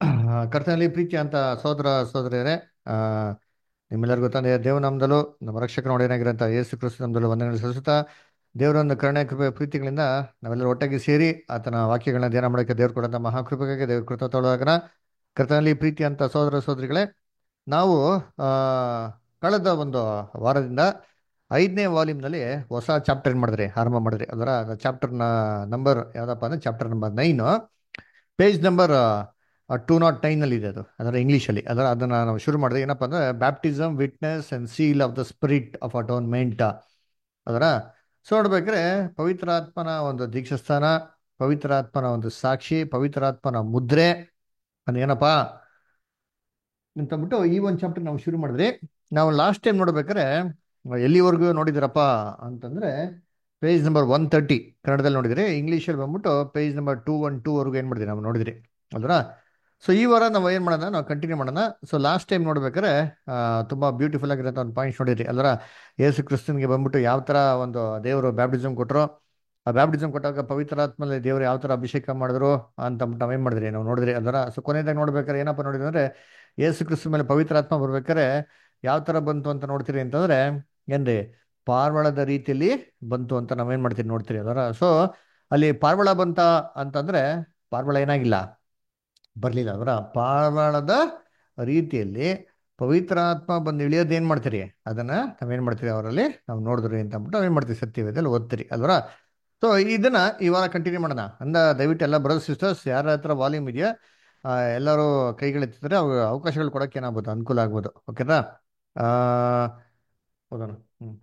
ಕರ್ತನಲ್ಲಿ ಪ್ರೀತಿ ಅಂತ ಸೋದರ ಸೋದರಿಯರೇ ಆ, ನಿಮ್ಮೆಲ್ಲರಿಗೂ ತಂದೆಯ ದೇವನಾಮದಲ್ಲೂ ನಮ್ಮ ರಕ್ಷಕ ನೋಡೇನಾಗಿರಂತ ಯೇಸು ಕ್ರಿಸ್ತು ನಮ್ದಲ್ಲೂ ವಂದನೆಗಳು ಸಲ್ಲಿಸುತ್ತಾ ದೇವರೊಂದು ಕರುಣೆ ಕೃಪೆ ಪ್ರೀತಿಗಳಿಂದ ನಾವೆಲ್ಲರೂ ಒಟ್ಟಾಗಿ ಸೇರಿ ಆತನ ವಾಕ್ಯಗಳನ್ನ ಧ್ಯಾನ ಮಾಡೋಕ್ಕೆ ದೇವ್ರು ಕೊಡಂತ ಮಹಾಕೃಪೆಗೆ ದೇವ್ರ ಕೃತ ತೊಳಗನ ಕರ್ತನಲ್ಲಿ ಪ್ರೀತಿ ಅಂತ ಸೋದರ ಸೋದರಿಗಳೇ ನಾವು ಆ, ಕಳೆದ ಒಂದು ವಾರದಿಂದ ಐದನೇ ವಾಲ್ಯೂಮ್ನಲ್ಲಿ ಹೊಸ ಚಾಪ್ಟರ್ ಮಾಡಿದ್ರಿ ಆರಂಭ ಮಾಡಿದ್ರಿ ಅದರ ಚಾಪ್ಟರ್ನ ನಂಬರ್ ಯಾವ್ದಪ್ಪ ಅಂದ್ರೆ chapter number nine page number two naught ನೈನಲ್ಲಿ ಇದೆ ಅದು ಅದರ ಇಂಗ್ಲೀಷಲ್ಲಿ ಅದರ ಅದನ್ನು ನಾವು ಶುರು ಮಾಡಿದ್ರೆ ಏನಪ್ಪ ಅಂದರೆ baptism witness and seal of the spirit of atonement ಅದರ ಸೊ ನೋಡ್ಬೇಕಾದ್ರೆ ಪವಿತ್ರಾತ್ಮನ ಒಂದು ದೀಕ್ಷಾಸ್ಥಾನ ಪವಿತ್ರಾತ್ಮನ ಒಂದು ಸಾಕ್ಷಿ ಪವಿತ್ರಾತ್ಮನ ಮುದ್ರೆ ಅದೇನಪ್ಪ ಅಂತಂದ್ಬಿಟ್ಟು ಈ ಒಂದು ಚಾಪ್ಟರ್ ನಾವು ಶುರು ಮಾಡಿದ್ರಿ ನಾವು ಲಾಸ್ಟ್ ಟೈಮ್ ನೋಡ್ಬೇಕಾದ್ರೆ ಎಲ್ಲಿವರೆಗೂ ನೋಡಿದಿರಪ್ಪ ಅಂತಂದ್ರೆ ಪೇಜ್ ನಂಬರ್ ಒನ್ ತರ್ಟಿ ಕನ್ನಡದಲ್ಲಿ ನೋಡಿದ್ರಿ ಇಂಗ್ಲೀಷಲ್ಲಿ ಬಂದ್ಬಿಟ್ಟು page number two one two ವರೆಗೂ ಏನು ಮಾಡಿದ್ರಿ ನಾವು ನೋಡಿದ್ರಿ ಅಲ್ವಾ ಸೊ ಈ ವಾರ ನಾವು ಏನು ಮಾಡೋಣ ನಾವು ಕಂಟಿನ್ಯೂ ಮಾಡೋಣ ಸೊ ಲಾಸ್ಟ್ ಟೈಮ್ ನೋಡ್ಬೇಕಾದ್ರೆ ಆ, ತುಂಬಾ ಬ್ಯೂಟಿಫುಲ್ ಆಗಿರೋ ಒಂದು ಪಾಯಿಂಟ್ಸ್ ನೋಡಿದ್ರಿ ಅಲ್ವರ ಯೇಸು ಕ್ರಿಸ್ತನ್ಗೆ ಬಂದ್ಬಿಟ್ಟು ಯಾವ ಥರ ಒಂದು ದೇವರು ಬ್ಯಾಪ್ಟಿಸಮ್ ಕೊಟ್ಟರು ಆ ಬ್ಯಾಪ್ಟಿಸಮ್ ಕೊಟ್ಟಾಗ ಪವಿತ್ರಾತ್ಮಲ್ಲಿ ದೇವರು ಯಾವ ಥರ ಅಭಿಷೇಕ ಮಾಡಿದ್ರು ಅಂತ ನಾವೇನು ಮಾಡಿದ್ರಿ ನಾವು ನೋಡಿದ್ರಿ ಅಲ್ವರ ಸೊ ಕೊನೆಯದಾಗಿ ನೋಡ್ಬೇಕಾದ್ರೆ ಏನಪ್ಪ ನೋಡಿದ್ರಿ ಅಂದ್ರೆ ಯೇಸು ಕ್ರಿಸ್ತ ಮೇಲೆ ಪವಿತ್ರಾತ್ಮ ಬರ್ಬೇಕಾದ್ರೆ ಯಾವ ಥರ ಬಂತು ಅಂತ ನೋಡ್ತೀರಿ ಅಂತಂದ್ರೆ ಏನ್ರಿ ಪಾರ್ವಳದ ರೀತಿಯಲ್ಲಿ ಬಂತು ಅಂತ ನಾವೇನ್ ಮಾಡ್ತೀರಿ ನೋಡ್ತೀರಿ ಅದರ ಸೊ ಅಲ್ಲಿ ಪಾರ್ವಳ ಬಂತ ಅಂತಂದ್ರೆ ಪಾರ್ವಳ ಏನಾಗಿಲ್ಲ ಬರ್ಲಿಲ್ಲ ಅದರ ಪಾರ್ವಳದ ರೀತಿಯಲ್ಲಿ ಪವಿತ್ರಾತ್ಮ ಬಂದು ಇಳಿಯೋದು ಏನ್ ಮಾಡ್ತೀರಿ ಅದನ್ನ ನಾವೇನ್ ಮಾಡ್ತೀರಿ ಅವರಲ್ಲಿ ನಾವು ನೋಡಿದ್ರಿ ಅಂತ ಅಂದ್ಬಿಟ್ಟು ನಾವೇನ್ ಮಾಡ್ತೀವಿ ಸತ್ಯವೇದಲ್ಲಿ ಓದ್ತೀರಿ ಅಲ್ವರ ಸೊ ಇದನ್ನ ಈ ವಾರ ಕಂಟಿನ್ಯೂ ಮಾಡೋಣ ಅಂದ ದಯವಿಟ್ಟು ಎಲ್ಲ ಬ್ರದರ್ ಸಿಸ್ಟರ್ಸ್ ಯಾರ ಹತ್ರ ವಾಲ್ಯೂಮ್ ಇದೆಯಾ ಆ, ಎಲ್ಲರೂ ಕೈಗಳೆತ್ತಿದ್ರೆ ಅವು ಅವಕಾಶಗಳು ಕೊಡಕ್ಕೆ ಏನಾಗ್ಬೋದು ಅನುಕೂಲ ಆಗ್ಬೋದು ಓಕೆನಾ ಆ ಹೋಗೋಣ ಹ್ಮ್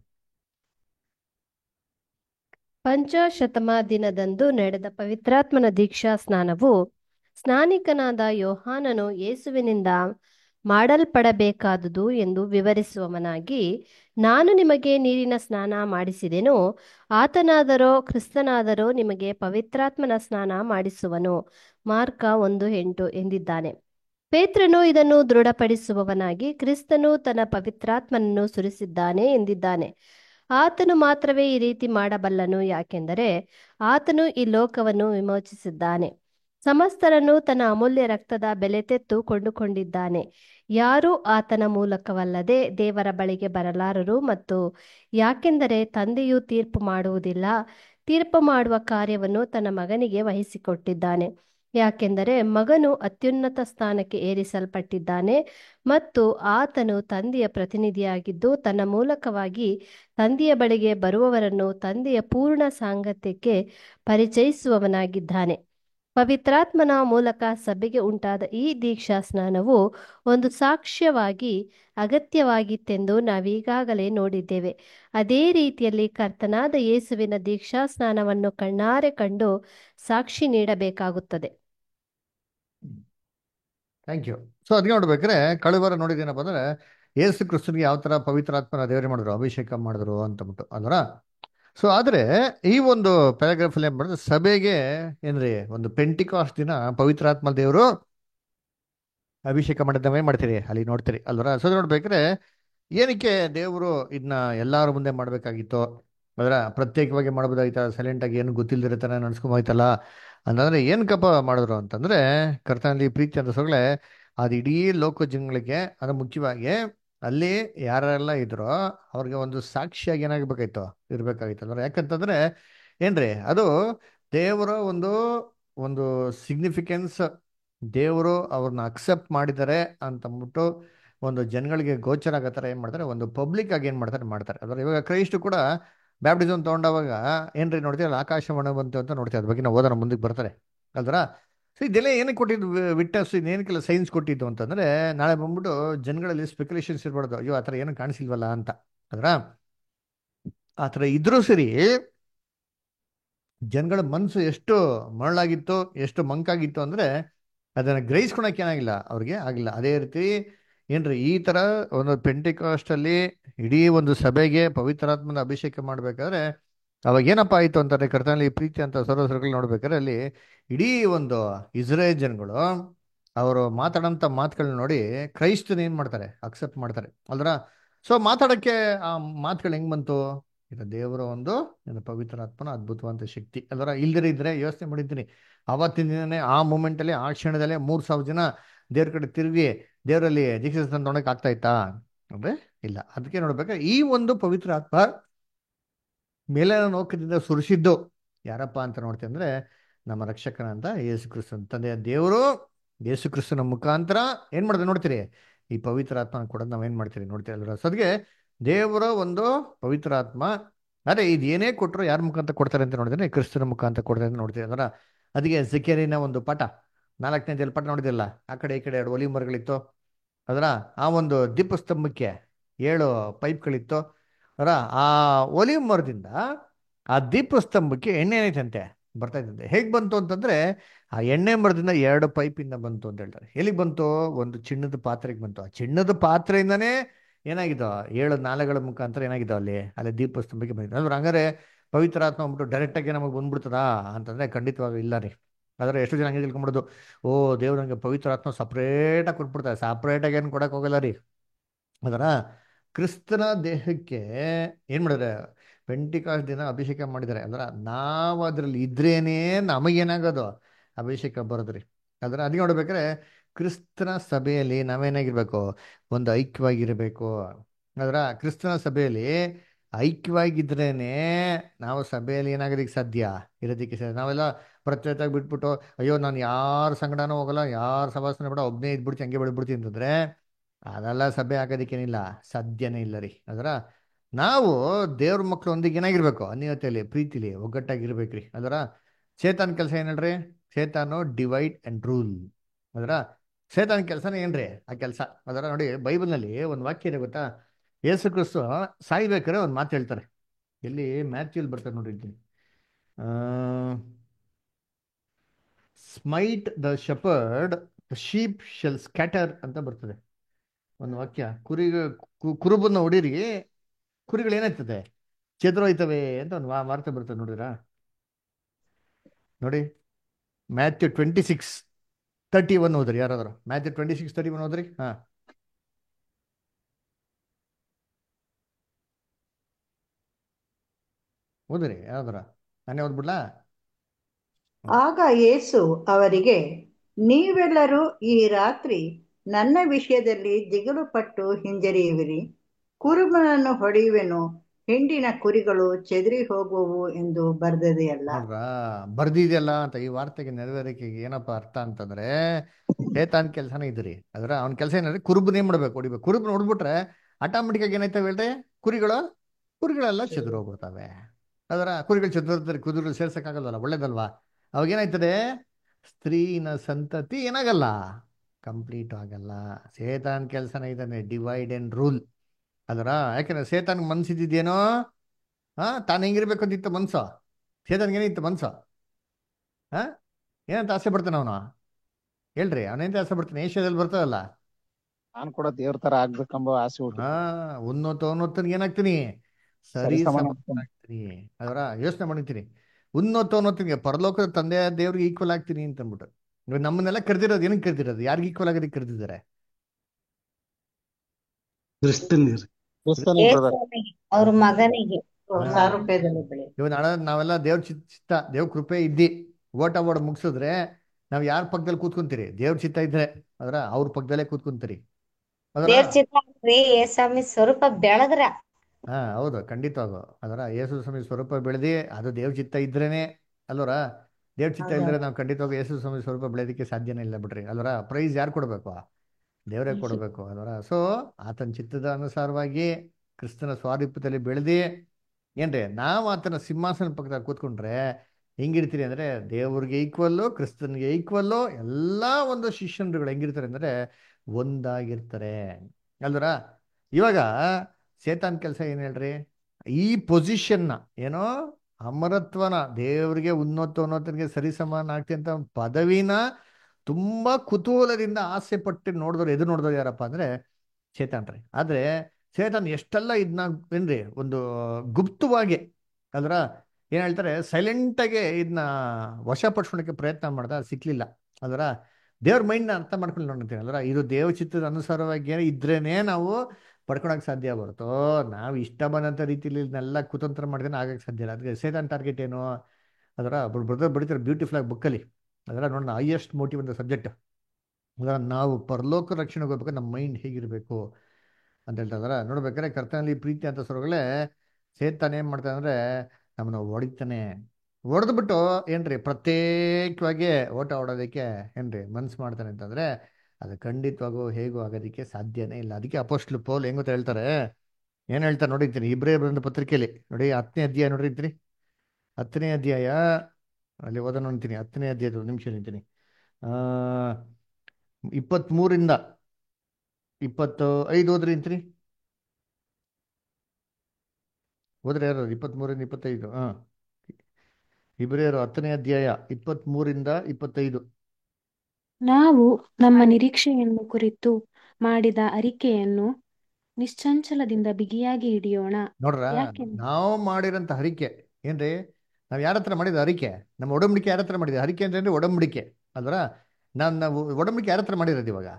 ಪಂಚಾಶತಮ ದಿನದಂದು ನಡೆದ ಪವಿತ್ರಾತ್ಮನ ದೀಕ್ಷಾ ಸ್ನಾನವು ಸ್ನಾನಿಕನಾದ ಯೋಹಾನನು ಯೇಸುವಿನಿಂದ ಮಾಡಲ್ಪಡಬೇಕಾದುದು ಎಂದು ವಿವರಿಸುವವನಾಗಿ ನಾನು ನಿಮಗೆ ನೀರಿನ ಸ್ನಾನ ಮಾಡಿಸಿದೆನು ಆತನಾದರೋ ಕ್ರಿಸ್ತನಾದರೋ ನಿಮಗೆ ಪವಿತ್ರಾತ್ಮನ ಸ್ನಾನ ಮಾಡಿಸುವನು ಮಾರ್ಕ ಒಂದು ಎಂಟು ಎಂದಿದ್ದಾನೆ ಪೇತ್ರನು ಇದನ್ನು ದೃಢಪಡಿಸುವವನಾಗಿ ಕ್ರಿಸ್ತನು ತನ್ನ ಪವಿತ್ರಾತ್ಮನನ್ನು ಸುರಿಸಿದ್ದಾನೆ ಎಂದಿದ್ದಾನೆ ಆತನು ಮಾತ್ರವೇ ಈ ರೀತಿ ಮಾಡಬಲ್ಲನು ಯಾಕೆಂದರೆ ಆತನು ಈ ಲೋಕವನ್ನು ವಿಮೋಚಿಸಿದ್ದಾನೆ ಸಮಸ್ತರನ್ನು ತನ್ನ ಅಮೂಲ್ಯ ರಕ್ತದ ಬೆಲೆ ತೆತ್ತು ಕೊಂಡುಕೊಂಡಿದ್ದಾನೆ ಯಾರೂ ಆತನ ಮೂಲಕವಲ್ಲದೆ ದೇವರ ಬಳಿಗೆ ಬರಲಾರರು ಮತ್ತು ಯಾಕೆಂದರೆ ತಂದೆಯು ತೀರ್ಪು ಮಾಡುವುದಿಲ್ಲ ತೀರ್ಪು ಮಾಡುವ ಕಾರ್ಯವನ್ನು ತನ್ನ ಮಗನಿಗೆ ವಹಿಸಿಕೊಟ್ಟಿದ್ದಾನೆ ಯಾಕೆಂದರೆ ಮಗನು ಅತ್ಯುನ್ನತ ಸ್ಥಾನಕ್ಕೆ ಏರಿಸಲ್ಪಟ್ಟಿದ್ದಾನೆ ಮತ್ತು ಆತನು ತಂದೆಯ ಪ್ರತಿನಿಧಿಯಾಗಿದ್ದು ತನ್ನ ಮೂಲಕವಾಗಿ ತಂದೆಯ ಬಳಿಗೆ ಬರುವವರನ್ನು ತಂದೆಯ ಪೂರ್ಣ ಸಾಂಗತ್ಯಕ್ಕೆ ಪರಿಚಯಿಸುವವನಾಗಿದ್ದಾನೆ ಪವಿತ್ರಾತ್ಮನ ಮೂಲಕ ಸಭೆಗೆ ಉಂಟಾದ ಈ ದೀಕ್ಷಾ ಸ್ನಾನವು ಒಂದು ಸಾಕ್ಷ್ಯವಾಗಿ ಅಗತ್ಯವಾಗಿತ್ತೆಂದು ನಾವೀಗಾಗಲೇ ನೋಡಿದ್ದೇವೆ ಅದೇ ರೀತಿಯಲ್ಲಿ ಕರ್ತನಾದ ಯೇಸುವಿನ ದೀಕ್ಷಾ ಸ್ನಾನವನ್ನು ಕಣ್ಣಾರೆ ಕಂಡು ಸಾಕ್ಷಿ ನೀಡಬೇಕಾಗುತ್ತದೆ ಥ್ಯಾಂಕ್ ಯು ಸೊ ಅದಕ್ಕೆ ನೋಡ್ಬೇಕಾದ್ರೆ ಕಳೆದ ವಾರ ನೋಡಿದೇನಪ್ಪ ಅಂದ್ರೆ ಯೇಸು ಕ್ರಿಸ್ತನಿಗೆ ಯಾವ ತರ ಪವಿತ್ರಾತ್ಮನ ದೇವರೇ ಮಾಡಿದ್ರು ಅಭಿಷೇಕ ಮಾಡಿದ್ರು ಅಂತಬಿಟ್ಟು ಅಲ್ವರ ಸೊ ಆದ್ರೆ ಈ ಒಂದು ಪ್ಯಾರಾಗ್ರಾಫ್ ಅಲ್ಲಿ ಏನ್ ಮಾಡಿದ್ರೆ ಸಭೆಗೆ ಏನ್ರಿ ಒಂದು ಪೆಂಟಿಕಾಸ್ಟ್ ದಿನ ಪವಿತ್ರಾತ್ಮ ದೇವರು ಅಭಿಷೇಕ ಮಾಡಿದ್ದವೇ ಮಾಡ್ತೀರಿ ಅಲ್ಲಿ ನೋಡ್ತೀರಿ ಅಲ್ವರ ಸೊ ನೋಡ್ಬೇಕಾದ್ರೆ ಏನಕ್ಕೆ ದೇವರು ಇದನ್ನ ಎಲ್ಲಾರ ಮುಂದೆ ಮಾಡ್ಬೇಕಾಗಿತ್ತು ಅದರ ಪ್ರತ್ಯೇಕವಾಗಿ ಮಾಡ್ಬೋದಾಗಿತ್ತ ಸೈಲೆಂಟ್ ಆಗಿ ಏನು ಗೊತ್ತಿಲ್ದಿರೋ ತರ ನಡ್ಸ್ಕೊಂಬೋಯ್ತಲ್ಲ ಅಂತಂದ್ರೆ ಏನಕ್ಕಪ್ಪ ಮಾಡಿದ್ರು ಅಂತಂದ್ರೆ ಕರ್ತನಲ್ಲಿ ಪ್ರೀತಿ ಅಂತ ಸೊಗಳೆ ಅದು ಇಡೀ ಲೋಕ ಜನಗಳಿಗೆ ಅದು ಮುಖ್ಯವಾಗಿ ಅಲ್ಲಿ ಯಾರೆಲ್ಲ ಇದ್ರೋ ಅವ್ರಿಗೆ ಒಂದು ಸಾಕ್ಷಿಯಾಗಿ ಏನಾಗಬೇಕಾಯ್ತು ಇರ್ಬೇಕಾಗಿತ್ತು ಅಂದ್ರೆ ಯಾಕಂತಂದ್ರೆ ಏನ್ರಿ ಅದು ದೇವರ ಒಂದು ಒಂದು ಸಿಗ್ನಿಫಿಕೆನ್ಸ್ ದೇವರು ಅವ್ರನ್ನ ಅಕ್ಸೆಪ್ಟ್ ಮಾಡಿದ್ದಾರೆ ಅಂತಂದ್ಬಿಟ್ಟು ಒಂದು ಜನಗಳಿಗೆ ಗೋಚರ ಆಗೋ ಥರ ಏನು ಮಾಡ್ತಾರೆ ಒಂದು ಪಬ್ಲಿಕ್ ಆಗಿ ಏನು ಮಾಡ್ತಾರೆ ಮಾಡ್ತಾರೆ ಅದ್ರ ಇವಾಗ ಕ್ರೈಸ್ಟ್ ಕೂಡ ಬ್ಯಾಪ್ಟಿಸಮ್ ತೊಗೊಂಡಾಗ ಏನ್ರಿ ನೋಡ್ತೀವಿ ಆಕಾಶವಾಣಿ ಬಂತು ಅಂತ ನೋಡ್ತೀವಿ ಅದ್ರ ಬಗ್ಗೆ ನಾವು ಓದೋಣ ಮುಂದಕ್ಕೆ ಬರ್ತಾರೆ ಅಲ್ದ್ರ ಸೊ ಇದೆಲ್ಲ ಏನಕ್ಕೆ ಕೊಟ್ಟಿದ್ದು ವಿಟ್ನೆಸ್ ಏನಕ್ಕೆಲ್ಲ ಸೈನ್ಸ್ ಕೊಟ್ಟಿದ್ದು ಅಂತಂದ್ರೆ ನಾಳೆ ಬಂದ್ಬಿಟ್ಟು ಜನಗಳಲ್ಲಿ ಸ್ಪೆಕ್ಯುಲೇಷನ್ಸ್ ಇರ್ಬಾರ್ದು ಅಯ್ಯೋ ಆ ಥರ ಏನು ಕಾಣಿಸಿಲ್ವಲ್ಲ ಅಂತ ಅದ್ರ ಆ ಥರ ಇದ್ರೂ ಸರಿ ಜನಗಳ ಮನಸ್ಸು ಎಷ್ಟು ಮರಳಾಗಿತ್ತು ಎಷ್ಟು ಮಂಕಾಗಿತ್ತು ಅಂದ್ರೆ ಅದನ್ನ ಗ್ರಹಿಸ್ಕೊಳಕ್ ಏನಾಗಿಲ್ಲ ಅವ್ರಿಗೆ ಆಗಿಲ್ಲ ಅದೇ ರೀತಿ ಏನ್ರಿ ಈ ತರ ಒಂದು ಪೆಂಟಿಕಾಸ್ಟ್ ಅಲ್ಲಿ ಇಡೀ ಒಂದು ಸಭೆಗೆ ಪವಿತ್ರಾತ್ಮನ ಅಭಿಷೇಕ ಮಾಡ್ಬೇಕಾದ್ರೆ ಅವಾಗ ಏನಪ್ಪ ಆಯ್ತು ಅಂತಾರೆ ಕರ್ತನಲ್ಲಿ ಪ್ರೀತಿ ಅಂತ ಸರ್ವಸರಗಳು ನೋಡ್ಬೇಕಾದ್ರೆ ಅಲ್ಲಿ ಇಡೀ ಒಂದು ಇಸ್ರೇಲ್ ಜನಗಳು ಅವರು ಮಾತಾಡೋಂಥ ಮಾತುಗಳನ್ನ ನೋಡಿ ಕ್ರೈಸ್ತನ ಏನ್ ಮಾಡ್ತಾರೆ ಅಕ್ಸೆಪ್ಟ್ ಮಾಡ್ತಾರೆ ಅಲ್ದ್ರ ಸೊ ಮಾತಾಡಕ್ಕೆ ಆ ಮಾತುಗಳು ಹೆಂಗ್ ಬಂತು ಇದು ದೇವರ ಒಂದು ಏನು ಪವಿತ್ರಾತ್ಮನ ಅದ್ಭುತವಾದ ಶಕ್ತಿ ಅದರ ಇಲ್ದಿರ ಇದ್ರೆ ಯೋಚನೆ ಮಾಡಿದ್ದೀನಿ ಆವತ್ತಿನ ದಿನನೇ ಆ ಮೂಮೆಂಟಲ್ಲಿ ಆ ಕ್ಷಣದಲ್ಲೇ ಮೂರು ಸಾವಿರ ಜನ ದೇವ್ರ ಕಡೆ ತಿರುಗಿ ದೇವರಲ್ಲಿ ದೀಕ್ಷೆ ನೋಡಕ್ ಆಗ್ತಾ ಇತ್ತಾ ಅಂದ್ರೆ ಇಲ್ಲ ಅದಕ್ಕೆ ನೋಡ್ಬೇಕಾದ್ರೆ ಈ ಒಂದು ಪವಿತ್ರ ಆತ್ಮ ಮೇಲಿನ ನೋಕದಿಂದ ಸುರಿಸಿದ್ದು ಯಾರಪ್ಪ ಅಂತ ನೋಡ್ತೀವಿ ಅಂದ್ರೆ ನಮ್ಮ ರಕ್ಷಕನಂತ ಯೇಸು ಕ್ರಿಸ್ತನ್ ತಂದೆಯ ದೇವರು ಯೇಸು ಕ್ರಿಸ್ತನ ಮುಖಾಂತರ ಏನ್ ಮಾಡಿದ್ರೆ ನೋಡ್ತೀರಿ ಈ ಪವಿತ್ರ ಆತ್ಮ ಕೊಡೋದು ನಾವೇನ್ ಮಾಡ್ತೀರಿ ನೋಡ್ತೀರಿ ಅಲ್ರ ಸದ್ಗೆ ದೇವರ ಒಂದು ಪವಿತ್ರ ಆತ್ಮ ಅದೇ ಇದು ಏನೇ ಕೊಟ್ಟರು ಯಾರ ಮುಖಾಂತರ ಕೊಡ್ತಾರೆ ಅಂತ ನೋಡಿದ್ರೆ ಕ್ರಿಸ್ತನ ಮುಖಾಂತರ ಕೊಡ್ತಾರೆ ಅಂತ ನೋಡ್ತೀವಿ ಅದರ ಅದಕ್ಕೆ ಜಿಕೇರಿನ ಒಂದು ಪಾಠ ನಾಲ್ಕನೇ ಪಾಠ ನೋಡಿದಿಲ್ಲ ಆ ಕಡೆ ಈ ಕಡೆ ಎರಡು ಒಲಿ ಮರಗಳಿತ್ತು ಅದರ ಆ ಒಂದು ದೀಪಸ್ತಂಭಕ್ಕೆ ಏಳು ಪೈಪ್ಗಳಿತ್ತು ಅದರ ಆ ಒಲಿ ಮರದಿಂದ ಆ ದೀಪಸ್ತಂಭಕ್ಕೆ ಎಣ್ಣೆ ಏನೈತಂತೆ ಬರ್ತಾ ಇದ್ದಂತೆ ಹೇಗೆ ಬಂತು ಅಂತಂದ್ರೆ ಆ ಎಣ್ಣೆ ಮರದಿಂದ ಎರಡು ಪೈಪಿಂದ ಬಂತು ಅಂತ ಹೇಳ್ತಾರೆ ಎಲ್ಲಿಗೆ ಬಂತು ಒಂದು ಚಿನ್ನದ ಪಾತ್ರೆಗೆ ಬಂತು ಆ ಚಿನ್ನದ ಪಾತ್ರೆಯಿಂದನೇ ಏನಾಗಿದ್ದು ಏಳು ನಾಲೆಗಳ ಮುಖಾಂತರ ಏನಾಗಿದ್ದು ಅಲ್ಲಿ ಅಲ್ಲಿ ದೀಪಸ್ತಂಭಕ್ಕೆ ಬಂದಿದ್ದು ಅಂದ್ರೆ ಹಂಗಾರೆ ಪವಿತ್ರ ಆತ್ಮ ಅಂದ್ಬಿಟ್ಟು ಡೈರೆಕ್ಟಾಗಿ ನಮಗೆ ಬಂದ್ಬಿಡ್ತದಾ ಅಂತಂದ್ರೆ ಖಂಡಿತವಾಗ ಇಲ್ಲ ರೀ ಆದರೆ ಎಷ್ಟು ಜನ ಹಂಗೆ ತಿಳ್ಕೊಂಬಿಡೋದು ಓ ದೇವ್ರು ನಂಗೆ ಪವಿತ್ರ ಆತ್ಮ ಸಪ್ರೇಟಾಗಿ ಕೊಟ್ಬಿಡ್ತಾರೆ ಸಪ್ರೇಟಾಗಿ ಏನು ಕೊಡಕ್ಕೆ ಹೋಗಲ್ಲ ರೀ ಅದರ ಕ್ರಿಸ್ತನ ದೇಹಕ್ಕೆ ಏನು ಮಾಡಿದ್ರೆ ಪೆಂಟಿಕಾಸ್ ದಿನ ಅಭಿಷೇಕ ಮಾಡಿದ್ದಾರೆ ಅಂದ್ರೆ ನಾವು ಅದರಲ್ಲಿ ಇದ್ರೇನೇ ನಮಗೇನಾಗೋದು ಅಭಿಷೇಕ ಬರೋದ್ರಿ ಅದರ ಅದಕ್ಕೆ ನೋಡ್ಬೇಕಾದ್ರೆ ಕ್ರಿಸ್ತನ ಸಭೆಯಲ್ಲಿ ನಾವೇನಾಗಿರ್ಬೇಕು ಒಂದು ಐಕ್ಯವಾಗಿರಬೇಕು ಅದರ ಕ್ರಿಸ್ತನ ಸಭೆಯಲ್ಲಿ ಐಕ್ಯವಾಗಿದ್ರೇನೆ ನಾವು ಸಭೆಯಲ್ಲಿ ಏನಾಗೋದಕ್ಕೆ ಸಾಧ್ಯ ಇರೋದಕ್ಕೆ ಸಾಧ್ಯ ನಾವೆಲ್ಲ ಪ್ರತ್ಯೇಕವಾಗಿ ಬಿಟ್ಬಿಟ್ಟು ಅಯ್ಯೋ ನಾನು ಯಾರ ಸಂಗಡನೂ ಹೋಗಲ್ಲ ಯಾರ ಸಭಾಸನ ಬೇಡ ಒಬ್ಬನೇ ಇದ್ಬಿಡ್ತೀನಿ ಹಂಗೆ ಬಿಡ್ಬಿಡ್ತೀನಿ ಅಂತಂದ್ರೆ ಅದೆಲ್ಲ ಸಭೆ ಆಗೋದಕ್ಕೇನಿಲ್ಲ ಸಾಧ್ಯನೇ ಇಲ್ಲ ರೀ ಅದರ ನಾವು ದೇವ್ರ ಮಕ್ಳು ಒಂದಿಗೆ ಏನಾಗಿರ್ಬೇಕು ಅನ್ಯತೆಯಲ್ಲಿ ಪ್ರೀತಿಲಿ ಒಗ್ಗಟ್ಟಾಗಿರ್ಬೇಕ್ರಿ ಅದರ ಚೇತನ್ ಕೆಲಸ ಏನ್ ಹೇಳ್ರಿ ಚೇತಾನು ಡಿವೈಡ್ ಅಂಡ್ ರೂಲ್ ಅದರ ಚೇತನ್ ಕೆಲಸನೇ ಏನ್ರಿ ಆ ಕೆಲಸ ಅದರ ನೋಡಿ ಬೈಬಲ್ನಲ್ಲಿ ಒಂದು ವಾಕ್ಯ ಇದೆ ಗೊತ್ತಾ ಯೇಸು ಕ್ರಿಸ್ತು ಸಾಯ್ಬೇಕಾದ್ರೆ ಒಂದು ಮಾತು ಹೇಳ್ತಾರೆ ಎಲ್ಲಿ ಮ್ಯಾಥ್ಯೂಲ್ ಬರ್ತಾರೆ ನೋಡಿ ಇಲ್ಲಿ smite the shepherd sheep shall scatter ಅಂತ ಬರ್ತದೆ ಒಂದು ವಾಕ್ಯ ಕುರಿ ಕುರುಬನ್ನ ಹೊಡೀರಿ ಕುರಿಗಳು ಏನಾಯ್ತದೆ ಚೆದ್ರೋಯ್ತವೆ ಅಂತ ಒಂದು ವಾರ್ತೆ ಬರ್ತದೆ ನೋಡಿರಾ ನೋಡಿ Matthew twenty six thirty one ಹೋದ್ರಿ ಯಾರಾದ್ರು Matthew twenty six thirty one ಹೋದ್ರಿ ಹಾ ಓದ್ರಿ ಯಾವ್ದಾರ ನಾನೇ ಓದ್ಬಿಡ್ಲಾ ಆಗ ಯೇಸು ಅವರಿಗೆ ನೀವೆಲ್ಲರೂ ಈ ರಾತ್ರಿ ನನ್ನ ವಿಷಯದಲ್ಲಿ ದಿಗಿಲು ಪಟ್ಟು ಹಿಂಜರಿಯುವಿರಿ ಕುರುಬನನ್ನು ಹೊಡೆಯುವೆನು ಹಿಂಡಿನ ಕುರಿಗಳು ಚೆದರಿ ಹೋಗುವು ಎಂದು ಬರ್ದದೆಯಲ್ಲ ನೋಡ್ರಾ ಬರ್ದಿದೆಯಲ್ಲ ಅಂತ ಈ ವಾರ್ತೆಗೆ ನೆರವೇರಿಕೆಗೆ ಏನಪ್ಪ ಅರ್ಥ ಅಂತಂದ್ರೆ ಚೇತಾನ್ ಕೆಲಸನೇ ಇದ್ರಿ ಅದ್ರ ಅವ್ನ ಕೆಲಸ ಏನಂದ್ರೆ ಕುರುಬನ್ ಏನ್ ಮಾಡ್ಬೇಕು ಹೊಡಿಬೇಕು ಕುರುಬನ್ ಹೊಡ್ಬಿಟ್ರೆ ಆಟೋಮೆಟಿಕ್ ಆಗಿ ಏನಾಯ್ತವೆ ಹೇಳ್ರಿ ಕುರಿಗಳು ಕುರಿಗಳೆಲ್ಲ ಚೆದ್ರು ಹೋಗ್ಬಿಡ್ತವೆ ಅದರ ಕುರಿಗಳು ಚೆದ್ದಿರ್ತಾರೆ ಕುದುರೆಗಳು ಸೇರ್ಸಕ್ಕಾಗಲ್ವಲ್ಲ ಒಳ್ಳೇದಲ್ವಾ ಅವಾಗ ಏನಾಯ್ತದೆ ಸ್ತ್ರೀನ ಸಂತತಿ ಏನಾಗಲ್ಲ ಕಂಪ್ಲೀಟ್ ಆಗಲ್ಲ ಸೇತಾನ್ ಕೆಲಸನೇ ಇದ್ದಾನೆ ಡಿವೈಡ್ ಅಂಡ್ ರೂಲ್ ಅದರ ಯಾಕೆಂದ್ರೆ ಸೇತಾನ್ ಮನ್ಸಿದ್ದೇನೋ ಹಾ ತಾನು ಹೆಂಗಿರ್ಬೇಕು ಅಂತಿತ್ತು ಮನ್ಸು ಸೇತಾನ್ಗೆ ಏನಿತ್ತು ಮನ್ಸು ಹಾ ಏನಂತ ಆಸೆ ಪಡ್ತಾನೆ ಅವನು ಹೇಳ್ರಿ ಅವನೇಂತ ಆಸೆ ಪಡ್ತಾನೆ ಏಷ್ಯಾದಲ್ಲಿ ಬರ್ತದಲ್ಲ ನಾನ್ ಕೂಡ ದೇವ್ರ ತರ ಆಗ್ಬೇಕೆಂಬ ಆಸೆ ಹುಟ್ಟು ಹಾ ಉನ್ನತ ಉನ್ನತನ್ಗೆ ಏನಾಗ್ತೀನಿ ಸರಿ ಸರಿ ಸಮಾನ ಸಮಾನ ಆಗ್ತೀನಿ ಅದರ ಯೋಚನೆ ಮಾಡಿರ್ತೀನಿ ಉನ್ನತ ಉನ್ನತನ್ಗೆ ಪರಲೋಕದ ತಂದೆ ದೇವ್ರಿಗೆ ಈಕ್ವಲ್ ಆಗ್ತೀನಿ ಅಂತ ಅಂದ್ಬಿಟ್ಟು ಇವಾಗ ನಮ್ಮನ್ನೆಲ್ಲ ಕರೆದಿರೋದು ಏನಕ್ಕೆ ಕರೆದಿರೋದು ಯಾರಿಗೆ ಈಕ್ವಲ್ ಆಗೋದಕ್ಕೆ ಕರೆದಿದ್ದಾರೆ ಕ್ರಿಸ್ತನ್ಗೆ ಕ್ರಿಸ್ತನಿಗೆ brother. ಅವ್ರ ಮಗನಿಗೆ ಸಾವಿರ ರೂಪಾಯಿದಲ್ಲಿ ಬೆಳೆ ಇವಾಗ ನಾಳೆ ನಾವೆಲ್ಲ ದೇವ್ರ ಚಿತ್ ಚಿತ್ತ ದೇವ್ರ ಕೃಪೆ ಇದ್ದಿ ಓಟ ಓಡ ಮುಗಿಸಿದ್ರೆ ನಾವ್ ಯಾರ ಪಕ್ಕದಲ್ಲಿ ಕೂತ್ಕೊಂತೀರಿ ದೇವ್ರ ಚಿತ್ತ ಇದ್ರೆ ಅದ್ರ ಅವ್ರ ಪಕ್ಕದಲ್ಲೇ ಕೂತ್ಕೊಂತೀರಿ ಅದರ ದೇವ್ರ ಚಿತ್ತ ರೀ ಏಸ್ವಾಮಿ ಸ್ವರೂಪ ಬೆಳಗ್ರ ಹಾ ಹೌದು ಖಂಡಿತವಾಗೂ ಅದರ ಯೇಸು ಸ್ವಾಮಿ ಸ್ವರೂಪ ಬೆಳೆದಿ ಅದು ದೇವ್ರ ಚಿತ್ತ ಇದ್ರೇನೆ ಅಲ್ವರ ದೇವ್ರ ಚಿತ್ತ ಹೌದು. ಇಲ್ದ್ರೆ ನಾವು ಖಂಡಿತವಾಗಿ ಯೇಸು ಸ್ವಾಮಿ ಸ್ವರೂಪ ಬೆಳೆಯೋದಕ್ಕೆ ಸಾಧ್ಯನೇ ಇಲ್ಲ ಬಿಡ್ರಿ ಅಲ್ವರ ಪ್ರೈಸ್ ಯಾರು ಕೊಡಬೇಕು ದೇವರೇ ಕೊಡಬೇಕು ಅಲ್ವರ ಸೊ ಆತನ ಚಿತ್ತದ ಅನುಸಾರವಾಗಿ ಕ್ರಿಸ್ತನ ಸ್ವಾರೂಪ್ಯದಲ್ಲಿ ಬೆಳೆದಿ ಏನ್ರಿ ನಾವು ಆತನ ಸಿಂಹಾಸನ ಪಕ್ಕದಾಗ ಕೂತ್ಕೊಂಡ್ರೆ ಹೆಂಗಿರ್ತೀರಿ ಅಂದ್ರೆ ದೇವ್ರಿಗೆ ಈಕ್ವಲ್ಲು ಕ್ರಿಸ್ತನ್ಗೆ ಈಕ್ವಲ್ಲು ಎಲ್ಲ ಒಂದು ಶಿಷ್ಯನ್ರುಗಳು ಹೆಂಗಿರ್ತಾರೆ ಅಂದ್ರೆ ಒಂದಾಗಿರ್ತಾರೆ ಅಲ್ವರ ಇವಾಗ ಸೇತಾನ್ ಕೆಲಸ ಏನ್ ಹೇಳ್ರಿ ಈ ಪೊಸಿಷನ್ನ ಏನೋ ಅಮರತ್ವನ ದೇವ್ರಿಗೆ ಉನ್ನತ ಉನ್ನತನಿಗೆ ಸರಿಸಮಾನ ಆಗ್ತಿ ಅಂತ ಪದವಿನ ತುಂಬಾ ಕುತೂಹಲದಿಂದ ಆಸೆ ಪಟ್ಟು ನೋಡಿದವ್ರು ಎದು ನೋಡಿದವ್ರು ಯಾರಪ್ಪ ಅಂದ್ರೆ ಚೇತನ್ ರೀ ಆದ್ರೆ ಚೇತನ್ ಎಷ್ಟೆಲ್ಲ ಇದನ್ನ ಏನ್ರಿ ಒಂದು ಗುಪ್ತವಾಗಿ ಅಲ್ರ ಏನ್ ಹೇಳ್ತಾರೆ ಸೈಲೆಂಟ್ ಆಗಿ ಇದನ್ನ ವಶಪಡಿಸ್ಕೊಳಕ್ಕೆ ಪ್ರಯತ್ನ ಮಾಡ್ದ ಅದು ಸಿಕ್ಲಿಲ್ಲ ಅಲ್ರ ದೇವ್ರ ಮೈಂಡ್ ಅರ್ಥ ಮಾಡ್ಕೊಂಡು ನೋಡ್ತೀನಿ ಅಲ್ರ ಇದು ದೇವ ಚಿತ್ತದ ಅನುಸಾರವಾಗಿ ಇದ್ರೇನೆ ನಾವು ಪಡ್ಕೊಳಕ್ ಸಾಧ್ಯ ಬರುತ್ತೋ ನಾವು ಇಷ್ಟ ಬಂದಂಥ ರೀತಿಲಿ ಇದನ್ನೆಲ್ಲ ಕುತಂತ್ರ ಮಾಡಿದ್ರೆ ಆಗಕ್ಕೆ ಸಾಧ್ಯ ಇಲ್ಲ ಅದಕ್ಕೆ ಸೇತಾನ್ ಟಾರ್ಗೆಟ್ ಏನು ಅದರ ಬ್ರದರ್ ಬರೀತಾರೆ ಬ್ಯೂಟಿಫುಲ್ ಆಗಿ ಬುಕ್ಕಲ್ಲಿ ಅದರ ನೋಡೋಣ ಹೈಯೆಸ್ಟ್ ಮೋಟಿವ್ ಅಂತ ಸಬ್ಜೆಕ್ಟ್ ಅದರ ನಾವು ಪರಲೋಕ ರಕ್ಷಣೆಗೆ ಹೋಗ್ಬೇಕು ನಮ್ಮ ಮೈಂಡ್ ಹೇಗಿರಬೇಕು ಅಂತ ಹೇಳ್ತಾ ಇದಾರೆ ನೋಡ್ಬೇಕಾದ್ರೆ ಕರ್ತನಲ್ಲಿ ಪ್ರೀತಿ ಅಂತ ಸ್ವರಗಳೇ ಸೇತಾನೆ ಏನು ಮಾಡ್ತಾನೆ ಅಂದರೆ ನಮ್ಮನ್ನ ಹೊಡಿತಾನೆ ಹೊಡೆದ್ಬಿಟ್ಟು ಏನ್ರಿ ಪ್ರತ್ಯೇಕವಾಗಿ ಓಟ ಓಡೋದಕ್ಕೆ ಏನ್ರಿ ಮನ್ಸು ಮಾಡ್ತಾನೆ ಅಂತಂದ್ರೆ ಅದು ಖಂಡಿತವಾಗೂ ಹೇಗೂ ಆಗೋದಕ್ಕೆ ಸಾಧ್ಯನೇ ಇಲ್ಲ ಅದಕ್ಕೆ ಅಪೋಸ್ಟ್ಲು ಪೌಲ್ ಹೆಂಗ್ ಗೊತ್ತಾ ಹೇಳ್ತಾರೆ ಏನು ಹೇಳ್ತಾರೆ ನೋಡಿರ್ತೀನಿ ಇಬ್ರೇ ಬರೆದ ಪತ್ರಿಕೆಯಲ್ಲಿ ನೋಡಿ ಹತ್ತನೇ ಅಧ್ಯಾಯ ನೋಡಿರ್ತೀನಿ ಹತ್ತನೇ ಅಧ್ಯಾಯ ಅಲ್ಲಿ ಓದ ನೋಡ್ತೀನಿ ಹತ್ತನೇ ಅಧ್ಯಾಯದ ಒಂದು ನಿಮಿಷ ನಿಂತೀನಿ ಆ ಇಪ್ಪತ್ತ್ಮೂರಿಂದ ಇಪ್ಪತ್ತು ಐದು ಹೋದ್ರಿ ಅಂತೀನಿ ಹೋದ್ರೆ ಯಾರು ಇಪ್ಪತ್ತ್ಮೂರಿಂದ ಇಪ್ಪತ್ತೈದು ಹಾಂ ಇಬ್ರಿಯರು ಹತ್ತನೇ ಅಧ್ಯಾಯ ಇಪ್ಪತ್ತ್ಮೂರಿಂದ ಇಪ್ಪತ್ತೈದು ನಾವು ನಮ್ಮ ನಿರೀಕ್ಷೆಯನ್ನು ಕುರಿತು ಮಾಡಿದ ಅರಿಕೆಯನ್ನು ನಿಶ್ಚಂಚಲದಿಂದ ಬಿಗಿಯಾಗಿ ಹಿಡಿಯೋಣ ನೋಡ್ರ ಯಾಕೆಂದ್ರೆ ನಾವು ಮಾಡಿರೋಂಥ ಹರಿಕೆ ಏನ್ರಿ ನಾವು ಯಾರ ಹತ್ರ ಮಾಡಿದ ಹರಿಕೆ ನಮ್ಮ ಒಡಂಬಡಿಕೆ ಯಾರ ಹತ್ರ ಮಾಡಿದ ಹರಿಕೆ ಅಂದ್ರೆ ಒಡಂಬಡಿಕೆ ಅಲ್ವರ ನಾನು ನಾವು ಒಡಂಬಡಿಕೆ ಯಾರ ಹತ್ರ ಮಾಡಿರೋದು ಇವಾಗ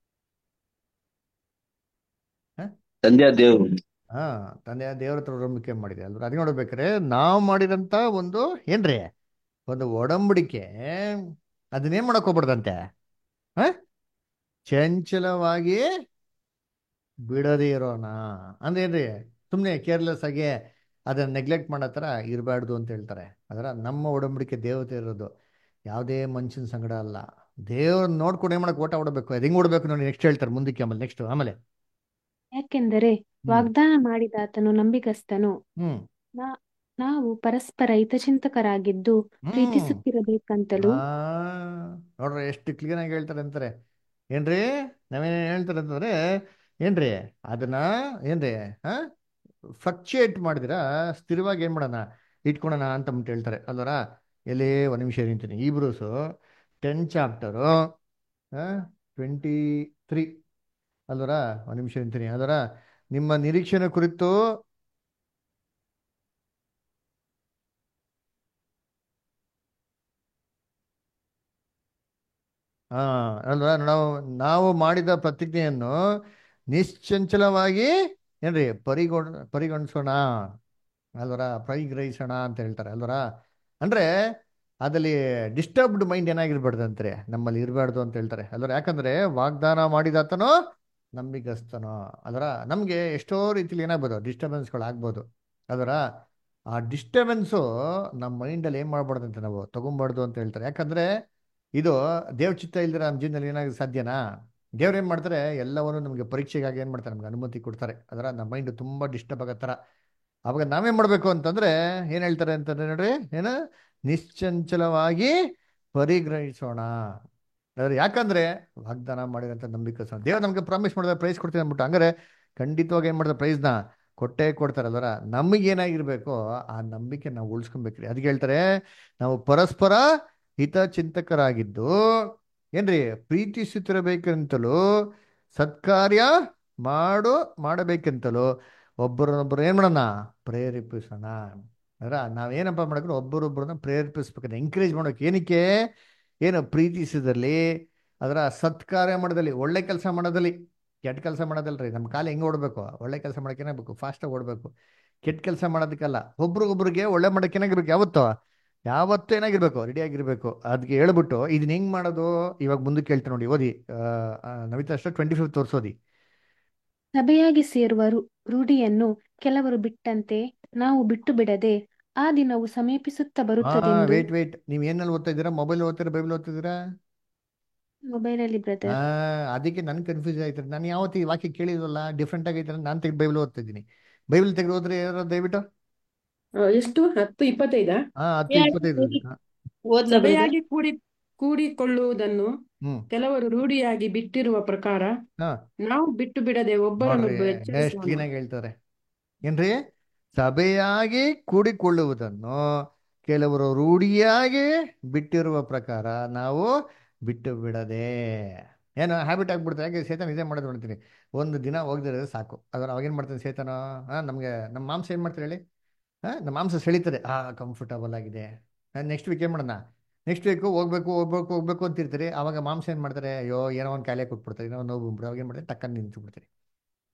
ಹ? ತಂದೆಯ ದೇವರು ಹಾ ತಂದೆ ದೇವ್ರ ಹತ್ರ ಒಡಂಬಡಿಕೆ ಮಾಡಿದೆ ಅಲ್ವ ಅದು ನೋಡ್ಬೇಕಾದ್ರೆ ನಾವು ಮಾಡಿರೋಂಥ ಒಂದು ಏನ್ರಿ ಒಂದು ಒಡಂಬಡಿಕೆ ಅದನ್ನೇನ್ ಮಾಡಕ್ ಹೋಗ್ಬಾರ್ದಂತೆ ಹ ಚಂಚಲವಾಗಿ ಬಿಡದೇ ಇರೋಣ ಅಂದ್ರೇನ್ರಿ ಸುಮ್ಮನೆ ಕೇರ್ಲೆಸ್ ಆಗಿ ಅದನ್ನ ನೆಗ್ಲೆಕ್ಟ್ ಮಾಡೋ ಥರ ಇರಬಾರ್ದು ಅಂತ ಹೇಳ್ತಾರೆ ಅದರ ನಮ್ಮ ಒಡಂಬಡಿಕೆ ದೇವತೆ ಇರೋದು ಯಾವುದೇ ಮನುಷ್ಯನ ಸಂಗಡ ಅಲ್ಲ ದೇವ್ರನ್ನ ನೋಡ್ಕೊಂಡು ಏನು ಮಾಡಕ್ಕೆ ಓಟ ಓಡಬೇಕು ಅದು ಹೆಂಗ್ ಓಡಬೇಕು ನೋಡಿ ನೆಕ್ಸ್ಟ್ ಹೇಳ್ತಾರೆ ಮುಂದಕ್ಕೆ ಆಮೇಲೆ ನೆಕ್ಸ್ಟ್ ಆಮೇಲೆ ಯಾಕೆಂದರೆ ಹ್ಮ್ ವಾಗ್ದಾನ ಮಾಡಿದಾತನು ನಂಬಿಗಸ್ತನು ಹ್ಮ್ ನಾ- ನಾವು ಪರಸ್ಪರ ಹಿತಚಿಂತಕರಾಗಿದ್ದು ಹ್ಮ್ ಪ್ರೀತಿಸುತ್ತಿರಬೇಕಂತಲೂ ಆ ನೋಡ್ರಿ ಎಷ್ಟು ಕ್ಲೀನ್ ಆಗಿ ಹೇಳ್ತಾರೆ ಅಂತಾರೆ ಏನ್ರಿ ನಾವೇನು ಹೇಳ್ತಾರೆ ಅಂತಂದ್ರೆ ಏನ್ರಿ ಅದನ್ನ ಏನ್ರಿ ಹಾ ಫ್ಲಕ್ಚುಯೇಟ್ ಮಾಡಿದಿರ ಸ್ಥಿರವಾಗಿ ಏನ್ ಮಾಡೋಣ ಇಟ್ಕೊಳೋಣ ಅಂತ ಅಂದ್ಬಿಟ್ಟು ಹೇಳ್ತಾರೆ ಅಲ್ವರ ಎಲ್ಲಿ ಒಂದು ನಿಮಿಷ ನಿಂತೀನಿ ಈ Hebrews ten chapter twenty three ಅಲ್ವರ ಒಂದು ನಿಮಿಷ ನಿಂತೀನಿ ಅದರ ನಿಮ್ಮ ನಿರೀಕ್ಷೆನ ಕುರಿತು ಹಾ ಅಲ್ವಾ ನಾವು ನಾವು ಮಾಡಿದ ಪ್ರತಿಜ್ಞೆಯನ್ನು ನಿಶ್ಚಂಚಲವಾಗಿ ಏನ್ರಿ ಪರಿಗಣ ಪರಿಗಣಿಸೋಣ ಅಲ್ವರ ಪರಿಗ್ರಹಿಸೋಣ ಅಂತ ಹೇಳ್ತಾರೆ ಅಲ್ವರ ಅಂದ್ರೆ ಅದಲ್ಲಿ ಡಿಸ್ಟರ್ಬ್ಡ್ ಮೈಂಡ್ ಏನಾಗಿರ್ಬಾರ್ದು ಅಂತಾರೆ ನಮ್ಮಲ್ಲಿ ಇರಬಾರ್ದು ಅಂತ ಹೇಳ್ತಾರೆ ಅಲ್ವರ ಯಾಕಂದ್ರೆ ವಾಗ್ದಾನ ಮಾಡಿದಾತನೋ ನಂಬಿಗಸ್ತನೋ ಅದರ ನಮಗೆ ಎಷ್ಟೋ ರೀತಿಲಿ ಏನಾಗ್ಬೋದು ಡಿಸ್ಟರ್ಬೆನ್ಸ್ಗಳು ಆಗ್ಬೋದು ಅದರ ಆ ಡಿಸ್ಟರ್ಬೆನ್ಸು ನಮ್ಮ ಮೈಂಡಲ್ಲಿ ಏನು ಮಾಡ್ಬಾರ್ದು ಅಂತ ನಾವು ತಗೊಂಬಾರ್ದು ಅಂತ ಹೇಳ್ತಾರೆ ಯಾಕಂದ್ರೆ ಇದು ದೇವ್ ಚಿತ್ತ ಇಲ್ದಿರ ನಮ್ಮ ಜೀವನದಲ್ಲಿ ಏನಾಗ ಸಾಧ್ಯನಾ ದೇವ್ರು ಏನು ಮಾಡ್ತಾರೆ ಎಲ್ಲವನ್ನು ನಮಗೆ ಪರೀಕ್ಷೆಗಾಗಿ ಏನು ಮಾಡ್ತಾರೆ ನಮ್ಗೆ ಅನುಮತಿ ಕೊಡ್ತಾರೆ ಅದರ ನಮ್ಮ ಮೈಂಡ್ ತುಂಬ ಡಿಸ್ಟರ್ಬ್ ಆಗೋ ಥರ ಅವಾಗ ನಾವೇನು ಮಾಡಬೇಕು ಅಂತಂದ್ರೆ ಏನು ಹೇಳ್ತಾರೆ ಅಂತಂದ್ರೆ ನೋಡ್ರಿ ಏನು ನಿಶ್ಚಂಚಲವಾಗಿ ಪರಿಗ್ರಹಿಸೋಣ ಅದ್ರ ಯಾಕಂದ್ರೆ ವಾಗ್ದಾನ ಮಾಡಿದಂಥ ನಂಬಿಕೆ ಸಹ ದೇವ್ರು ನಮಗೆ ಪ್ರಾಮಿಸ್ ಮಾಡಿದ್ರೆ ಪ್ರೈಸ್ ಕೊಡ್ತೀನಿ ಅಂದ್ಬಿಟ್ಟು ಹಂಗಾರೆ ಖಂಡಿತವಾಗಿ ಏನು ಮಾಡ್ತಾರೆ ಪ್ರೈಸ್ನ ಕೊಟ್ಟೇ ಕೊಡ್ತಾರಲ್ವರ ನಮಗೇನಾಗಿರ್ಬೇಕೋ ಆ ನಂಬಿಕೆ ನಾವು ಉಳಿಸ್ಕೊಬೇಕ್ರಿ ಅದಕ್ಕೆ ಹೇಳ್ತಾರೆ ನಾವು ಪರಸ್ಪರ ಹಿತಚಿಂತಕರಾಗಿದ್ದು ಏನ್ರಿ ಪ್ರೀತಿಸುತ್ತಿರಬೇಕಂತಲೂ ಸತ್ಕಾರ್ಯ ಮಾಡು ಮಾಡಬೇಕಂತಲೂ ಒಬ್ಬರನ್ನೊಬ್ಬರು ಏನು ಮಾಡೋಣ ಪ್ರೇರೇಪಿಸೋಣ ಅದರ ನಾವೇನಪ್ಪ ಮಾಡಬೇಕು ಒಬ್ಬರೊಬ್ಬರನ್ನ ಪ್ರೇರೇಪಿಸ್ಬೇಕಂದ್ರೆ ಎಂಕರೇಜ್ ಮಾಡೋಕೆ ಏನಕ್ಕೆ ಏನು ಪ್ರೀತಿಸಿದಲ್ಲಿ ಅದರ ಸತ್ಕಾರ್ಯ ಮಾಡೋದಲ್ಲಿ ಒಳ್ಳೆ ಕೆಲಸ ಮಾಡೋದಲ್ಲಿ ಕೆಟ್ಟ ಕೆಲಸ ಮಾಡೋದಲ್ರಿ ನಮ್ಮ ಕಾಲ ಹೆಂಗೆ ಓಡಬೇಕು ಒಳ್ಳೆ ಕೆಲಸ ಮಾಡೋಕೆ ಏನಾಗಬೇಕು ಫಾಸ್ಟಾಗಿ ಓಡಬೇಕು ಕೆಟ್ಟ ಕೆಲಸ ಮಾಡೋದಕ್ಕಲ್ಲ ಒಬ್ರಿಗೊಬ್ರಿಗೆ ಒಳ್ಳೆ ಮಾಡೋಕೆ ಏನಾಗಿರ್ಬೇಕು ಯಾವತ್ತೋ ಯಾವತ್ತೂ ಏನಾಗಿರ್ಬೇಕು ರೆಡಿ ಆಗಿರ್ಬೇಕು ಅದಕ್ಕೆ ಹೇಳ್ಬಿಟ್ಟು ಇದನ್ನ ಹೆಂಗ್ ಮಾಡೋದು ಇವಾಗ ಮುಂದಕ್ಕೆ ಹೇಳ್ತೀನಿ ನೋಡಿ ಓದಿ ನವಿತಾ ಅಷ್ಟ ಟ್ವೆಂಟಿ ಫಿಫ್ತ್ ತೋರಿಸೋದಿ ಸಭೆಯಾಗಿ ಸೇರುವ ರು- ರೂಢಿಯನ್ನು ಕೆಲವರು ಬಿಟ್ಟಂತೆ ನಾವು ಬಿಟ್ಟು ಬಿಡದೆ ಆ ದಿನವು ಸಮೀಪಿಸುತ್ತಾ ಹಾ ಬರುತ್ತದೆಂದು ವೇಟ್ ವೇಟ್ ನೀವು ಏನಲ್ಲಿ ಓದ್ತಾ ಇದ್ದೀರಾ ಮೊಬೈಲ್ ಓದ್ತೀರಾ ಬೈಬಲ್ ಓದ್ತಿದ್ದೀರಾ ಮೊಬೈಲಲ್ಲಿ ಆ ಬ್ರದರ್ ಅದಕ್ಕೆ ನನ್ ಕನ್ಫ್ಯೂಸ್ ಆಯ್ತು ನಾನು ಯಾವತ್ತು ಈ ವಾಕ್ಯ ಕೇಳಿದ್ವಲ್ಲ ಡಿಫ್ರೆಂಟ್ ಆಗೈತೆ ನಾನು ತೆಗೆದು ಬೈಬಲ್ ಓದ್ತಾ ಇದ್ದೀನಿ ಬೈಬಲ್ ತೆಗೆದು ಓದ್ರಿ ಯಾರು ದಯವಿಟ್ಟು ಆ, ಎಷ್ಟು ಹತ್ತು ಇಪ್ಪತ್ತೈದಾ ಹಾ ಹತ್ತು ಇಪ್ಪತ್ತೈದು ಹಾ, ಓದ್ಲಾ ಬ್ರದರ್ ಸಭೆಯಾಗಿ ಕೂಡಿ ಕೂಡಿಕೊಳ್ಳುವುದನ್ನು ಹ್ಮ್ ಕೆಲವರು ರೂಢಿಯಾಗಿ ಬಿಟ್ಟಿರುವ ಪ್ರಕಾರ ಹಾ ನಾವು ಬಿಟ್ಟು ಬಿಡದೆ ನೋಡ್ರಿ ಒಬ್ಬರನ್ನೊಬ್ಬರು ಎಷ್ಟು ಎಚ್ಚರಿಸೋಣ ಕ್ಲೀನ್ ಆಗಿ ಹೇಳ್ತಾರೆ ಏನ್ರಿ ಸಭೆಯಾಗಿ ಕೂಡಿಕೊಳ್ಳುವುದನ್ನು ಕೆಲವರು ರೂಢಿಯಾಗಿ ಬಿಟ್ಟಿರುವ ಪ್ರಕಾರ ನಾವು ಬಿಟ್ಟು ಬಿಡದೆ ಏನು ಹ್ಯಾಬಿಟ್ ಆಗ್ಬಿಡ್ತಾರೆ ಯಾಕೆ ಸೇತನ ಇದೇ ಮಾಡೋದು ನೋಡ್ತೀನಿ ಒಂದು ದಿನ ಹೋಗದಿರೋದು ಸಾಕು ಅದ್ರ ಅವಾಗೇನು ಮಾಡ್ತಾನೆ ಸೇತನ ಹಾ ನಮಗೆ ನಮ್ಮ ಮಾಂಸ ಏನು ಮಾಡ್ತಾರೆ ಹೇಳಿ ಹಾ ನಮ್ಮ ಮಾಂಸ ಸೆಳೀತದೆ ಆ ಕಂಫರ್ಟಬಲ್ ಆಗಿದೆ ನೆಕ್ಸ್ಟ್ ವೀಕ್ ಏನು ಮಾಡೋಣ ನೆಕ್ಸ್ಟ್ ವೀಕು ಹೋಗ್ಬೇಕು ಹೋಗ್ಬೇಕು ಹೋಗ್ಬೇಕು ಅಂತಿರ್ತೀರಿ ಅವಾಗ ಮಾಂಸ ಏನು ಮಾಡ್ತಾರೆ ಅಯ್ಯೋ ಏನೋ ಒಂದು ಕಾಯಿಲೆ ಕೊಟ್ಬಿಡ್ತಾರೆ ಏನೋ ಒಂದು ನೋವು ಬಂದ್ಬಿಡ್ತಾರೆ ಅವಾಗ ಏನು ಮಾಡ್ತಾರೆ ಟಕ್ಕನ್ ನಿಂತು ಬಿಡ್ತಾರೆ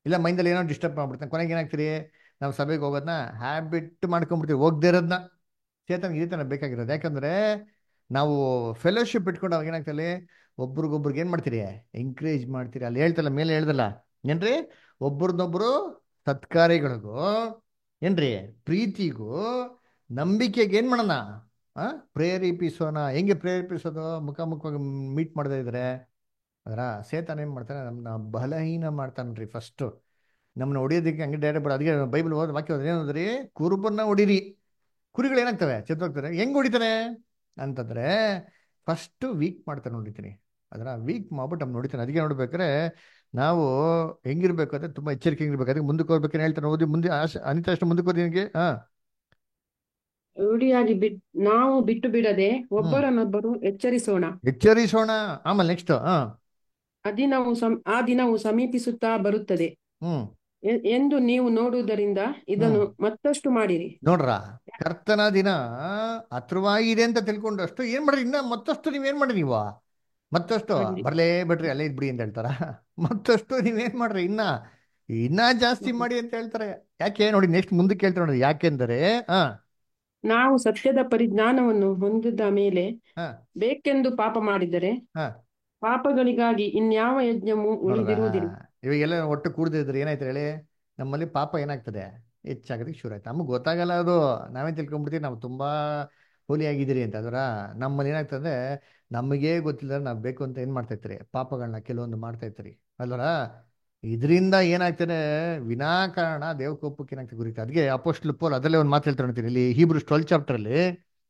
ಇಲ್ಲ ಮೈಂಡಲ್ಲಿ ಏನೋ ಡಿಸ್ಟರ್ಬ್ ಮಾಡ್ಬಿಡ್ತಾನೆ ಕೊನೆಗೆ ಏನಾಗ್ತೀರಿ ನಾವು ಸಭೆಗೆ ಹೋಗೋದನ್ನ ಹ್ಯಾಬಿಟ್ ಮಾಡ್ಕೊಂಡ್ಬಿಡ್ತೀವಿ ಹೋಗದೇ ಇರೋದನ್ನ ಚೇತನ್ ಈ ಥರ ಬೇಕಾಗಿರೋದು ಯಾಕಂದ್ರೆ ನಾವು ಫೆಲೋಶಿಪ್ ಇಟ್ಕೊಂಡು ಅವಾಗ ಏನಾಗ್ತಲ್ಲಿ ಒಬ್ರಿಗೊಬ್ರಿಗೆ ಏನು ಮಾಡ್ತೀರಿ ಎಂಕರೇಜ್ ಮಾಡ್ತೀರಿ ಅಲ್ಲಿ ಹೇಳ್ತಲ್ಲ ಮೇಲೆ ಹೇಳ್ದಲ್ಲ ಏನ್ರಿ ಒಬ್ರನ್ನೊಬ್ರು ಸತ್ಕಾರ್ಯಗಳಿಗೂ ಏನ್ರಿ ಪ್ರೀತಿಗೂ ನಂಬಿಕೆಗೆ ಏನು ಮಾಡೋಣ ಆ ಪ್ರೇರೇಪಿಸೋಣ ಹೆಂಗೆ ಪ್ರೇರೇಪಿಸೋದು ಮುಖಾಮುಖವಾಗಿ ಮೀಟ್ ಮಾಡದೇ ಇದ್ರೆ ಅದರ ಸೇತಾನ ಏನು ಮಾಡ್ತಾನೆ ನಮ್ಮನ್ನ ಬಲಹೀನ ಮಾಡ್ತಾನ್ರಿ ಫಸ್ಟು ನಮ್ಮನ್ನ ಹೊಡಿಯೋದಕ್ಕೆ ಹಂಗೆ ಡೈರೆಕ್ಟ್ ಬರೋ ಅದಕ್ಕೆ ಬೈಬಲ್ ಓದ್ ವಾಕ್ಯ ಓದಿದ್ರೆ ಏನಂದ್ರಿ ಕುರುಬನ್ನ ಹೊಡಿರಿ ಕುರಿಗಳು ಏನಾಗ್ತವೆ ಚೆತ್ತೋಗ್ತಾರೆ ಹೆಂಗ್ ಹೊಡಿತಾನೆ ಅಂತಂದ್ರೆ ಫಸ್ಟ್ ವೀಕ್ ಮಾಡ್ತಾನೆ ನೋಡಿತೀನಿ ಅದರ ವೀಕ್ ಮಾಡ್ಬಿಟ್ಟು ಅವ್ನು ನೋಡಿತಾನೆ ಅದಕ್ಕೆ ನೋಡ್ಬೇಕಾದ್ರೆ ನಾವು ಹೆಂಗಿರ್ಬೇಕು ಅಂದ್ರೆ ತುಂಬಾ ಎಚ್ಚರಿಕೆ ಇರ್ಬೇಕು ಅದಕ್ಕೆ ಮುಂದಕ್ಕೆ ಹೋಗ್ಬೇಕಂತ ಹೇಳ್ತಾನೆ ಓದಿ ಮುಂದೆ ಆಶ ಅನಿತ ಅಷ್ಟು ಮುಂದಕ್ಕೆ ಓದಿ ನಿನಗೆ ಹಾ ರೂಢಿಯಾಗಿ ಬಿಟ್ ನಾವು ಬಿಟ್ಟು ಬಿಡದೆ ಒಬ್ಬರನ್ನೊಬ್ಬರು ಎಚ್ಚರಿಸೋಣ ಎಚ್ಚರಿಸೋಣ ಆಮೇಲೆ ನೆಕ್ಸ್ಟ್ ಹಾ ಆ ದಿನವು ಸಂ ಆ ದಿನವು ಸಮೀಪಿಸುತ್ತಾ ಬರುತ್ತದೆ ಹ್ಮ್ ಎ- ಎಂದು ನೀವು ನೋಡುವುದರಿಂದ ಇದನ್ನು ಮತ್ತಷ್ಟು ಮಾಡಿರಿ ನೋಡ್ರ ಕರ್ತನ ದಿನ ಹತ್ರವಾಗಿದೆ ಅಂತ ತಿಳ್ಕೊಂಡಷ್ಟು ಏನ್ ಮಾಡ್ರಿ ಇನ್ನ ಮತ್ತಷ್ಟು ನೀವೇನ್ ಮಾಡ್ರಿ ನೀವು ಮತ್ತಷ್ಟು ಖಂಡಿತ. ಬರ್ಲೇ ಬಿಡ್ರಿ ಅಲ್ಲೇ ಇದ್ಬಿಡಿ ಅಂತ ಹೇಳ್ತಾರ ಮತ್ತಷ್ಟು ನೀವೇನ್ ಮಾಡ್ರಿ ಇನ್ನ ಇನ್ನ ಜಾಸ್ತಿ ಮಾಡಿ ಅಂತ ಹೇಳ್ತಾರೆ ಯಾಕೆ ನೋಡಿ ನೆಕ್ಸ್ಟ್ ಮುಂದಕ್ಕೆ ಹೇಳ್ತಾರೆ ನೋಡಿ ಯಾಕೆಂದರೆ ಹಾ ನಾವು ಸತ್ಯದ ಪರಿಜ್ಞಾನವನ್ನು ಹೊಂದಿದ ಮೇಲೆ ಹಾ. ಬೇಕೆಂದು ಪಾಪ ಮಾಡಿದರೆ ಹಾ. ಪಾಪಗಳಿಗಾಗಿ ಇನ್ಯಾವ ಯಜ್ಞವು ಉಳಿದಿರುವುದಿಲ್ಲ ಇವಾಗೆಲ್ಲ ಒಟ್ಟು ಕೂಡದೇ ಇದ್ರೆ ಏನಾಯ್ತು ಹೇಳಿ ನಮ್ಮಲ್ಲಿ ಪಾಪ ಏನಾಗ್ತದೆ ಹೆಚ್ಚಾಗೋದಕ್ಕೆ ಶುರು ಆಯ್ತು ನಮಗೆ ಗೊತ್ತಾಗಲ್ಲ ಅದು ನಾವೇ ತಿಳ್ಕೊಂಡ್ಬಿಡ್ತೀವಿ ನಾವು ತುಂಬಾ ಹೋಲಿ ಆಗಿದ್ದೀರಿ ಅಂತ ಅದರ ನಮ್ಮಲ್ಲಿ ಏನಾಗ್ತದೆ ನಮಗೇ ಗೊತ್ತಿಲ್ಲ ನಾವು ಬೇಕು ಅಂತ ಏನ್ ಮಾಡ್ತಾ ಇರ್ತೀರಿ ಪಾಪಗಳನ್ನ ಕೆಲವೊಂದು ಮಾಡ್ತಾ ಇರ್ತೀರಿ ಅಲ್ವರ ಇದರಿಂದ ಏನಾಗ್ತದೆ ವಿನಾಕಾರಣ ದೇವ ಕೋಪಕ್ಕೆ ಏನಾಗ್ತದೆ ಗುರಿತ ಅದಕ್ಕೆ ಅಪೋಸ್ಟ್ಲ್ ಪೋಲ್ ಅದರಲ್ಲೇ ಒಂದು ಮಾತು ಹೇಳ್ತಾ ನೋಡ್ತೀನಿ ಇಲ್ಲಿ ಹೀಬ್ರೂಸ್ ಟ್ವೆಲ್ ಚಾಪ್ಟರ್ ಅಲ್ಲಿ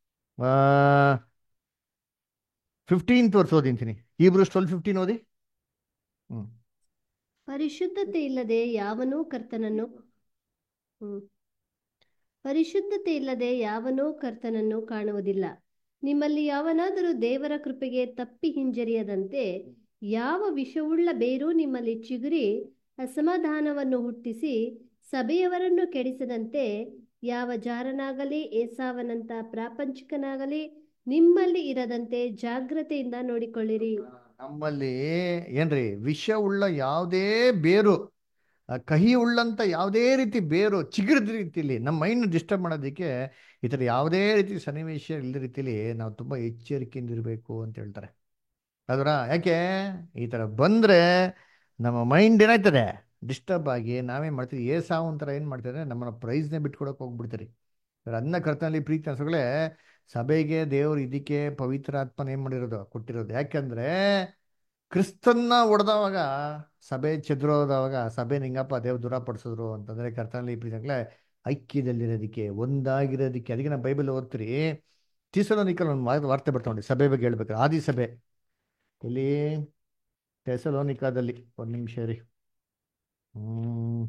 ಫಿಫ್ಟೀನ್ತ್ ವರ್ಷ ಓದಿಂತೀನಿ ಹೀಬ್ರೂಸ್ ಟ್ವೆಲ್ ಫಿಫ್ಟೀನ್ ಓದಿ ಹ್ಮ್ ಪರಿಶುದ್ಧತೆ ಇಲ್ಲದೆ ಯಾವನೂ ಕರ್ತನನ್ನು ಹ್ಮ್. ಪರಿಶುದ್ಧತೆ ಇಲ್ಲದೆ ಯಾವನೂ ಕರ್ತನನ್ನು ಕಾಣುವುದಿಲ್ಲ ನಿಮ್ಮಲ್ಲಿ ಯಾವನಾದರೂ ದೇವರ ಕೃಪೆಗೆ ತಪ್ಪಿ ಹಿಂಜರಿಯದಂತೆ ಯಾವ ವಿಷವುಳ್ಳ ಬೇರು ನಿಮ್ಮಲ್ಲಿ ಚಿಗುರಿ ಅಸಮಾಧಾನವನ್ನು ಹುಟ್ಟಿಸಿ ಸಭೆಯವರನ್ನು ಕೆಡಿಸದಂತೆ ಯಾವ ಜಾರನಾಗಲಿ ಏಸಾವನಂತ ಪ್ರಾಪಂಚಿಕನಾಗಲಿ ನಿಮ್ಮಲ್ಲಿ ಇರದಂತೆ ಜಾಗ್ರತೆಯಿಂದ ನೋಡಿಕೊಳ್ಳಿರಿ ನಮ್ಮಲ್ಲಿ ಏನ್ರಿ ವಿಷ ಉಳ್ಳ ಯಾವುದೇ ಬೇರು ಆ, ಕಹಿ ಉಳ್ಳಂತ ಯಾವುದೇ ರೀತಿ ಬೇರು ಚಿಗುರಿದ ರೀತಿಲಿ ನಮ್ಮ ಮೈಂಡ್ ಡಿಸ್ಟರ್ಬ್ ಮಾಡೋದಕ್ಕೆ ಈ ಥರ ಯಾವುದೇ ರೀತಿ ಸನ್ನಿವೇಶ ಇಲ್ಲದ ರೀತಿಲಿ ನಾವು ತುಂಬಾ ಎಚ್ಚರಿಕೆಯಿಂದ ಇರಬೇಕು ಅಂತ ಹೇಳ್ತಾರೆ ಅದರ ಯಾಕೆ ಈ ಥರ ಬಂದ್ರೆ ನಮ್ಮ ಮೈಂಡ್ ಏನಾಯ್ತದೆ ಡಿಸ್ಟರ್ಬ್ ಆಗಿ ನಾವೇನ್ ಮಾಡ್ತೀವಿ ಏಸಾವ್ ಒಂಥರ ಏನ್ ಮಾಡ್ತಾರೆ ನಮ್ಮನ್ನ ಪ್ರೈಸ್ನೇ ಬಿಟ್ಕೊಡಕ್ ಹೋಗ್ಬಿಡ್ತೀರಿ ಅದನ್ನ ಕರ್ತನಲ್ಲಿ ಪ್ರೀತಿ ಅನ್ಸೋಗಳೇ ಸಭೆಗೆ ದೇವರು ಇದಕ್ಕೆ ಪವಿತ್ರ ಆತ್ಮನ ಏನ್ ಮಾಡಿರೋದು ಕೊಟ್ಟಿರೋದು ಯಾಕಂದ್ರೆ ಕ್ರಿಸ್ತನ್ನ ಹೊಡೆದವಾಗ ಸಭೆ ಚೆದ್ರೋದವಾಗ ಸಭೆ ನಿಂಗಪ್ಪ ದೇವ್ ದೂರ ಪಡಿಸಿದ್ರು ಅಂತಂದ್ರೆ ಕರ್ತನಲ್ಲಿ ಪ್ರೀತಿಯಾಗಲೇ ಐಕ್ಯದಲ್ಲಿರೋದಕ್ಕೆ ಒಂದಾಗಿರೋದಕ್ಕೆ ಅದಕ್ಕೆ ನಾವು ಬೈಬಲ್ ಓದ್ತೀರಿ ತೀಸಲೋನಿಕಲ್ ಒಂದು ವಾರ್- ವಾರ್ತೆ ಬರ್ತಾ ನೋಡಿ ಸಭೆ ಬಗ್ಗೆ ಹೇಳ್ಬೇಕು ಆದಿ ಸಭೆ ಇಲ್ಲಿ ಟೆಸಲೋನಿಕಾದಲ್ಲಿ ಒಂದು ನಿಮಿಷ ರೀ hmm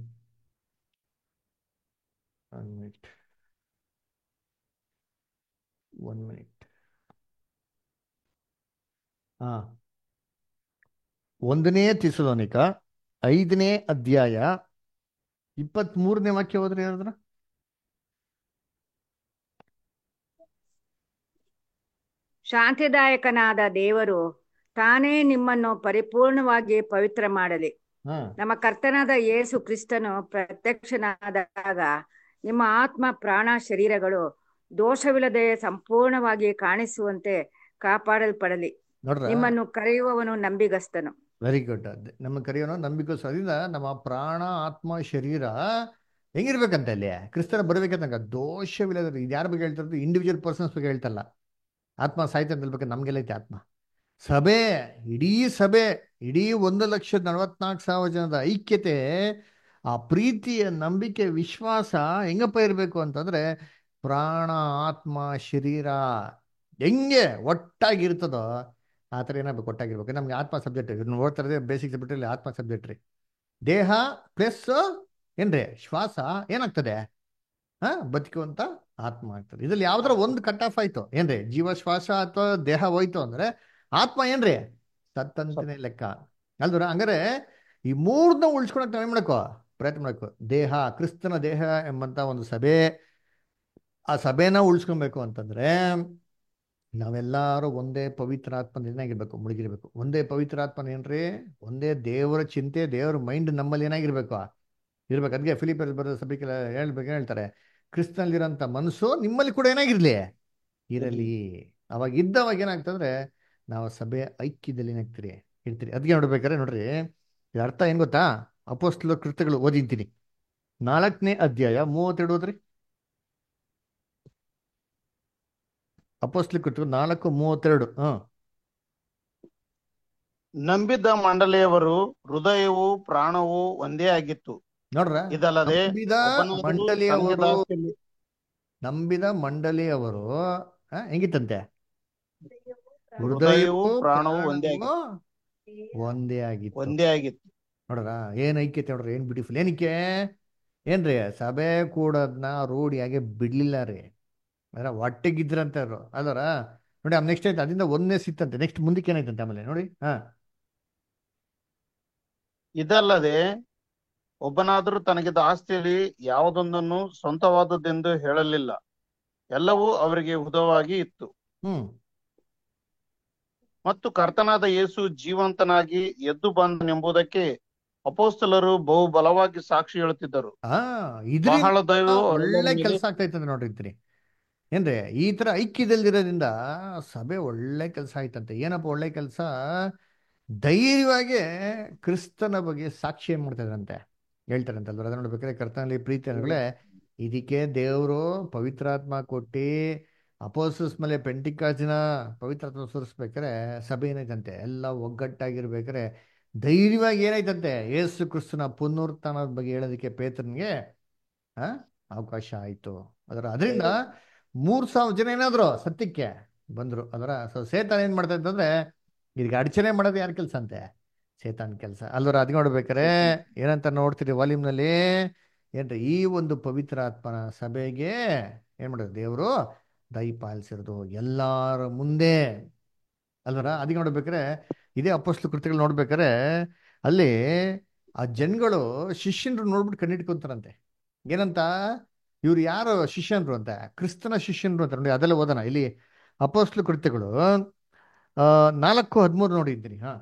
one minute one minute ಹಾ ಒಂದನೇ ತಿಸಲೋನಿಕ ಐದನೇ ಅಧ್ಯಾಯ ಇಪ್ಪತ್ತ್ ಮೂರನೇ ವಾಕ್ಯ ಹೋದ್ರೆ ಹೇಳಿದ್ರ ಶಾಂತಿದಾಯಕನಾದ ದೇವರು ತಾನೇ ನಿಮ್ಮನ್ನು ಪರಿಪೂರ್ಣವಾಗಿ ಪವಿತ್ರ ಮಾಡಲಿ ಹಾ ನಮ್ಮ ಕರ್ತನಾದ ಯೇಸು ಕ್ರಿಸ್ತನು ಪ್ರತ್ಯಕ್ಷನಾದಾಗ ನಿಮ್ಮ ಆತ್ಮ ಪ್ರಾಣ ಶರೀರಗಳು ದೋಷವಿಲ್ಲದೆ ಸಂಪೂರ್ಣವಾಗಿ ಕಾಣಿಸುವಂತೆ ಕಾಪಾಡಲ್ಪಡಲಿ ನೋಡ್ರ ನಿಮ್ಮನ್ನು ಕರೆಯುವವನು ನಂಬಿಗಸ್ತನು ವೆರಿ ಗುಡ್ ನಮ್ಮ ಕರೆಯೋನು ನಂಬಿಕೋಸ್ಕರ ಅದರಿಂದ ನಮ್ಮ ಪ್ರಾಣ ಆತ್ಮ ಶರೀರ ಹೆಂಗಿರ್ಬೇಕಂತ ಅಲ್ಲಿ ಕ್ರಿಸ್ತನ ಬರ್ಬೇಕಂತ ದೋಷವಿಲ್ಲದ ಇದು ಯಾರ ಬಗ್ಗೆ ಹೇಳ್ತಾರೆ ಇಂಡಿವಿಜುವಲ್ ಪರ್ಸನ್ಸ್ ಬಗ್ಗೆ ಹೇಳ್ತಲ್ಲ ಆತ್ಮ ಸಾಯ್ತ ಅಂತ ಹೇಳ್ಬೇಕು ನಮ್ಗೆಲ್ಲ ಐತೆ ಆತ್ಮ ಸಭೆ ಇಡೀ ಸಭೆ ಇಡೀ ಒಂದು ಲಕ್ಷದ ನಲವತ್ನಾಲ್ಕು ಸಾವಿರ ಜನದ ಐಕ್ಯತೆ ಆ ಪ್ರೀತಿಯ ನಂಬಿಕೆ ವಿಶ್ವಾಸ ಹೆಂಗಪ್ಪ ಇರಬೇಕು ಅಂತಂದ್ರೆ ಪ್ರಾಣ ಆತ್ಮ ಶರೀರ ಹೆಂಗೆ ಒಟ್ಟಾಗಿರ್ತದೋ ಆ ಥರ ಏನಾಗಬೇಕು ಒಟ್ಟಾಗಿರ್ಬೇಕು ನಮ್ಗೆ ಆತ್ಮ ಸಬ್ಜೆಕ್ಟ್ ಇದನ್ನ ಓದ್ತಾ ಇರೋದೇ ಬೇಸಿಕ್ ಸಬ್ಜೆಕ್ಟ್ ಅಲ್ಲಿ ಆತ್ಮ ಸಬ್ಜೆಕ್ಟ್ ರೀ ದೇಹ ಪ್ಲಸ್ ಏನ್ರಿ ಶ್ವಾಸ ಏನಾಗ್ತದೆ ಹಾ ಬದುಕುವಂತ ಆತ್ಮ ಆಗ್ತದೆ ಇದ್ರಲ್ಲಿ ಯಾವ್ದಾರ ಒಂದು ಕಟ್ ಆಫ್ ಆಯ್ತು ಏನ್ರಿ ಜೀವ ಶ್ವಾಸ ಅಥವಾ ದೇಹ ಹೋಯ್ತು ಅಂದ್ರೆ ಆತ್ಮ ಏನ್ರಿ ಸತ್ತಂತನೇ ಲೆಕ್ಕ ಅಲ್ದ್ರ ಹಂಗಾರೆ ಈ ಮೂರ್ನ ಉಳಿಸ್ಕೊಳಕ್ ನಾವ್ ಏನ್ ಮಾಡಬೇಕು ಪ್ರಯತ್ನ ಮಾಡಬೇಕು ದೇಹ ಕ್ರಿಸ್ತನ ದೇಹ ಎಂಬಂತ ಒಂದು ಸಭೆ ಆ ಸಭೆನ ಉಳಿಸ್ಕೊಬೇಕು ಅಂತಂದ್ರೆ ನಾವೆಲ್ಲರೂ ಒಂದೇ ಪವಿತ್ರ ಆತ್ಮದಿಂದ ಏನಾಗಿರ್ಬೇಕು ಮುಳುಗಿರ್ಬೇಕು ಒಂದೇ ಪವಿತ್ರ ಆತ್ಮನ ಏನ್ರಿ ಒಂದೇ ದೇವರ ಚಿಂತೆ ದೇವರ ಮೈಂಡ್ ನಮ್ಮಲ್ಲಿ ಏನಾಗಿರ್ಬೇಕು ಇರ್ಬೇಕು ಅದಕ್ಕೆ ಫಿಲಿಪಲ್ಲಿ ಬರೋ ಸಭೆಗೆಲ್ಲ ಹೇಳ್ಬೇಕು ಹೇಳ್ತಾರೆ ಕ್ರಿಸ್ತನಲ್ಲಿರೋಂಥ ಮನಸ್ಸು ನಿಮ್ಮಲ್ಲಿ ಕೂಡ ಏನಾಗಿರ್ಲಿ ಇರಲಿ ಅವಾಗ ಇದ್ದವಾಗ ಏನಾಗ್ತಂದ್ರೆ ನಾವು ಸಭೆ ಐಕ್ಯದಲ್ಲಿ ಏನಾಗ್ತೀರಿ ಇರ್ತೀರಿ ಅದಕ್ಕೆ ನೋಡ್ಬೇಕಾದ್ರೆ ನೋಡ್ರಿ ಇದ್ರ ಅರ್ಥ ಏನ್ ಗೊತ್ತಾ ಅಪೋಸ್ತಲ ಕೃತ್ಯಗಳು ಓದಿಂತೀನಿ ನಾಲ್ಕನೇ ಅಧ್ಯಾಯ ಮೂವತ್ತೆರಡು ಓದ್ರಿ ಅಪೋಸ್ತಲ ಕೃತ್ಯಗಳು ನಾಲ್ಕು ಮೂವತ್ತೆರಡು ಹಾ ನಂಬಿದ್ದ ಮಂಡಳಿಯವರು ಹೃದಯವೂ ಪ್ರಾಣವೂ ಒಂದೇ ಆಗಿತ್ತು ನೋಡ್ರ ಇದಲ್ಲದೆ ನಂಬಿದ ಒಬ್ಬನಾದರೂ ತನಗೆ ಮಂಡಳಿಯವರು ದಾಸ್ಯಲ್ಲಿ ನಂಬಿದ ಮಂಡಳಿಯವರು ಆ, ಹೆಂಗಿತ್ತಂತೆ ಹೃದಯವೂ ಹೃದಯವೂ ಪ್ರಾಣವೂ ಒಂದೇ ಪ್ರಾಣವೂ ಆಗಿತ್ತು ಒಂದೇ ಆಗಿತ್ತು ಒಂದೇ ಆಗಿತ್ತು ನೋಡ್ರ ಏನ್ ಐಕ್ಯತೆ ನೋಡ್ರಿ ಏನ್ ಬ್ಯೂಟಿಫುಲ್ ಏನಕ್ಕೆ ಏನ್ರಿ ಸಭೆ ಕೂಡೋದ್ನ ರೂಢಿಯಾಗಿ ಬಿಡ್ಲಿಲ್ಲ ರೀ ಅಂದ್ರೆ ಒಟ್ಟಿಗಿದ್ರಂತೆ ಅವ್ರು ಅಲ್ವರ ನೋಡಿ ನೆಕ್ಸ್ಟ್ ಆಯ್ತು ಅದರಿಂದ ಒಂದೇ ಸಿತ್ತಂತೆ ನೆಕ್ಸ್ಟ್ ಮುಂದಕ್ಕೆ ಏನಾಯ್ತಂತೆ ಆಮೇಲೆ ನೋಡಿ ಹಾ ಇದಲ್ಲದೆ ಒಬ್ಬನಾದರೂ ತನಗಿದ್ದ ಆಸ್ತಿಯಲ್ಲಿ ಯಾವುದೊಂದನ್ನು ಸ್ವಂತವಾದದ್ದೆಂದು ಹೇಳಲಿಲ್ಲ ಎಲ್ಲವೂ ಅವರಿಗೆ ಹುದವಾಗಿ ಇತ್ತು ಹ್ಮ್ ಮತ್ತು ಕರ್ತನಾದ ಯೇಸು ಜೀವಂತನಾಗಿ ಎದ್ದು ಬಂದನೆಂಬುದಕ್ಕೆ ಅಪೋಸ್ತಲರು ಬಹು ಬಲವಾಗಿ ಸಾಕ್ಷಿ ಹೇಳುತ್ತಿದ್ದರು ಆ ಇದ್ರಿಂದ ಬಹಳ ದೈವವು ಅವರ ಒಳ್ಳೆ ಮೇಲೆ ಕೆಲಸ ಆಗ್ತೈತಂತೆ ನೋಡ್ರಿ ಇದ್ರಿ ಏನ್ರಿ ಈ ತರ ಐಕ್ಯದಲ್ಲಿರೋದ್ರಿಂದ ಸಭೆ ಒಳ್ಳೆ ಕೆಲಸ ಆಯ್ತಂತೆ ಏನಪ್ಪ ಒಳ್ಳೆ ಕೆಲಸ ಧೈರ್ಯವಾಗಿ ಕ್ರಿಸ್ತನ ಬಗ್ಗೆ ಸಾಕ್ಷಿ ಏನ್ ಮಾಡ್ತಾ ಇದ್ರಂತೆ ಹೇಳ್ತಾರಂತೆ ಅಲ್ವ ಅದನ್ನ ನೋಡ್ಬೇಕಾದ್ರೆ ಕರ್ತನಲ್ಲಿ ಪ್ರೀತಿ ಅನ್ನಗಳೇ ಇದಕ್ಕೆ ದೇವರು ಪವಿತ್ರಾತ್ಮ ಕೊಟ್ಟಿ ಅಪೋಸಸ್ ಮೇಲೆ ಪೆಂಟಿಕಾಸಿನ ಪವಿತ್ರಾತ್ಮ ಸುರಿಸ್ಬೇಕಾರೆ ಸಭೆ ಏನಾಯ್ತಂತೆ ಎಲ್ಲ ಒಗ್ಗಟ್ಟಾಗಿರ್ಬೇಕಾರೆ ಧೈರ್ಯವಾಗಿ ಏನಾಯ್ತಂತೆ ಯೇಸು ಕ್ರಿಸ್ತನ ಪುನರುತ್ಥಾನದ ಬಗ್ಗೆ ಹೇಳೋದಕ್ಕೆ ಪೇತ್ರನ್ಗೆ ಆ ಅವಕಾಶ ಆಯ್ತು ಅದರ ಅದರಿಂದ ಮೂರ್ ಸಾವಿರ ಜನ ಏನಾದ್ರು ಸತ್ಯಕ್ಕೆ ಬಂದ್ರು ಅದರ ಸೊ ಸೇತಾನ್ ಏನ್ ಮಾಡ್ತಾ ಇತ್ತಂದ್ರೆ ಇದಕ್ಕೆ ಅಡಚಣೆ ಮಾಡೋದು ಯಾರ ಕೆಲಸ ಅಂತೆ ಸೇತಾನ್ ಕೆಲಸ ಅಲ್ವರ ಅದ್ ನೋಡ್ಬೇಕಾರೆ ಏನಂತ ನೋಡ್ತೀರಿ ವಾಲ್ಯೂಮ್ನಲ್ಲಿ ಏನ್ರಿ ಈ ಒಂದು ಪವಿತ್ರ ಆತ್ಮನ ಸಭೆಗೆ ಏನ್ ಮಾಡೋದು ದೇವರು ದಯಪಾಲಿಸಿರೋದು ಎಲ್ಲಾರ ಮುಂದೆ ಅಲ್ವರ ಅದಕ್ಕೆ ನೋಡ್ಬೇಕಾರೆ ಇದೇ ಅಪೋಸ್ಲು ಕೃತಿಗಳು ನೋಡ್ಬೇಕಾರೆ ಅಲ್ಲಿ ಆ ಜನಗಳು ಶಿಷ್ಯನ್ರು ನೋಡ್ಬಿಟ್ಟು ಕಣ್ಣಿಟ್ಕೊಂತಾರಂತೆ ಏನಂತ ಇವ್ರು ಯಾರು ಶಿಷ್ಯನ್ರು ಅಂತ ಕ್ರಿಸ್ತನ ಶಿಷ್ಯನ್ರು ಅಂತ ನೋಡಿ ಅದೆಲ್ಲ ಓದೋಣ ಇಲ್ಲಿ ಅಪೋಸ್ಲು ಕೃತ್ಯಗಳು ಆ ನಾಲ್ಕು ಹದಿಮೂರು ನೋಡಿದ್ದೀನಿ ಹಾ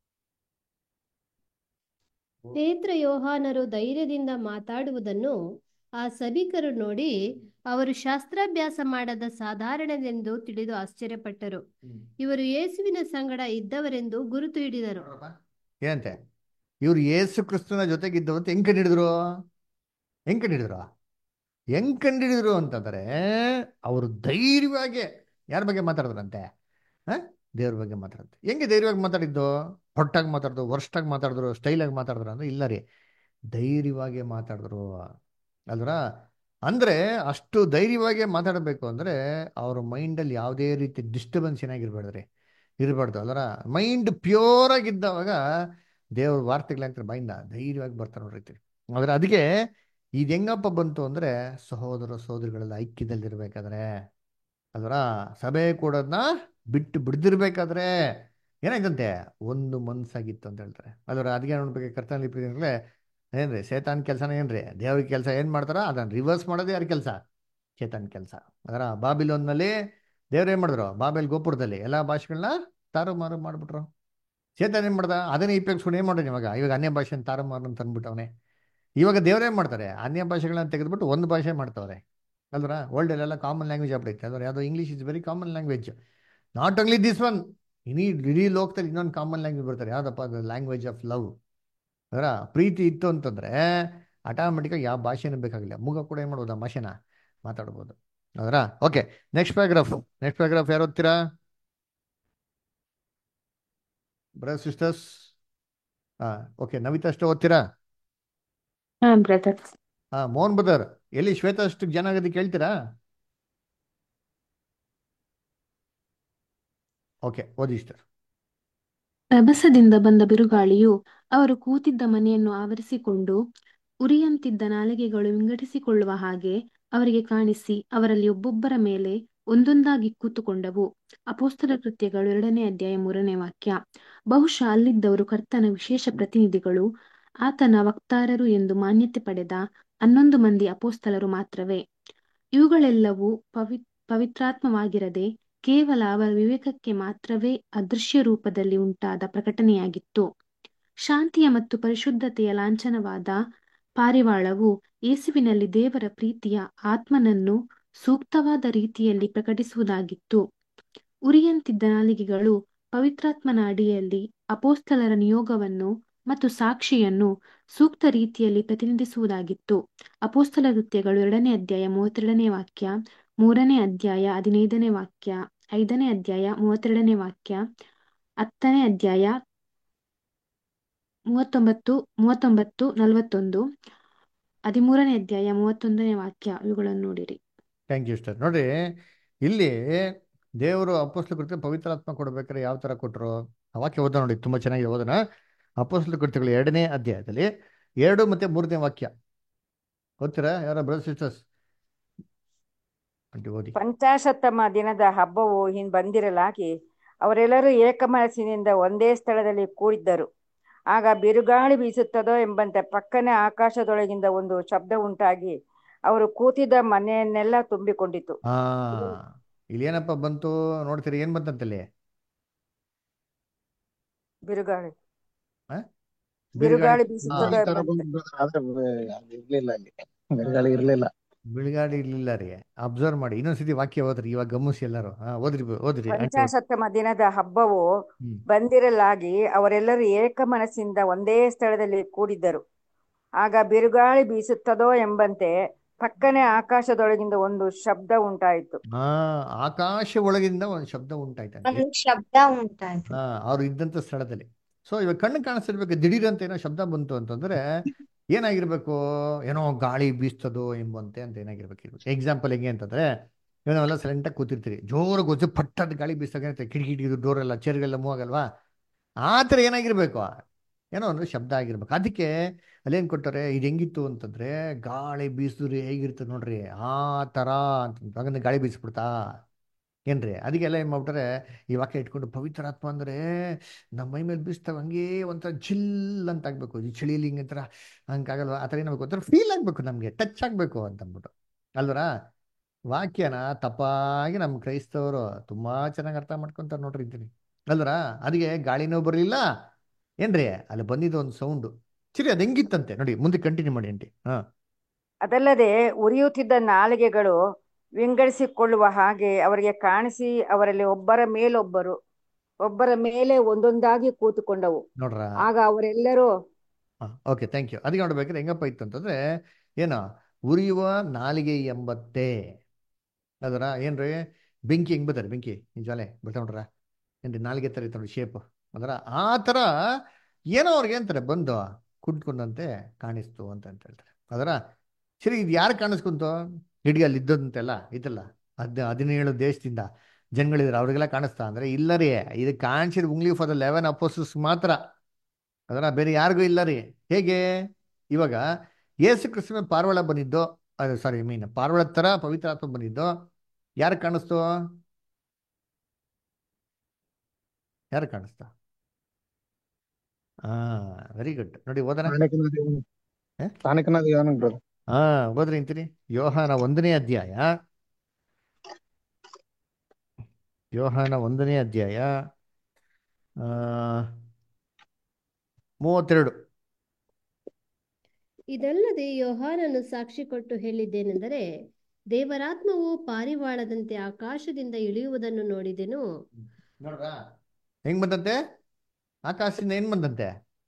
ಪೇತ್ರ ಯೋಹಾನರು ಧೈರ್ಯದಿಂದ ಮಾತಾಡುವುದನ್ನು ಆ ಸಭಿಕರು ನೋಡಿ ಅವರು ಶಾಸ್ತ್ರಾಭ್ಯಾಸ ಮಾಡದ ಸಾಧಾರಣವೆಂದು ತಿಳಿದು ಆಶ್ಚರ್ಯಪಟ್ಟರು ಇವರು ಯೇಸುವಿನ ಸಂಗಡ ಇದ್ದವರೆಂದು ಗುರುತು ಹಿಡಿದರು ನೋಡಪ್ಪ ಏನಂತೆ ಇವ್ರು ಯೇಸು ಕ್ರಿಸ್ತನ ಜೊತೆಗಿದ್ದವು ಅಂತ ಹೆಂಗ್ ಕಂಡಿಡಿದ್ರು ಹೆಂಗ್ ಕಂಡಿಡಿದ್ರು ಹೆಂಗ್ ಕಂಡಿಡಿದ್ರು ಅಂತಂದ್ರೆ ಅವರು ಧೈರ್ಯವಾಗಿ ಯಾರ ಬಗ್ಗೆ ಮಾತಾಡಿದ್ರಂತೆ ಹ ದೇವ್ರ ಬಗ್ಗೆ ಮಾತಾಡುತ್ತೆ ಹೆಂಗೆ ಧೈರ್ಯವಾಗಿ ಮಾತಾಡಿದ್ದು ಹೊಟ್ಟಾಗಿ ಮಾತಾಡಿದ್ರು ವರ್ಷಾಗಿ ಮಾತಾಡಿದ್ರು ಸ್ಟೈಲಾಗಿ ಮಾತಾಡಿದ್ರು ಅಂದ್ರೆ ಇಲ್ಲ ರೀ ಧೈರ್ಯವಾಗಿ ಮಾತಾಡಿದ್ರು ಅಲ್ವರ ಅಂದ್ರೆ ಅಷ್ಟು ಧೈರ್ಯವಾಗಿ ಮಾತಾಡಬೇಕು ಅಂದ್ರೆ ಅವ್ರ ಮೈಂಡಲ್ಲಿ ಯಾವುದೇ ರೀತಿ ಡಿಸ್ಟರ್ಬೆನ್ಸ್ ಏನಾಗಿರ್ಬಾರ್ದ್ರಿ ಇರಬಾರ್ದು ಅಲ್ವರ ಮೈಂಡ್ ಪ್ಯೂರ್ ಆಗಿದ್ದವಾಗ ದೇವ್ರ ವಾರ್ತೆಗಳಾಗ್ತಾರೆ ಬಾಯಿಂದ ಧೈರ್ಯವಾಗಿ ಬರ್ತಾರೆ ನೋಡ್ರಿ ಆದ್ರೆ ಅದಕ್ಕೆ ಇದು ಹೆಂಗಪ್ಪ ಬಂತು ಅಂದ್ರೆ ಸಹೋದರ ಸಹೋದರಿಗಳೆಲ್ಲ ಐಕ್ಯದಲ್ಲಿರ್ಬೇಕಾದ್ರೆ ಅಲ್ವರ ಸಭೆ ಕೊಡೋದನ್ನ ಬಿಟ್ಟು ಬಿಡ್ದಿರ್ಬೇಕಾದ್ರೆ ಏನಾಯ್ತಂತೆ ಒಂದು ಮನ್ಸಾಗಿತ್ತು ಅಂತ ಹೇಳ್ತಾರೆ ಅಲ್ವರ ಅದಕ್ಕೆ ನೋಡ್ಬೇಕು ಕರ್ತನಲ್ಲಿ ಪ್ರಿಯಗಳೇ ಏನ್ರಿ ಸೇತಾನ್ ಕೆಲಸನ ಏನ್ರಿ ದೇವ್ರ ಕೆಲಸ ಏನ್ ಮಾಡ್ತಾರ ಅದನ್ನ ರಿವರ್ಸ್ ಮಾಡೋದು ಯಾರ ಕೆಲಸ ಚೇತನ್ ಕೆಲಸ ಅದರ ಬಾಬಿಲೋನ್ನಲ್ಲಿ ದೇವ್ರು ಏನ್ ಮಾಡಿದ್ರು ಬಾಬೆಲ್ ಗೋಪುರದಲ್ಲಿ ಎಲ್ಲಾ ಭಾಷೆಗಳನ್ನ ತಾರುಮಾರು ಮಾಡ್ಬಿಟ್ರು ಚೇತನ್ ಏನ್ ಮಾಡ್ದ ಅದನ್ನೇ ಉಪಯೋಗಿಸ್ಕೊಂಡು ಏನ್ ಮಾಡೋದು ಇವಾಗ ಇವಾಗ ಅನ್ಯ ಭಾಷೆ ತಾರುಮಾರು ಅಂತ ಅಂದ್ಬಿಟ್ಟವನೆ ಇವಾಗ ದೇವ್ರು ಏನ್ ಮಾಡ್ತಾರೆ ಅನ್ಯ ಭಾಷೆಗಳನ್ನ ತೆಗೆದ್ಬಿಟ್ಟು ಒಂದು ಭಾಷೆ ಮಾಡ್ತವ್ರೆ ಅಲ್ವರ ವರ್ಲ್ಡಲ್ಲೆಲ್ಲ ಕಾಮನ್ ಲ್ಯಾಂಗ್ವೇಜ್ ಆಗ್ಬಿಡುತ್ತೆ ಅಲ್ವರ ಯಾವುದೋ English is very common language not only this one ಇಡೀ ಇಡೀ ಲೋಕದಲ್ಲಿ ಇನ್ನೊಂದು ಕಾಮನ್ ಲ್ಯಾಂಗ್ವೇಜ್ ಬರ್ತಾರೆ ಯಾವ್ದಪ್ಪ ಅದು ಲ್ಯಾಂಗ್ವೇಜ್ ಆಫ್ ಲವ್ ಅದರ ಪ್ರೀತಿ ಇತ್ತು ಅಂತಂದ್ರೆ ಆಟೋಮೆಟಿಕಾಗಿ ಯಾವ ಭಾಷೆನೂ ಬೇಕಾಗಿಲ್ಲ ಮೂಗ ಕೂಡ ಏನು ಮಾಡ್ಬೋದು ಆ ಭಾಷೆನ ಮಾತಾಡ್ಬೋದು ಅದರ okay next paragraph next paragraph ಯಾರು ಓದ್ತೀರಾ ಬ್ರದರ್ ಸಿಸ್ಟರ್ಸ್ ಹಾ ಓಕೆ ನವಿತಾ ಅಷ್ಟು ಓದ್ತೀರಾ ಹಾ ಬ್ರದರ್ ಹಾ ಮೋಹನ್ ಬದರ್ ಎಲ್ಲಿ ಶ್ವೇತಾ ಅಷ್ಟು ಜನ ಆಗೋದು ಕೇಳ್ತೀರಾ ಓಕೆ ಓದಿ ಸಿಸ್ಟರ್ ರಭಸದಿಂದ ಬಂದ ಬಿರುಗಾಳಿಯು ಅವರು ಕೂತಿದ್ದ ಮನೆಯನ್ನು ಆವರಿಸಿಕೊಂಡು ಉರಿಯಂತಿದ್ದ ನಾಲಿಗೆಗಳು ವಿಂಗಡಿಸಿಕೊಳ್ಳುವ ಹಾಗೆ ಅವರಿಗೆ ಕಾಣಿಸಿ ಅವರಲ್ಲಿ ಒಬ್ಬೊಬ್ಬರ ಮೇಲೆ ಒಂದೊಂದಾಗಿ ಕೂತುಕೊಂಡವು ಅಪೋಸ್ತಲ ಕೃತ್ಯಗಳು ಎರಡನೇ ಅಧ್ಯಾಯ ಮೂರನೇ ವಾಕ್ಯ ಬಹುಶಃ ಅಲ್ಲಿದ್ದವರು ಕರ್ತನ ವಿಶೇಷ ಪ್ರತಿನಿಧಿಗಳು ಆತನ ವಕ್ತಾರರು ಎಂದು ಮಾನ್ಯತೆ ಪಡೆದ ಹನ್ನೊಂದು ಮಂದಿ ಅಪೋಸ್ತಲರು ಮಾತ್ರವೇ ಇವುಗಳೆಲ್ಲವೂ ಪವಿ ಪವಿತ್ರಾತ್ಮವಾಗಿರದೆ ಕೇವಲ ಅವರ ವಿವೇಕಕ್ಕೆ ಮಾತ್ರವೇ ಅದೃಶ್ಯ ರೂಪದಲ್ಲಿ ಉಂಟಾದ ಪ್ರಕಟಣೆಯಾಗಿತ್ತು ಶಾಂತಿಯ ಮತ್ತು ಪರಿಶುದ್ಧತೆಯ ಲಾಂಛನವಾದ ಪಾರಿವಾಳವು ಯೇಸುವಿನಲ್ಲಿ ದೇವರ ಪ್ರೀತಿಯ ಆತ್ಮನನ್ನು ಸೂಕ್ತವಾದ ರೀತಿಯಲ್ಲಿ ಪ್ರಕಟಿಸುವುದಾಗಿತ್ತು ಉರಿಯಂತಿದ್ದ ನಾಲಿಗೆಗಳು ಪವಿತ್ರಾತ್ಮನ ಅಡಿಯಲ್ಲಿ ಅಪೋಸ್ತಲರ ನಿಯೋಗವನ್ನು ಮತ್ತು ಸಾಕ್ಷಿಯನ್ನು ಸೂಕ್ತ ರೀತಿಯಲ್ಲಿ ಪ್ರತಿನಿಧಿಸುವುದಾಗಿತ್ತು ಅಪೋಸ್ತಲ ಕೃತ್ಯಗಳು ಎರಡನೇ ಅಧ್ಯಾಯ ಮೂವತ್ತೆರಡನೇ ವಾಕ್ಯ ಮೂರನೇ ಅಧ್ಯಾಯ ಹದಿನೈದನೇ ವಾಕ್ಯ ಐದನೇ ಅಧ್ಯಾಯ ಮೂವತ್ತೆರಡನೇ ವಾಕ್ಯ ಹತ್ತನೇ ಅಧ್ಯಾಯ ಮೂವತ್ತೊಂಬತ್ತು ಮೂವತ್ತೊಂಬತ್ತು ನಲವತ್ತೊಂದು ಹದಿಮೂರನೇ ಅಧ್ಯಾಯ ಮೂವತ್ತೊಂದನೇ ವಾಕ್ಯ ಇವುಗಳನ್ನು ನೋಡಿರಿ ಥ್ಯಾಂಕ್ ಯು ಸ್ಟರ್ ನೋಡ್ರಿ ಇಲ್ಲಿ ದೇವರು ಅಪೋಸ್ಲ ಕೃತ್ಯ ಪವಿತ್ರಾತ್ಮ ಕೊಡ್ಬೇಕಾದ್ರೆ ಯಾವ ತರ ಕೊಟ್ಟರು ಆ ವಾಕ್ಯ ಓದ ನೋಡಿ ತುಂಬಾ ಚೆನ್ನಾಗಿ ಓದೋಣ ಅಪೋಸ್ಲ ಕೃತ್ಯಗಳು ಎರಡನೇ ಅಧ್ಯಾಯದಲ್ಲಿ ಎರಡು ಮತ್ತೆ ಮೂರನೇ ವಾಕ್ಯ ಓದ್ತೀರಾ ಯಾರ ಬ್ರದರ್ ಸಿಸ್ಟರ್ಸ್ ಓದಿ ಪಂಚಾಶತ್ತಮ ದಿನದ ಹಬ್ಬವು ಹಿಂದ್ ಬಂದಿರಲಾಗಿ ಅವರೆಲ್ಲರೂ ಏಕಮನಸ್ಸಿನಿಂದ ಒಂದೇ ಸ್ಥಳದಲ್ಲಿ ಕೂಡಿದ್ದರು ಆಗ ಬಿರುಗಾಳಿ ಬೀಸುತ್ತದೋ ಎಂಬಂತೆ ಪಕ್ಕನೆ ಆಕಾಶದೊಳಗಿಂದ ಒಂದು ಶಬ್ದ ಉಂಟಾಗಿ ಅವರು ಕೂತಿದ್ದ ಮನೆಯನ್ನೆಲ್ಲ ತುಂಬಿಕೊಂಡಿತು ಹಾ ಇಲ್ಲಿ ಏನಪ್ಪ ಬಂತು ನೋಡ್ತೀರಿ ಏನ್ ಬಂತಂತಲ್ಲಿ ಬಿರುಗಾಳಿ ಆ? ಬಿರುಗಾಳಿ ಹಾ ಬೀಸುತ್ತದೋ ಈ ತರ ಎಂಬಂತೆ ಬಂದ್ ಆದ್ರೆ ಅದು ಇರ್ಲಿಲ್ಲ ಅಲ್ಲಿ ಬಿರುಗಾಳಿ ಇರ್ಲಿಲ್ಲ ಬಿಳುಗಾಡಿ ಇರ್ಲಿಲ್ಲ ರೀ ಅಬ್ಸರ್ವ್ ಮಾಡಿ ಇನ್ನೊಂದ್ಸತಿ ವಾಕ್ಯ ಓದ್ರಿ ಇವಾಗ ಗಮನಿಸಿ ಎಲ್ಲರೂ ಹಾ ಓದ್ರಿ ಓದ್ರಿ ಆಂಟಿ ಓದ್ರಿ ಪಂಚಾಶತ್ತಮ ದಿನದ ಹಬ್ಬವು ಹ್ಮ್ ಬಂದಿರಲಾಗಿ ಅವರೆಲ್ಲರೂ ಏಕ ಮನಸ್ಸಿಂದ ಒಂದೇ ಸ್ಥಳದಲ್ಲಿ ಕೂಡಿದ್ದರು ಆಗ ಬಿರುಗಾಳಿ ಬೀಸುತ್ತದೋ ಎಂಬಂತೆ ಪಕ್ಕನೆ ಆಕಾಶದೊಳಗಿಂದ ಒಂದು ಶಬ್ದ ಉಂಟಾಯಿತು ಹಾ ಆಕಾಶ ಒಳಗಿಂದ ಒಂದು ಶಬ್ದ ಉಂಟಾಯ್ತಂತೆ ಒಂದು ಶಬ್ದ ಉಂಟಾಯ್ತು ಹಾ ಅವ್ರು ಇದ್ದಂತ ಸ್ಥಳದಲ್ಲಿ ಸೊ ಇವಾಗ ಕಣ್ಣು ಕಾಣಿಸ್ತಿರ್ಬೇಕು ದಿಢೀರ್ ಅಂತ ಏನೋ ಶಬ್ದ ಬಂತು ಅಂತಂದ್ರೆ ಏನಾಗಿರ್ಬೇಕು ಏನೋ ಗಾಳಿ ಬೀಸ್ತದೋ ಎಂಬಂತೆ ಅಂತ ಏನಾಗಿರ್ಬೇಕು ಎಕ್ಸಾಂಪಲ್ ಹೆಂಗೆ ಅಂತಂದ್ರೆ ಇವಾಗ ನಾವೆಲ್ಲ ಸೈಲೆಂಟಾಗಿ ಕೂತಿರ್ತೀರಿ ಜೋರಾಗಿ ಗೊತ್ತು ಪಟ್ಟದ ಗಾಳಿ ಬೀಸ್ದಾಗ ಕಿಟಕಿ ಕಿಟಕಿ ಡೋರ್ ಎಲ್ಲ ಚೇರ್ಗೆಲ್ಲ ಮೂವ್ ಆಗಲ್ವಾ ಆ ಥರ ಏನಾಗಿರ್ಬೇಕು ಏನೋ ಒಂದು ಶಬ್ದ ಆಗಿರ್ಬೇಕು ಅದಕ್ಕೆ ಅಲ್ಲೇನು ಕೊಟ್ಟಾರೆ ಇದು ಹೆಂಗಿತ್ತು ಅಂತಂದ್ರೆ ಗಾಳಿ ಬೀಸಿದ್ರೆ ಹೇಗಿರ್ತದೆ ನೋಡ್ರಿ ಆ ಥರ ಅಂತ ಹಾಗಂದ್ರೆ ಗಾಳಿ ಬೀಸ್ಬಿಡ್ತಾ ಏನ್ರಿ ಅದಕ್ಕೆಲ್ಲ ಏನು ಮಾಡ್ಬಿಟ್ರೆ ಈ ವಾಕ್ಯ ಇಟ್ಕೊಂಡು ಪವಿತ್ರಾತ್ಮ ಅಂದ್ರೆ ನಮ್ಮ ಮೈ ಮೇಲೆ ಬೀಸ್ತಾವ ಹಂಗೆ ಒಂಥರ ಜಿಲ್ ಅಂತ ಆಗ್ಬೇಕು ಈ ಚಳಿಲಿ ಹಿಂಗೆ ಥರ ಹಂಗಾಗಲ್ವಾ ಆ ಥರ ಏನಾಗಬೇಕು ಒಂಥರ ಫೀಲ್ ಆಗಬೇಕು ನಮಗೆ ಟಚ್ ಆಗಬೇಕು ಅಂತ ಅಂದ್ಬಿಟ್ಟು ಅಲ್ವರ ವಾಕ್ಯನ ತಪ್ಪಾಗಿ ನಮ್ಮ ಕ್ರೈಸ್ತವರು ತುಂಬಾ ಚೆನ್ನಾಗಿ ಅರ್ಥ ಮಾಡ್ಕೊಂತಾರೆ ನೋಡ್ರಿ ಇದ್ದೀನಿ ಅಲ್ವರ ಅದಕ್ಕೆ ಗಾಳಿನೂ ಬರಲಿಲ್ಲ ಏನ್ರಿ ಅಲ್ಲಿ ಬಂದಿದ್ದು ಒಂದು ಸೌಂಡು ಸರಿ ಅದು ಹೆಂಗಿತ್ತಂತೆ ನೋಡಿ ಮುಂದೆ ಕಂಟಿನ್ಯೂ ಮಾಡಿ ಆಂಟಿ ಹಾ ಅದಲ್ಲದೆ ಉರಿಯುತ್ತಿದ್ದ ನಾಲಿಗೆಗಳು ವಿಂಗಡಿಸಿಕೊಳ್ಳುವ ಹಾಗೆ ಅವರಿಗೆ ಕಾಣಿಸಿ ಅವರಲ್ಲಿ ಒಬ್ಬರ ಮೇಲೊಬ್ಬರು ಒಬ್ಬರ ಮೇಲೆ ಒಂದೊಂದಾಗಿ ಕೂತುಕೊಂಡವು ನೋಡ್ರ ಆಗ ಅವರೆಲ್ಲರೂ ಓಕೆ ಥ್ಯಾಂಕ್ ಯು ಅದಕ್ಕೆ ನೋಡ್ಬೇಕಾದ್ರೆ ಹೆಂಗಪ್ಪ ಇತ್ತು ಅಂತಂದ್ರೆ ಏನು ಉರಿಯುವ ನಾಲಿಗೆ ಎಂಬತ್ತೆ ಅದರ ಏನ್ರಿ ಬೆಂಕಿ ಹೆಂಗ್ ಬರ್ತಾರೆ ಬೆಂಕಿ ಈ ಜಾಲೆ ಬರ್ತಾ ನೋಡ್ರ ಏನ್ರಿ ನಾಲಿಗೆ ಥರ ಇತ್ತು ನೋಡಿ ಶೇಪ್ ಅದರ ಆ ಥರ ಏನೋ ಅವ್ರಿಗೆ ಅಂತಾರೆ ಬಂದು ಕುಂತ್ಕೊಂಡಂತೆ ಕಾಣಿಸ್ತು ಅಂತ ಅಂತ ಹೇಳ್ತಾರೆ ಅದರ ಸರಿ ಇದು ಯಾರು ಕಾಣಿಸ್ಕೊಂತು ಇಡೀ ಅಲ್ಲಿ ಇದ್ದಂತೆಲ್ಲ ಇದಲ್ಲ ಹದ್ ಹದಿನೇಳು ದೇಶದಿಂದ ಜನಗಳಿದ್ರೆ ಅವ್ರಿಗೆಲ್ಲ ಕಾಣಿಸ್ತಾ ಅಂದ್ರೆ ಇಲ್ಲ ರೀ ಇದು ಕಾಣಿಸಿದ ಉಂಗ್ಲಿ ಫಾರ್ ದ ಲೆವೆನ್ ಅಪೋಸಸ್ ಮಾತ್ರ ಅದರ ಬೇರೆ ಯಾರಿಗೂ ಇಲ್ಲ ರೀ ಹೇಗೆ ಇವಾಗ ಯೇಸು ಕ್ರಿಸ್ತನ ಪಾರ್ವಳ ಬಂದಿದ್ದು ಅದು ಸಾರಿ ಮೀನ್ ಪಾರ್ವಳ ತರ ಪವಿತ್ರಾತ್ಮ ಬಂದಿದ್ದು ಯಾರು ಕಾಣಿಸ್ತು ಯಾರು ಕಾಣಿಸ್ತಾ ಹಾ ವೆರಿ ಗುಡ್ ನೋಡಿ ಓದನ ಸ್ಥಾನಿಕನಾದ ಇವನು. ಏ? ಸ್ಥಾನಿಕನಾದ ಇವನು brother. ಹಾ ಓದ್ರಿ ಅಂತೀನಿ ಯೋಹಾನ ಒಂದನೇ ಅಧ್ಯಾಯ ಯೋಹಾನ ಒಂದನೇ ಅಧ್ಯಾಯ ಆ, ಮೂವತ್ತೆರಡು ಇದಲ್ಲದೆ ಯೋಹಾನನು ಸಾಕ್ಷಿ ಕೊಟ್ಟು ಹೇಳಿದ್ದೇನೆಂದರೆ ದೇವರಾತ್ಮವು ಪಾರಿವಾಳದಂತೆ ಆಕಾಶದಿಂದ ಇಳಿಯುವುದನ್ನು ನೋಡಿದೆನು ನೋಡ್ರ ಹೆಂಗ್ ಬಂದಂತೆ ಆಕಾಶದಿಂದ ಏನ್ ಬಂದಂತೆ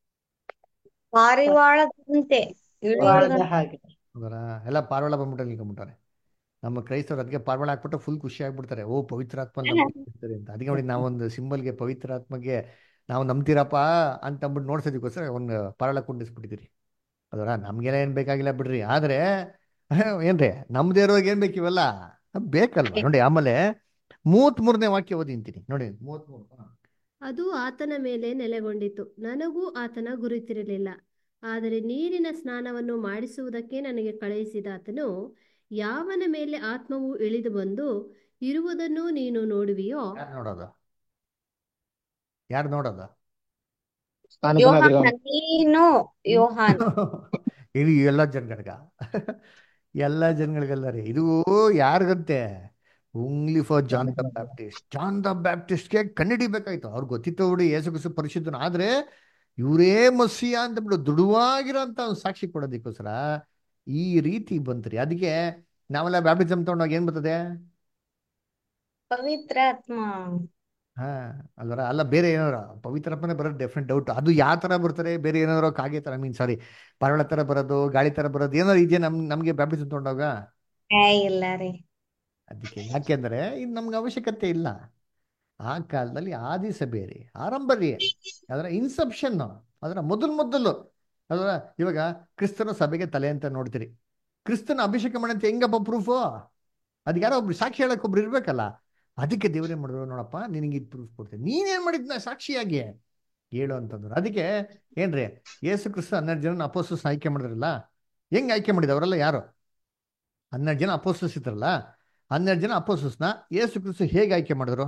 ಪಾರಿವಾಳದಂತೆ ಬಾಳದ ಇಳಿಯುವುದನ್ನು ಹಾಗೆ ಹೌದಾ ಎಲ್ಲ ಪಾರ್ವಾಳ ಬಂದ್ಬಿಟ್ಟು ನಿಂತ್ಕೊಂಡ್ಬಿಟ್ಟಾರೆ ನಮ್ಮ ಕ್ರೈಸ್ತರು ಅದಕ್ಕೆ ಪಾರ್ವಾಳ ಹಾಕ್ಬಿಟ್ಟು ಫುಲ್ ಖುಷಿ ಆಗ್ಬಿಡ್ತಾರೆ ಓ ಪವಿತ್ರಾತ್ಮ ನಂಬ್ತಾರೆ ಅಂತ ಅದಕ್ಕೆ ನೋಡಿ ನಾವೊಂದು ಸಿಂಬಲ್ಗೆ ಪವಿತ್ರಾತ್ಮಗೆ ನಾವು ನಂಬ್ತೀರಪ್ಪ ಅಂತ ಅಂದ್ಬಿಟ್ಟು ನೋಡ್ಸೋದಕ್ಕೋಸ್ಕರ ಒಂದು ಪಾರ್ವಾಳ ಕುಂಡಿಸ್ಬಿಟ್ಟಿದ್ದೀರಿ ಅದರ ನಮ್ಗೆಲ್ಲ ಏನ್ ಬೇಕಾಗಿಲ್ಲ ಬಿಡ್ರಿ ಆದ್ರೆ ಏನ್ರಿ ನಮ್ದೇ ಇರೋವಾಗ ಏನ್ ಬೇಕು ಇವೆಲ್ಲ ಬೇಕಲ್ವಾ ನೋಡಿ ಆಮೇಲೆ ಮೂವತ್ತ್ ಮೂರನೇ ವಾಕ್ಯ ಓದಿ ಅಂತೀನಿ ನೋಡಿ ಮೂವತ್ತ್ ಮೂರು ಅದು ಆತನ ಮೇಲೆ ನೆಲೆಗೊಂಡಿತು ನನಗೂ ಆತನ ಗುರುತಿರಲಿಲ್ಲ ಆದರೆ ನೀರಿನ ಸ್ನಾನವನ್ನು ಮಾಡಿಸುವುದಕ್ಕೆ ನನಗೆ ಕಳುಹಿಸಿದ ಆತನು ಯಾವನ ಮೇಲೆ ಆತ್ಮವು ಇಳಿದು ಬಂದು ಇರುವುದನ್ನು ನೀನು ನೋಡುವಿಯೋ ಯಾರು ನೋಡೋದು ಯಾರು ನೋಡೋದು ಸ್ಥಾನಿಕನಾದ ಯೋಹಾನ ಇವನು. ನೀನು ಯೋಹಾನ ಇದು ಎಲ್ಲ ಜನಗಳ್ಗ ಎಲ್ಲ ಜನಗಳಿಗೆಲ್ಲ ರೀ ಇದು ಯಾರಿಗಂತೆ only for John the Baptist John the ಬ್ಯಾಪ್ಟಿಸ್ಟ್ಗೆ ಕನ್ನಡಿ ಬೇಕಾಯ್ತು ಅವ್ರಿಗೆ ಗೊತ್ತಿತ್ತು ಬಿಡಿ ಯೇಸು ಕ್ರಿಸ್ತು ಪರಿಶುದ್ಧನ ಆದ್ರೆ ಇವರೇ ಮಸಿಯ ಅಂತ ಬಿಡು ದೃಢವಾಗಿರೋಂಥ ಒಂದು ಸಾಕ್ಷಿ ಕೊಡೋದಕ್ಕೋಸ್ಕರ ಈ ರೀತಿ ಬಂತ್ರಿ ಅದಕ್ಕೆ ನಾವೆಲ್ಲ ಬ್ಯಾಪ್ಟಿಸಮ್ ತಗೊಂಡಾಗ ಏನ್ ಬರ್ತದೆ ಪವಿತ್ರಾತ್ಮ ಹಾ ಅಲ್ವರ ಅಲ್ಲ ಬೇರೆ ಏನಾರ ಪವಿತ್ರಪ್ಪನೇ ಬರೋದು ಡೆಫಿನೆಟ್ ಡೌಟ್ ಅದು ಯಾವ ತರ ಬರ್ತಾರೆ ಬೇರೆ ಏನಾರೋ ಕಾಗೆ ತರ ಮೀನ್ ಸಾರಿ ಪರಳ ತರ ಬರೋದು ಗಾಳಿ ತರ ಬರೋದು ಏನಾರು ಇದೆಯಾ ನಮ್ ನಮ್ಗೆ ಬ್ಯಾಪ್ಟಿಸಮ್ ತಗೊಂಡಾಗ ಏ ಇಲ್ಲ ರೀ ಅದಕ್ಕೆ ಯಾಕೆಂದ್ರೆ ಇದು ನಮ್ಗೆ ಅವಶ್ಯಕತೆ ಇಲ್ಲ ಆ ಕಾಲದಲ್ಲಿ ಆದಿ ಸಭೆರಿ ಆರಂಭ ರೀ ಅದರ ಇನ್ಸೆಪ್ಷನ್ ಅದರ ಮೊದಲು ಮೊದಲು ಅದರ ಇವಾಗ ಕ್ರಿಸ್ತನ ಸಭೆಗೆ ತಲೆ ಅಂತ ನೋಡ್ತೀರಿ ಕ್ರಿಸ್ತನ ಅಭಿಷೇಕ ಮಾಡಂತ ಹೆಂಗಪ್ಪ ಪ್ರೂಫು ಅದಕ್ಕೆ ಯಾರೋ ಒಬ್ರು ಸಾಕ್ಷಿ ಹೇಳಕ್ ಒಬ್ರು ಇರ್ಬೇಕಲ್ಲ ಅದಕ್ಕೆ ದೇವರೇ ಮಾಡಿದ್ರು ನೋಡಪ್ಪ ನಿನಗೆ ಇದು ಪ್ರೂಫ್ ಕೊಡ್ತೀನಿ ನೀನೇನ್ ಮಾಡಿದ್ನ ಸಾಕ್ಷಿಯಾಗಿ ಹೇಳು ಅಂತಂದ್ರು ಅದಕ್ಕೆ ಏನ್ರಿ ಯೇಸು ಕ್ರಿಸ್ತ ಹನ್ನೆರಡು ಜನ ಅಪೋಸಸ್ ಆಯ್ಕೆ ಮಾಡಿದ್ರಲ್ಲ ಹೆಂಗ್ ಆಯ್ಕೆ ಮಾಡಿದ್ರು ಅವರೆಲ್ಲ ಯಾರು ಹನ್ನೆರಡು ಜನ ಅಪೋಸಸ್ ಇದ್ರಲ್ಲ ಹನ್ನೆರಡು ಜನ ಅಪೋಸಸ್ನ ಯೇಸು ಕ್ರಿಸ್ತ ಹೇಗೆ ಆಯ್ಕೆ ಮಾಡಿದ್ರು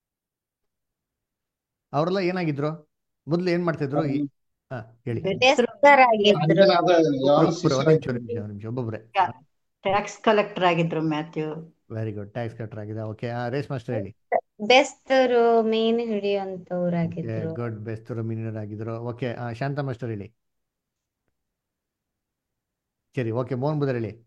ಅವರೆಲ್ಲ ಏನಾಗಿದ್ರು ಮೊದ್ಲು ಏನ್ ಮಾಡ್ತಿದ್ರು ಈ ಹಾ ಹೇಳಿ ಬೆಸ್ತರಾಗಿದ್ರು ಒಬ್ರು- ಒಂದ್ ನಿಮಿಷ, ಒಂದ್ ನಿಮಿಷ, ಒಂದ್ ನಿಮಿಷ, ಒಬ್ಬೊಬ್ರೆ ಟ್ಯಾಕ್ಸ್ ಕಲೆಕ್ಟರ್ ಆಗಿದ್ರು ಮ್ಯಾಥ್ಯೂ ವೆರಿ ಗುಡ್ ಟ್ಯಾಕ್ಸ್ ಕಟ್ರ್ ಆಗಿದೆ ಓಕೆ ರೇಸ್ ಮಾಸ್ಟರ್ ಹೇಳಿ ಬೆಸ್ತರು ಮೀನು ಹಿಡಿಯುವಂತವ್ರಾಗಿದ್ರು ಗುಡ್ ಬೆಸ್ತರು ಮೀನರ್ ಆಗಿದ್ರು ಓಕೆ ಶಾಂತ ಮಾಸ್ಟರ್ ಹೇಳಿ ಸರಿ ಓಕೆ ಮೋಹನ್ ಬುದರ್ ಹೇಳಿ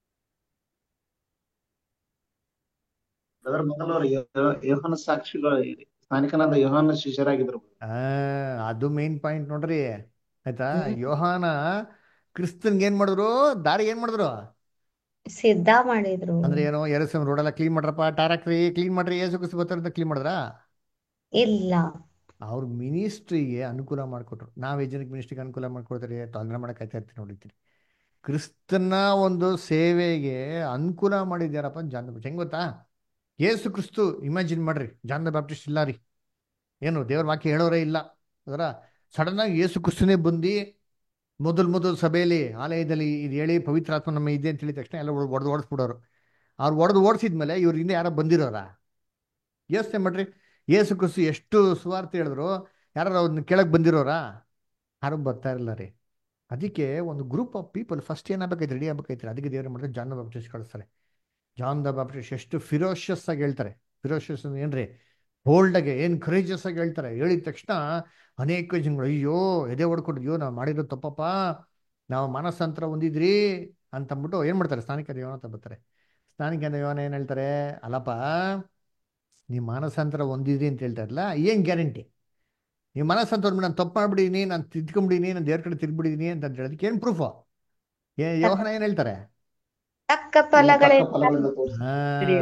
ಅದರ ಮೊದಲು ಯೋಹನ ಸಾಕ್ಷಿಗಳು ಸ್ನಾನಿಕನಾದ ಯೋಹನ ಶಿಷ್ಯರಾಗಿದ್ರು ಆ ಅದು ಮೇನ್ ಪಾಯಿಂಟ್ ನೋಡ್ರಿ ಆಯ್ತಾ ಯೋಹಾನ ಕ್ರಿಸ್ತನ್ಗೆ ಏನ್ ಮಾಡಿದ್ರು ದಾರಿ ಏನ್ ಮಾಡಿದ್ರು ಸಿದ್ಧ ಮಾಡಿದ್ರು ಅಂದ್ರೆ ಏನು ಎರಸಮ್ ರೋಡ್ ಎಲ್ಲ ಕ್ಲೀನ್ ಮಾಡ್ರಪ್ಪ ಟಾರ್ ಹಾಕ್ರಿ ಕ್ಲೀನ್ ಮಾಡ್ರಿ ಏಸು ಕ್ರಿಸ್ತ ಬರ್ತಾರಂತ ಕ್ಲೀನ್ ಮಾಡಿದ್ರಾ ಇಲ್ಲ ಅವ್ರ ಮಿನಿಸ್ಟ್ರಿಗೆ ಅನುಕೂಲ ಮಾಡಿಕೊಟ್ರು ನಾವೇ ಜನಕ್ಕೆ ಮಿನಿಸ್ಟ್ರಿಗೆ ಅನುಕೂಲ ಮಾಡ್ಕೊಡ್ತಾರೆ ತೊಂದರೆ ಮಾಡಕ್ಕೆ ಇರ್ತೀನಿ ನೋಡಿರ್ತೀನಿ ಕ್ರಿಸ್ತನ ಒಂದು ಸೇವೆಗೆ ಅನುಕೂಲ ಮಾಡಿದ್ಯಾರಪ್ಪ ಜಾನ್ ದ ಹೆಂಗ್ ಗೊತ್ತಾ ಯೇಸು ಕ್ರಿಸ್ತು ಇಮ್ಯಾಜಿನ್ ಮಾಡ್ರಿ ಜಾನ್ ದ ಬ್ಯಾಪ್ಟಿಸ್ಟ್ ಇಲ್ಲ ರೀ ಏನು ದೇವ್ರ ವಾಕ್ಯ ಹೇಳೋರೇ ಇಲ್ಲ ಅದರ ಸಡನ್ ಆಗಿ ಯೇಸು ಕ್ರಿಸ್ತನೇ ಬಂದು ಮೊದಲು ಮೊದಲು ಸಭೆಯಲ್ಲಿ ಆಲಯದಲ್ಲಿ ಇದು ಹೇಳಿ ಪವಿತ್ರಾತ್ಮ ನಮ್ಮ ಇದೆ ಅಂತ ಹೇಳಿದ ತಕ್ಷಣ ಎಲ್ಲ ಒಡೆದು ಓಡಿಸ್ಬಿಡೋರು ಅವ್ರು ಒಡೆದು ಓಡಿಸಿದ್ಮೇಲೆ ಇವ್ರ ಹಿಂದೆ ಯಾರೋ ಬಂದಿರೋರ ಯೋಚನೆ ಮಾಡ್ರಿ ಯೇಸು ಕ್ರಿಸ್ತು ಎಷ್ಟು ಸುವಾರ್ತೆ ಹೇಳಿದ್ರು ಯಾರು ಅವ್ರನ್ನ ಕೆಳಗೆ ಬಂದಿರೋರಾ ಯಾರು ಬರ್ತಾ ಇರಲ್ಲ ರೀ ಅದಕ್ಕೆ ಒಂದು ಗ್ರೂಪ್ ಆಫ್ ಪೀಪಲ್ ಫಸ್ಟ್ ಏನಾಗಬೇಕೈತೆ ರೆಡಿ ಆಗ್ಬೇಕೈತೆ ಅದಕ್ಕೆ ದೇವ್ರು ಮಾಡಿದ್ರೆ ಜಾನ್ ದ ಬಾಪ್ಟಿಸ್ಟ್ ಕಳಿಸ್ತಾರೆ ಜಾನ್ ದ ಬಾಪ್ಟಿಸ್ಟ್ ಎಷ್ಟು ಫಿರೋಷಿಯಸ್ ಆಗಿ ಹೇಳ್ತಾರೆ ಫಿರೋಷಿಯಸ್ ಏನ್ರಿ ಬೋಲ್ಡ್ ಆಗಿ ಏನ್ ಕರೇಜಸ್ ಆಗಿ ಹೇಳ್ತಾರೆ ಹೇಳಿದ ತಕ್ಷಣ ಅನೇಕ ಜನಗಳು ಅಯ್ಯೋ ಎದೆ ಹೊಡ್ಕೊಂಡು ಅಯ್ಯೋ ನಾವು ಮಾಡಿರೋ ತಪ್ಪಪ್ಪ ನಾವು ಮಾನಸಾಂತರ ಹೊಂದಿದ್ರಿ ಅಂತಂದ್ಬಿಟ್ಟು ಏನ್ ಮಾಡ್ತಾರೆ ಸ್ಥಾನಿಕ ದೇವನ ಅಂತ ಬರ್ತಾರೆ ಸ್ಥಾನಿಕ ದೇವನ ಏನ್ ಹೇಳ್ತಾರೆ ಅಲ್ಲಪ್ಪ ನೀವು ಮಾನಸಾಂತರ ಹೊಂದಿದ್ರಿ ಅಂತ ಹೇಳ್ತಾ ಇರಲ್ಲ ಏನ್ ಗ್ಯಾರಂಟಿ ನೀವು ಮನಸ್ಸಂತ ನಾನು ತಪ್ಪು ಮಾಡ್ಬಿಡಿದೀನಿ ನಾನು ತಿದ್ಕೊಂಬಿಡಿದೀನಿ ನಾನು ದೇವ್ರ ಕಡೆ ತಿರ್ಬಿಡಿದೀನಿ ಅಂತ ಹೇಳೋದಕ್ಕೆ ಏನ್ ಪ್ರೂಫ್ ಏ ಯೋಹನ ಏನ್ ಹೇಳ್ತಾರೆ ತಕ್ಕ ಫಲಗಳಿಂದ ಹಾ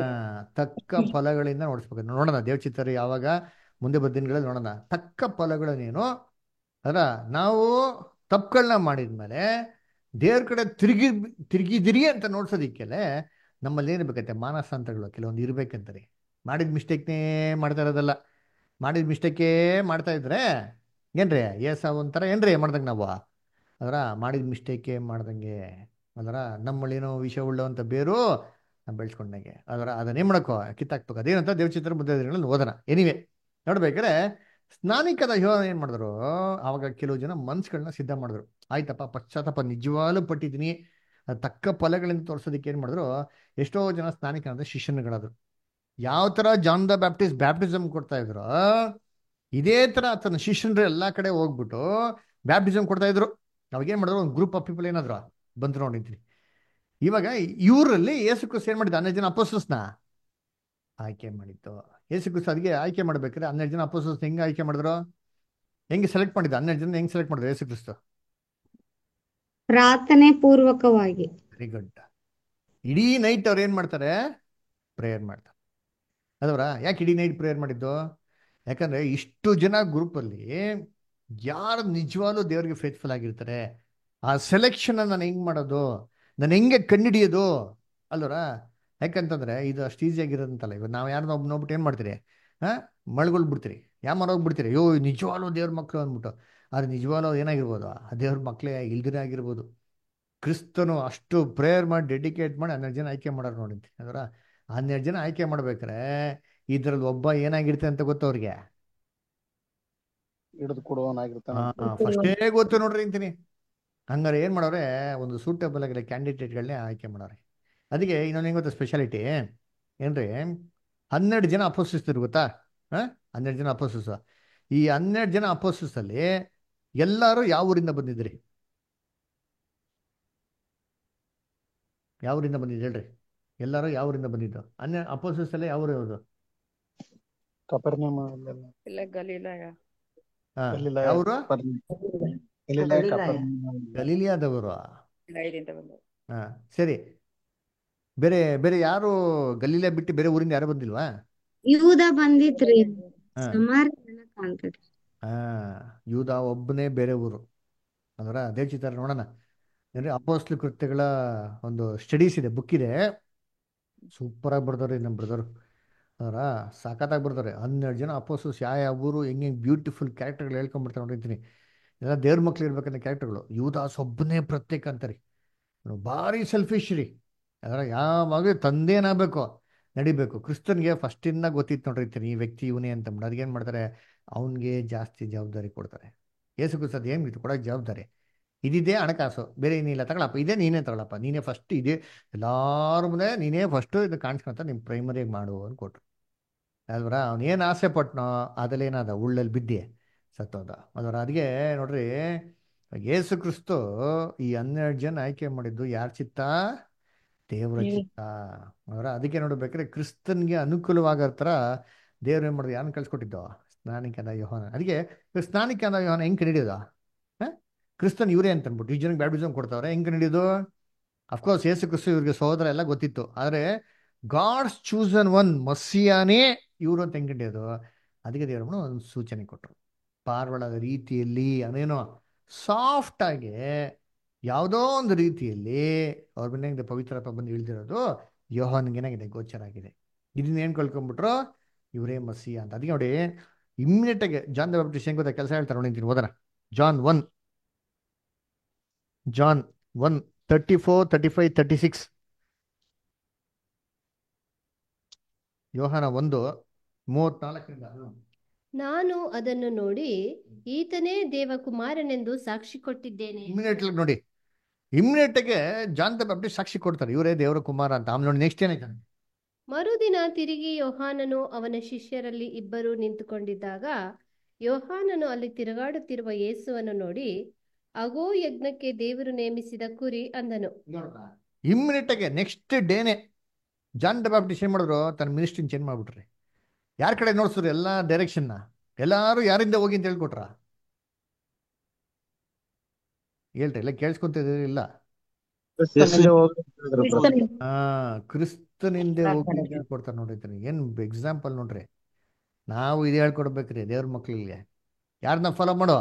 ತಕ್ಕ ಫಲಗಳಿಂದ ನೋಡಿಸ್ಬೇಕು ನೋಡೋಣ ದೇವಚಿತ್ತರು ಯಾವಾಗ ಮುಂದೆ ಬದ್ದ ದಿನಗಳಲ್ಲಿ ನೋಡೋಣ ತಕ್ಕ ಫಲಗಳನ್ನೇನು ಅದ್ರ ನಾವು ತಪ್ಪುಗಳನ್ನ ಮಾಡಿದ್ಮೇಲೆ ದೇವ್ರ ಕಡೆ ತಿರುಗಿ ತಿರುಗಿದಿರಿ ಅಂತ ನೋಡ್ಸೋದಿಕ್ಕೆಲೆ ನಮ್ಮಲ್ಲಿ ಏನಿರ್ಬೇಕಂತೆ ಮಾನಸಾಂತರಗಳು ಕೆಲವೊಂದು ಇರ್ಬೇಕಂತಾರೆ ಮಾಡಿದ ಮಿಸ್ಟೇಕ್ನೇ ಮಾಡ್ತಾ ಇರೋದಲ್ಲ ಮಾಡಿದ ಮಿಸ್ಟೇಕೇ ಮಾಡ್ತಾ ಇದ್ರೆ ಏನ್ರಿ ಏಸ ಒಂಥರ ಏನ್ರಿ ಮಾಡ್ದಂಗೆ ನಾವು ಅದರ ಮಾಡಿದ ಮಿಸ್ಟೇಕೇ ಮಾಡ್ದಂಗೆ ಅದರ ನಮ್ಮಳ್ಳೇನೋ ವಿಷ ಉಳ್ಳವಂತ ಬೇರು ನಾವು ಬೆಳೆಸ್ಕೊಂಡಂಗೆ ಅದರ ಅದನ್ನೇ ಮಾಡಕ್ಕೋ ಕಿತ್ತಾಕ್ಬೇಕು ಅದೇನಂತ ದೇವಚಿತ್ರ ಮುದ್ದೆ ದಿನಗಳಲ್ಲಿ ಓದೋಣ ಎನಿವೆ ನೋಡ್ಬೇಕಾದ್ರೆ ಸ್ನಾನಿಕದ ಯೋನ ಏನ್ ಮಾಡಿದ್ರು ಅವಾಗ ಕೆಲವು ಜನ ಮನ್ಸುಗಳನ್ನ ಸಿದ್ಧ ಮಾಡಿದ್ರು ಆಯ್ತಪ್ಪ ಪಶ್ಚಾತ್ತಾಪ ನಿಜವಾಗ್ಲೂ ಪಟ್ಟಿದ್ದೀನಿ ಅದು ತಕ್ಕ ಫಲಗಳಿಂದ ತೋರಿಸೋದಕ್ಕೆ ಏನ್ ಮಾಡಿದ್ರು ಎಷ್ಟೋ ಜನ ಸ್ನಾನಿಕನಾದ ಶಿಷ್ಯನುಗಳಾದ್ರು ಯಾವ ತರ ಜಾನ್ ದ ಬ್ಯಾಪ್ಟಿಸ್ಟ್ ಬ್ಯಾಪ್ಟಿಸಮ್ ಕೊಡ್ತಾ ಇದ್ರು ಇದೇ ತರ ತನ್ನ ಶಿಷ್ಯನ್ರು ಎಲ್ಲಾ ಕಡೆ ಹೋಗ್ಬಿಟ್ಟು ಬ್ಯಾಪ್ಟಿಸಮ್ ಕೊಡ್ತಾ ಇದ್ರು ಅವಾಗ ಏನ್ ಮಾಡಿದ್ರು ಒಂದು ಗ್ರೂಪ್ ಆಫ್ ಪೀಪಲ್ ಏನಾದ್ರು ಬಂದ್ರು ನೋಡಿದ್ದೀನಿ ಇವಾಗ ಇವರಲ್ಲಿ ಯೇಸು ಕ್ರಿಸ್ತ ಏನ್ ಮಾಡಿದ ಹನ್ನೆರಡು ಜನ ಅಪೋಸಸ್ನ ಆಯ್ಕೆ ಮಾಡಿತ್ತು ಯೇಸು ಕ್ರಿಸ್ತ ಅದಕ್ಕೆ ಆಯ್ಕೆ ಮಾಡ್ಬೇಕಾದ್ರೆ ಹನ್ನೆರಡು ಜನ ಅಪೋಸಸ್ ಹೆಂಗ್ ಆಯ್ಕೆ ಮಾಡಿದ್ರು ಹೆಂಗೆ ಸೆಲೆಕ್ಟ್ ಮಾಡಿದ್ದು ಹನ್ನೆರಡು ಜನ ಹೆಂಗ್ ಸೆಲೆಕ್ಟ್ ಮಾಡಿದ್ರು ಯೇಸು ಕ್ರಿಸ್ತ ಪ್ರಾರ್ಥನೆ ಪೂರ್ವಕವಾಗಿ ವೆರಿ ಗುಡ್ ಇಡೀ ನೈಟ್ ಅವ್ರು ಏನ್ ಮಾಡ್ತಾರೆ ಪ್ರೇಯರ್ ಮಾಡ್ತಾರೆ ಅದವರ ಯಾಕೆ ಇಡೀ ನೈಟ್ ಪ್ರೇಯರ್ ಮಾಡಿದ್ದು ಯಾಕಂದ್ರೆ ಇಷ್ಟು ಜನ ಗ್ರೂಪಲ್ಲಿ ಯಾರು ನಿಜವಾಗ್ಲೂ ದೇವರಿಗೆ ಫೇತ್ಫುಲ್ ಆಗಿರ್ತಾರೆ ಆ ಸೆಲೆಕ್ಷನ್ ನಾನು ಹೆಂಗ್ ಮಾಡೋದು ನಾನು ಹೆಂಗೆ ಕಂಡಿಡಿಯೋದು ಅಲ್ವರ ಯಾಕಂತಂದ್ರೆ ಇದು ಅಷ್ಟು ಈಸಿ ಆಗಿರೋದಂತಲ್ಲ ಇವಾಗ ನಾವು ಯಾರನ್ನ ಒಬ್ಬ ನೋಡ್ಬಿಟ್ಟು ಏನ್ ಮಾಡ್ತೀರಿ ಹಾ ಮಳ್ಗೊಳ್ ಬಿಡ್ತೀರಿ ಯಾವ ಹೋಗ್ಬಿಡ್ತೀರಿ ಅಯ್ಯೋ ನಿಜವಾಗ್ಲೂ ದೇವ್ರ ಮಕ್ಕಳು ಅಂದ್ಬಿಟ್ಟು ಆದ್ರೆ ನಿಜವಾಗ್ಲೂ ಏನಾಗಿರ್ಬೋದು ಆ ದೇವ್ರ ಮಕ್ಕಳೇ ಇಲ್ದಿರೇ ಆಗಿರ್ಬೋದು ಕ್ರಿಸ್ತನು ಅಷ್ಟು ಪ್ರೇಯರ್ ಮಾಡಿ ಡೆಡಿಕೇಟ್ ಮಾಡಿ ಹನ್ನೆರಡು ಜನ ಆಯ್ಕೆ ಮಾಡೋರು ನೋಡಿದ್ವಿ ಅದರ ಹನ್ನೆರಡು ಜನ ಆಯ್ಕೆ ಮಾಡ್ಬೇಕಾರೆ ಇದ್ರಲ್ಲಿ ಒಬ್ಬ ಏನಾಗಿರ್ತೆ ಅಂತ ಗೊತ್ತು ಅವ್ರಿಗೆ ಹಿಡಿದು ಕೊಡುವವನಾಗಿರ್ತಾನೆ ಫಸ್ಟೇ ಗೊತ್ತು ನೋಡ್ರಿ ಅಂತೀನಿ ಹಂಗಾರೆ ಏನ್ ಮಾಡೋರೆ ಒಂದು ಸೂಟಬಲ್ ಆಗಿರೋ ಕ್ಯಾಂಡಿಡೇಟ್ಗಳನ್ನೇ ಆಯ್ಕೆ ಮಾಡೋರೆ ಅದಕ್ಕೆ ಇನ್ನೊಂದು ಹೆಂಗ್ ಗೊತ್ತಾ ಸ್ಪೆಷಾಲಿಟಿ ಏನ್ರಿ ಹನ್ನೆರಡು ಜನ ಅಪೋಸಿಸ್ತಿರು ಗೊತ್ತಾ ಹಾ ಹನ್ನೆರಡು ಜನ ಅಪೋಸಿಸ್ ಈ ಹನ್ನೆರಡು ಜನ ಅಪೋಸಿಸ್ ಅಲ್ಲಿ ಎಲ್ಲರೂ ಯಾವ ಊರಿಂದ ಬಂದಿದ್ರಿ ಯಾವ ಊರಿಂದ ಬಂದಿದ್ದು ಹೇಳ್ರಿ ಎಲ್ಲರೂ ಯಾವ ಊರಿಂದ ಬಂದಿದ್ದು ಅನ್ಯ ಅಪೋಸಿಸ್ ಎಲ್ಲ ಯಾವ ಊರು ಯಾವುದು ಕಪರ್ನಿಯಮ ಅಲ್ಲೆಲ್ಲ ಇಲ್ಲ ಗಲೀಲಾಯ ಹಾ ಗಲೀಲಾಯ, ಯಾವ ಊರು ಕಪರ್ನಿಯಮ. ಗಲೀಲಾಯ, ಗಲೀಲಾಯ. ಕಪರ್ನಿಯಮ. ಗಲೀಲಿಯಾದವರು ಐದಿಂದ ಬಂದವರು ಹಾ ಸರಿ ಬೇರೆ ಬೇರೆ ಯಾರು ಗಲೀಲಿಯಾ ಬಿಟ್ಟು ಬೇರೆ ಊರಿಂದ ಯಾರು ಬಂದಿಲ್ವಾ ಯೂದ ಬಂದಿತ್ರಿ ಹಾ ಸಮಾರ್ಯ ಕಾಣ್ತದೆ ಹಾ ಯೂದ ಒಬ್ಬನೇ ಬೇರೆ ಊರು ಅದರ ಅದೇ ಚಿತ್ರ ನೋಡೋಣ ಅಂದ್ರೆ ಅಪೋಸ್ಲು ಕೃತ್ಯಗಳ ಒಂದು ಸ್ಟಡೀಸ್ ಇದೆ ಬುಕ್ ಇದೆ ಸೂಪರ್ ಆಗಿ ಬರ್ದವ್ರಿ ನಮ್ಮ ಬ್ರದರ್ ಅದರ ಸಖತ್ತಾಗಿ ಬರ್ತಾರೆ ಹನ್ನೆರಡು ಜನ ಅಪೋಸಸ್ ಯಾವ ಯಾವ ಊರು ಹೆಂಗೆ ಹೆಂಗೆ ಬ್ಯೂಟಿಫುಲ್ ಕ್ಯಾರೆಕ್ಟರ್ಗಳು ಹೇಳ್ಕೊಂಡ್ಬಿಡ್ತಾರೆ ನೋಡಿರ್ತೀನಿ ಎಲ್ಲ ದೇವ್ರ ಮಕ್ಳು ಇರ್ಬೇಕಂತ ಕ್ಯಾರೆಕ್ಟರ್ಗಳು ಯೂದಾಸ್ ಒಬ್ಬನೇ ಪ್ರತ್ಯೇಕ ಅಂತಾರೆ ಅವ್ನು ಭಾರಿ ಸೆಲ್ಫಿಶ್ ರೀ ಅದರ ಯಾವಾಗಲೂ ತಂದೇನಾಗಬೇಕು ನಡಿಬೇಕು ಕ್ರಿಸ್ತನ್ಗೆ ಫಸ್ಟಿಂದ ಗೊತ್ತಿತ್ತು ನೋಡಿರ್ತೀನಿ ಈ ವ್ಯಕ್ತಿ ಇವನೇ ಅಂತ ಅಂದ್ಬಿಟ್ಟು ಅದಕ್ಕೇನು ಮಾಡ್ತಾರೆ ಅವನಿಗೆ ಜಾಸ್ತಿ ಜವಾಬ್ದಾರಿ ಕೊಡ್ತಾರೆ ಏಸು ಕ್ರಿಸ್ತದ್ ಏನು ಬಿತ್ತು ಕೊಡೋಕೆ ಜವಾಬ್ದಾರಿ ಇದಿದೆ ಹಣಕಾಸು ಬೇರೆ ಏನಿಲ್ಲ ತಗೊಳಪ್ಪ ಇದೇ ನೀನೇ ತಗೊಳಪ್ಪ ನೀನೇ ಫಸ್ಟ್ ಇದೆ ಎಲ್ಲಾರ ಮುಂದೆ ನೀನೇ ಫಸ್ಟು ಇದು ಕಾಣಿಸ್ಕೊಂತ ನಿಮ್ಮ ಪ್ರೈಮರಿಯಾಗಿ ಮಾಡು ಅಂತ ಕೊಟ್ರು ಅಲ್ವರ ಅವನೇನು ಆಸೆ ಪಟ್ನೋ ಅದಲ್ಲೇನಾದ ಉಳ್ಳಲ್ಲಿ ಬಿದ್ದೆ ಸತ್ತೋದ ಅದರ ಅದಕ್ಕೆ ನೋಡ್ರಿ ಯೇಸು ಕ್ರಿಸ್ತು ಈ ಹನ್ನೆರಡು ಜನ ಆಯ್ಕೆ ಮಾಡಿದ್ದು ಯಾರ ಚಿತ್ತ ದೇವರ ಚಿತ್ತ ಅವರ ಅದಕ್ಕೆ ನೋಡ್ಬೇಕಾದ್ರೆ ಕ್ರಿಸ್ತನ್ಗೆ ಅನುಕೂಲವಾಗೋ ಥರ ದೇವ್ರು ಏನು ಮಾಡಿದ್ರು ಯಾರನ್ನ ಕಳ್ಸಿಕೊಟ್ಟಿದ್ದು ಸ್ನಾನಿಕನ ಯೋಹಾನ ಅದಕ್ಕೆ ಇವಾಗ ಸ್ನಾನಿಕನ ಯೋಹಾನ ಹೆಂಗೆ ಕಂಡಿಡಿಯೋದು ಹಾಂ ಕ್ರಿಸ್ತನ್ ಇವರೇ ಅಂತ ಅಂದ್ಬಿಟ್ಟು ಈ ಜನಕ್ಕೆ ಬ್ಯಾಪ್ಟಿಸಮ್ ಕೊಡ್ತಾವ್ರೆ ಹೆಂಗೆ ಕಂಡಿಡಿಯೋದು ಅಫ್ಕೋರ್ಸ್ ಯೇಸು ಕ್ರಿಸ್ತು ಇವ್ರಿಗೆ ಸಹೋದರ ಎಲ್ಲ ಗೊತ್ತಿತ್ತು ಆದರೆ ಗಾಡ್ಸ್ ಚೂಸನ್ ಒನ್ ಮಸ್ಸಿಯಾನೇ ಇವರು ಅಂತ ಹೆಂಗೆ ಕಂಡಿಯೋದು ಅದಕ್ಕೆ ದೇವ್ರಮ್ಮನ ಒಂದು ಸೂಚನೆ ಕೊಟ್ಟರು ಪಾರ್ವಳದ ರೀತಿಯಲ್ಲಿ ಅದೇನೋ ಸಾಫ್ಟ್ ಆಗಿ ಯಾವುದೋ ಒಂದು ರೀತಿಯಲ್ಲಿ ಅವ್ರ ಮನೆಯಿಂದ ಪವಿತ್ರತ್ವ ಬಂದು ಇಳ್ದಿರೋದು ಯೋಹಾನ್ಗೇನಾಗಿದೆ ಗೋಚರ ಆಗಿದೆ ಇದನ್ನ ಏನು ಕಳ್ಕೊಂಡ್ಬಿಟ್ರು ಇವರೇ ಮಸಿ ಅಂತ ಅದಕ್ಕೆ ನೋಡಿ ಇಮ್ಮಿಡಿಯೇಟ್ ಆಗಿ ಜಾನ್ ದ ಬ್ಯಾಪ್ಟಿಸ್ಟ್ ಹೆಂಗ್ ಗೊತ್ತಾ ಕೆಲಸ ಹೇಳ್ತಾರೆ ನೋಡಿ ಓದೋಣ John one John one thirty four thirty five thirty six ಯೋಹಾನ ಒಂದು ಮೂವತ್ನಾಲ್ಕರಿಂದ ನಾನು ಅದನ್ನು ನೋಡಿ ಈತನೇ ದೇವಕುಮಾರನೆಂದು ಸಾಕ್ಷಿ ಕೊಟ್ಟಿದ್ದೇನೆ ಇಮ್ಮಿಡಿಯೇಟ್ ನೋಡಿ ಇಮ್ಮಿಡಿಯೇಟ್ ಆಗಿ ಜಾನ್ ದ ಬ್ಯಾಪ್ಟಿಸ್ಟ್ ಸಾಕ್ಷಿ ಕೊಡ್ತಾರೆ ಇವರೇ ದೇವರ ಕುಮಾರ ಅಂತ ಆಮೇಲೆ ನೋಡಿ ನೆಕ್ಸ್ಟ್ ಏನಾಯ್ತಾನೆ ಮರುದಿನ ತಿರುಗಿ ಯೋಹಾನನು ಅವನ ಶಿಷ್ಯರಲ್ಲಿ ಇಬ್ಬರು ನಿಂತುಕೊಂಡಿದ್ದಾಗ ಯೋಹಾನನು ಅಲ್ಲಿ ತಿರುಗಾಡುತ್ತಿರುವ ಯೇಸುವನ್ನು ನೋಡಿ ಅಗೋ ಯಜ್ಞಕ್ಕೆ ದೇವರು ನೇಮಿಸಿದ ಕುರಿ ಅಂದನು ಇಮ್ಮಿಡಿಯೇಟ್ ಆಗಿ ನೆಕ್ಸ್ಟ್ ಡೇನೆ ಜಾನ್ ದ ಬ್ಯಾಪ್ಟಿಸ್ಟ್ ಏನ್ ಮಾಡಿದ್ರು ತನ್ನ ಮಿನಿಸ್ಟ್ರಿನ ಚೇಂಜ್ ಮಾಡ್ಬಿಟ್ರಿ ಯಾರ ಕಡೆ ನೋಡ್ಸಿದ್ರು ಎಲ್ಲ ಡೈರೆಕ್ಷನ್ನ ಎಲ್ಲಾರು ಯಾರಿಂದ ಹೋಗಿ ಅಂತ ಹೇಳ್ಕೊಟ್ರ ಹೇಳ್ರಿ ಎಲ್ಲ ಕೇಳಿಸ್ಕೊಂತಿದ್ದೀರಿ ಇಲ್ಲ ಕ್ರಿಸ್ತನಿಂದ ಹೋಗಿ ಅಂತ ಹೇಳಿದ್ರು ಪ್ರಭು. ಆ ಕ್ರಿಸ್ತನಿಂದೆ ಹೋಗಿ ಅಂತ ಹೇಳ್ಕೊಡ್ತಾರೆ ನೋಡಿರ್ತೀನಿ ಏನ್ ಎಕ್ಸಾಂಪಲ್ ನೋಡ್ರಿ ನಾವು ಇದು ಹೇಳ್ಕೊಡ್ಬೇಕ್ರಿ ದೇವ್ರ ಮಕ್ಳಿಗೆ ಯಾರನ್ನ ಫಾಲೋ ಮಾಡೋ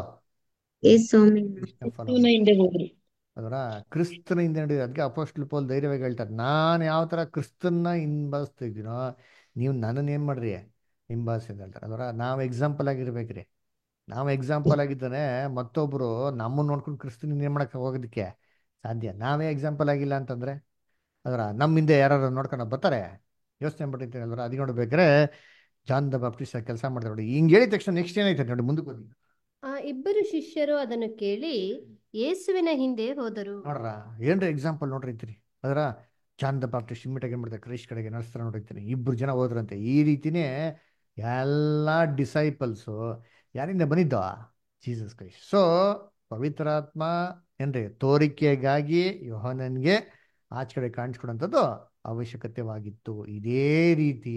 ಸ್ವಾಮಿ ಫಾಲೋ ಅದರ ಕ್ರಿಸ್ತನ ಹಿಂದೆ ನಡೆಯೋದು ಅದಕ್ಕೆ ಅಪೋಸ್ಟಲ್ ಪೌಲ್ ಧೈರ್ಯವಾಗಿ ಹೇಳ್ತಾರೆ ನಾನು ಯಾವ ಥರ ಕ್ರಿಸ್ತನ್ನ ಹಿಂಬಾಲಿಸ್ತಾ ಇದ್ದೀನೋ ನೀವು ನನ್ನನ್ನು ಏನು ಮಾಡ್ರಿ ಹಿಂಬಾಲಿಸಿ ಅಂತ ಹೇಳ್ತಾರೆ ಅದರ ನಾವು ಎಕ್ಸಾಂಪಲ್ ಆಗಿರ್ಬೇಕ್ರಿ ನಾವು ಎಕ್ಸಾಂಪಲ್ ಆಗಿದ್ದಾನೆ ಮತ್ತೊಬ್ರು ನಮ್ಮನ್ನು ನೋಡ್ಕೊಂಡು ಕ್ರಿಸ್ತನ ಏನು ಮಾಡಕ್ಕೆ ಹೋಗೋದಕ್ಕೆ ಸಾಧ್ಯ ನಾವೇ ಎಕ್ಸಾಂಪಲ್ ಆಗಿಲ್ಲ ಅಂತಂದ್ರೆ ಅದರ ನಮ್ಮ ಹಿಂದೆ ಯಾರು ನೋಡ್ಕೊಂಡು ಬರ್ತಾರೆ ಯೋಚನೆ ಮಾಡಿರ್ತೀನಿ ಅಲ್ವರ ಅದಕ್ಕೆ ನೋಡ್ಬೇಕಾದ್ರೆ ಜಾನ್ ದ ಬಾಪ್ಟಿಸ್ಟ್ ಕೆಲಸ ಮಾಡ್ತಾರೆ ನೋಡಿ ಹಿಂಗೆ ಹೇಳಿದ ತಕ್ಷಣ ನೆಕ್ಸ್ಟ್ ಏನಾಯ್ತು ನೋಡಿ ಮುಂದಕ್ಕೆ ಹೋಗಿ ಆ ಇಬ್ಬರು ಶಿಷ್ಯರು ಅದನ್ನು ಕೇಳಿ ಯೇಸುವಿನ ಹಿಂದೆ ಹೋದರು ನೋಡ್ರ ಏನ್ರಿ ಎಕ್ಸಾಂಪಲ್ ನೋಡಿರ್ತೀರಿ ಅದರ ಜಾನ್ ದ ಬಾಪ್ಟಿಸ್ಟ್ ಇಮ್ಮಿಡಿಯೇಟ್ ಏನು ಮಾಡ್ತಾರೆ ಕ್ರೈಸ್ಟ್ ಕಡೆಗೆ ನಡೆಸ್ತಾರೆ ನೋಡಿರ್ತೀನಿ ಇಬ್ಬರು ಜನ ಹೋದ್ರಂತೆ ಈ ರೀತಿನೇ ಎಲ್ಲ ಡಿಸೈಪಲ್ಸು ಯಾರಿಂದ ಬಂದಿದ್ದೋ ಜೀಸಸ್ ಕ್ರೈಸ್ಟ್ ಸೊ ಪವಿತ್ರಾತ್ಮ ಏನ್ರಿ ತೋರಿಕೆಗಾಗಿ ಯೋಹನನ್ಗೆ ಆಚೆ ಕಡೆ ಕಾಣಿಸ್ಕೊಡೋಂಥದ್ದು ಅವಶ್ಯಕತೆವಾಗಿತ್ತು ಇದೇ ರೀತಿ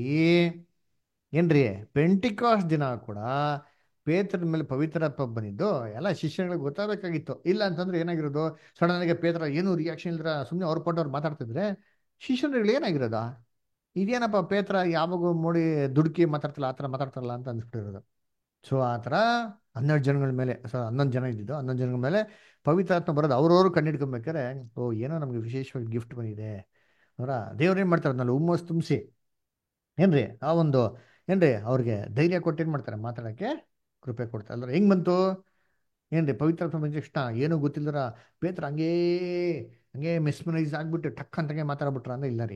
ಏನ್ರಿ ಪೆಂಟಿಕಾಸ್ ದಿನ ಕೂಡ ಪೇತ್ರನ ಮೇಲೆ ಪವಿತ್ರಾತ್ಮ ಬಂದಿದ್ದು ಎಲ್ಲ ಶಿಷ್ಯಗಳಿಗೆ ಗೊತ್ತಾಗಬೇಕಾಗಿತ್ತು ಇಲ್ಲ ಅಂತಂದ್ರೆ ಏನಾಗಿರೋದು ಸಡನ್ ಆಗಿ ಪೇತ್ರ ಏನು ರಿಯಾಕ್ಷನ್ ಇಲ್ದ್ರ ಸುಮ್ಮನೆ ಅವ್ರ ಪಟ್ಟವ್ರು ಮಾತಾಡ್ತಿದ್ರೆ ಶಿಷ್ಯರುಗಳು ಏನಾಗಿರೋದ ಇದೇನಪ್ಪ ಪೇತ್ರ ಯಾವಾಗ ನೋಡಿ ದುಡುಕಿ ಮಾತಾಡ್ತಿಲ್ಲ ಆ ಥರ ಮಾತಾಡ್ತಾರಲ್ಲ ಅಂತ ಅನ್ಸ್ಬಿಟ್ಟಿರೋದು ಸೊ ಆ ಥರ ಹನ್ನೆರಡು ಜನಗಳ ಮೇಲೆ ಸೊ ಹನ್ನೊಂದು ಜನ ಇದ್ದಿದ್ದು ಹನ್ನೊಂದು ಜನಗಳ ಮೇಲೆ ಪವಿತ್ರಾತ್ಮ ಬರೋದು ಅವ್ರವ್ರು ಕಂಡಿಡ್ಕೊಬೇಕಾರೆ ಓ ಏನೋ ನಮಗೆ ವಿಶೇಷವಾಗಿ ಗಿಫ್ಟ್ ಬಂದಿದೆ ಅವರ ದೇವ್ರೇನು ಮಾಡ್ತಾರೆ ನಾನು ಹುಮ್ಮಸ್ ತುಂಬಿಸಿ ಏನ್ರಿ ಆ ಒಂದು ಏನ್ರಿ ಅವ್ರಿಗೆ ಧೈರ್ಯ ಕೊಟ್ಟು ಏನು ಮಾಡ್ತಾರೆ ಮಾತಾಡೋಕ್ಕೆ ಕೃಪೆ ಕೊಡ್ತಾರೆ ಅಲ್ರ ಹೆಂಗ್ ಬಂತು ಏನ್ರಿ ಪವಿತ್ರಾತ್ಮ ಬಂದ ತಕ್ಷಣ ಏನೂ ಗೊತ್ತಿಲ್ಲರ ಪೇತ್ರ ಹಂಗೇ ಹಂಗೆ ಮೆಸ್ಮನೈಸ್ ಆಗ್ಬಿಟ್ಟು ಟಕ್ ಅಂತಂಗೆ ಮಾತಾಡ್ಬಿಟ್ರ ಅಂದ್ರೆ ಇಲ್ಲ ರೀ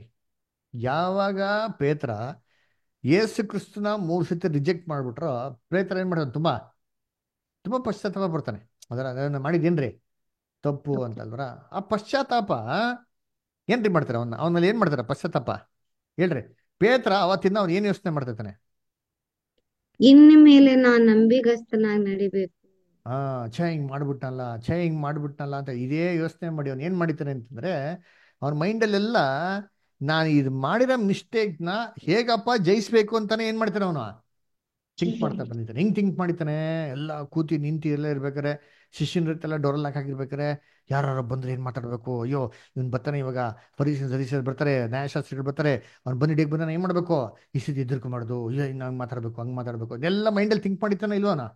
ಯಾವಾಗ ಪೇತ್ರ ಯೇಸು ಕ್ರಿಸ್ತನ ಮೂರು ಸತಿ ರಿಜೆಕ್ಟ್ ಮಾಡ್ಬಿಟ್ರೋ ಪೇತ್ರ ಏನ್ ಮಾಡ್ತಾನೆ ತುಂಬಾ ತುಂಬಾ ಪಶ್ಚಾತ್ತಾಪ ಬರ್ತಾನೆ ಅದರ ಅದನ್ನ ಮಾಡಿದೇನ್ರಿ ತಪ್ಪು ಅಂತಲ್ವರ ಆ ಪಶ್ಚಾತ್ತಾಪ ಏನ್ರಿ ಮಾಡ್ತಾರೆ ಅವನ್ನ ಅವನಲ್ಲಿ ಏನ್ ಮಾಡ್ತಾರೆ ಪಶ್ಚಾತ್ತಾಪ ಹೇಳ್ರಿ ಪೇತ್ರ ಅವತ್ತಿಂದ ಅವ್ನು ಏನ್ ಯೋಚನೆ ಮಾಡ್ತಿರ್ತಾನೆ ಇನ್ನು ಮೇಲೆ ನಾನ್ ನಂಬಿಗಸ್ತನಾಗಿ ನಡಿಬೇಕು ಆ ಛೇ ಹಿಂಗ್ ಮಾಡ್ಬಿಟ್ನಲ್ಲ ಛೇ ಹಿಂಗ್ ಮಾಡ್ಬಿಟ್ನಲ್ಲ ಅಂತ ಇದೇ ಯೋಚನೆ ಮಾಡಿ ಅವ್ನು ಏನ್ ಮಾಡಿತಾನೆ ಅಂತಂದ್ರೆ ಅವನ ಮೈಂಡಲ್ಲೆಲ್ಲ ನಾನು ಇದು ಮಾಡಿರೋ ಮಿಸ್ಟೇಕ್ನ ಹೇಗಪ್ಪ ಜಯಿಸ್ಬೇಕು ಅಂತಾನೆ ಏನ್ ಮಾಡ್ತಾನೆ ಅವನು ಥಿಂಕ್ ಮಾಡ್ತಾ ಬಂದಿದ್ದಾನೆ ಹೆಂಗ್ ಥಿಂಕ್ ಮಾಡಿತಾನೆ ಎಲ್ಲ ಕೂತಿ ನಿಂತಿ ಎಲ್ಲ ಇರ್ಬೇಕಾರೆ ಶಿಷ್ಯನರಿಗೆಲ್ಲ ಡೋರಲ್ಲಿ ಹಾಕಿರ್ಬೇಕಾರೆ ಯಾರು ಬಂದ್ರೆ ಏನ್ ಮಾತಾಡ್ಬೇಕು ಅಯ್ಯೋ ಇವ್ನು ಬರ್ತಾನೆ ಇವಾಗ ಪರಿಶೀಲನೆ ಸದಸ್ಯರು ಬರ್ತಾರೆ ನ್ಯಾಯಶಾಸ್ತ್ರಿಗಳು ಬರ್ತಾರೆ ಅವ್ನು ಬಂದು ಡೇಗ್ ಬಂದಾನೆ ಏನ್ ಮಾಡ್ಬೇಕು ಈ ಸ್ಥಿತಿ ಎದುರ್ಕು ಮಾಡೋದು ಅಯ್ಯೋ ಇನ್ನು ಹಂಗ್ ಮಾತಾಡ್ಬೇಕು ಹಂಗ್ ಮಾತಾಡ್ಬೇಕು ಅದೆಲ್ಲ ಮೈಂಡಲ್ಲಿ ಥಿಂಕ್ ಮಾಡಿತಾನೆ ಇಲ್ವಾನ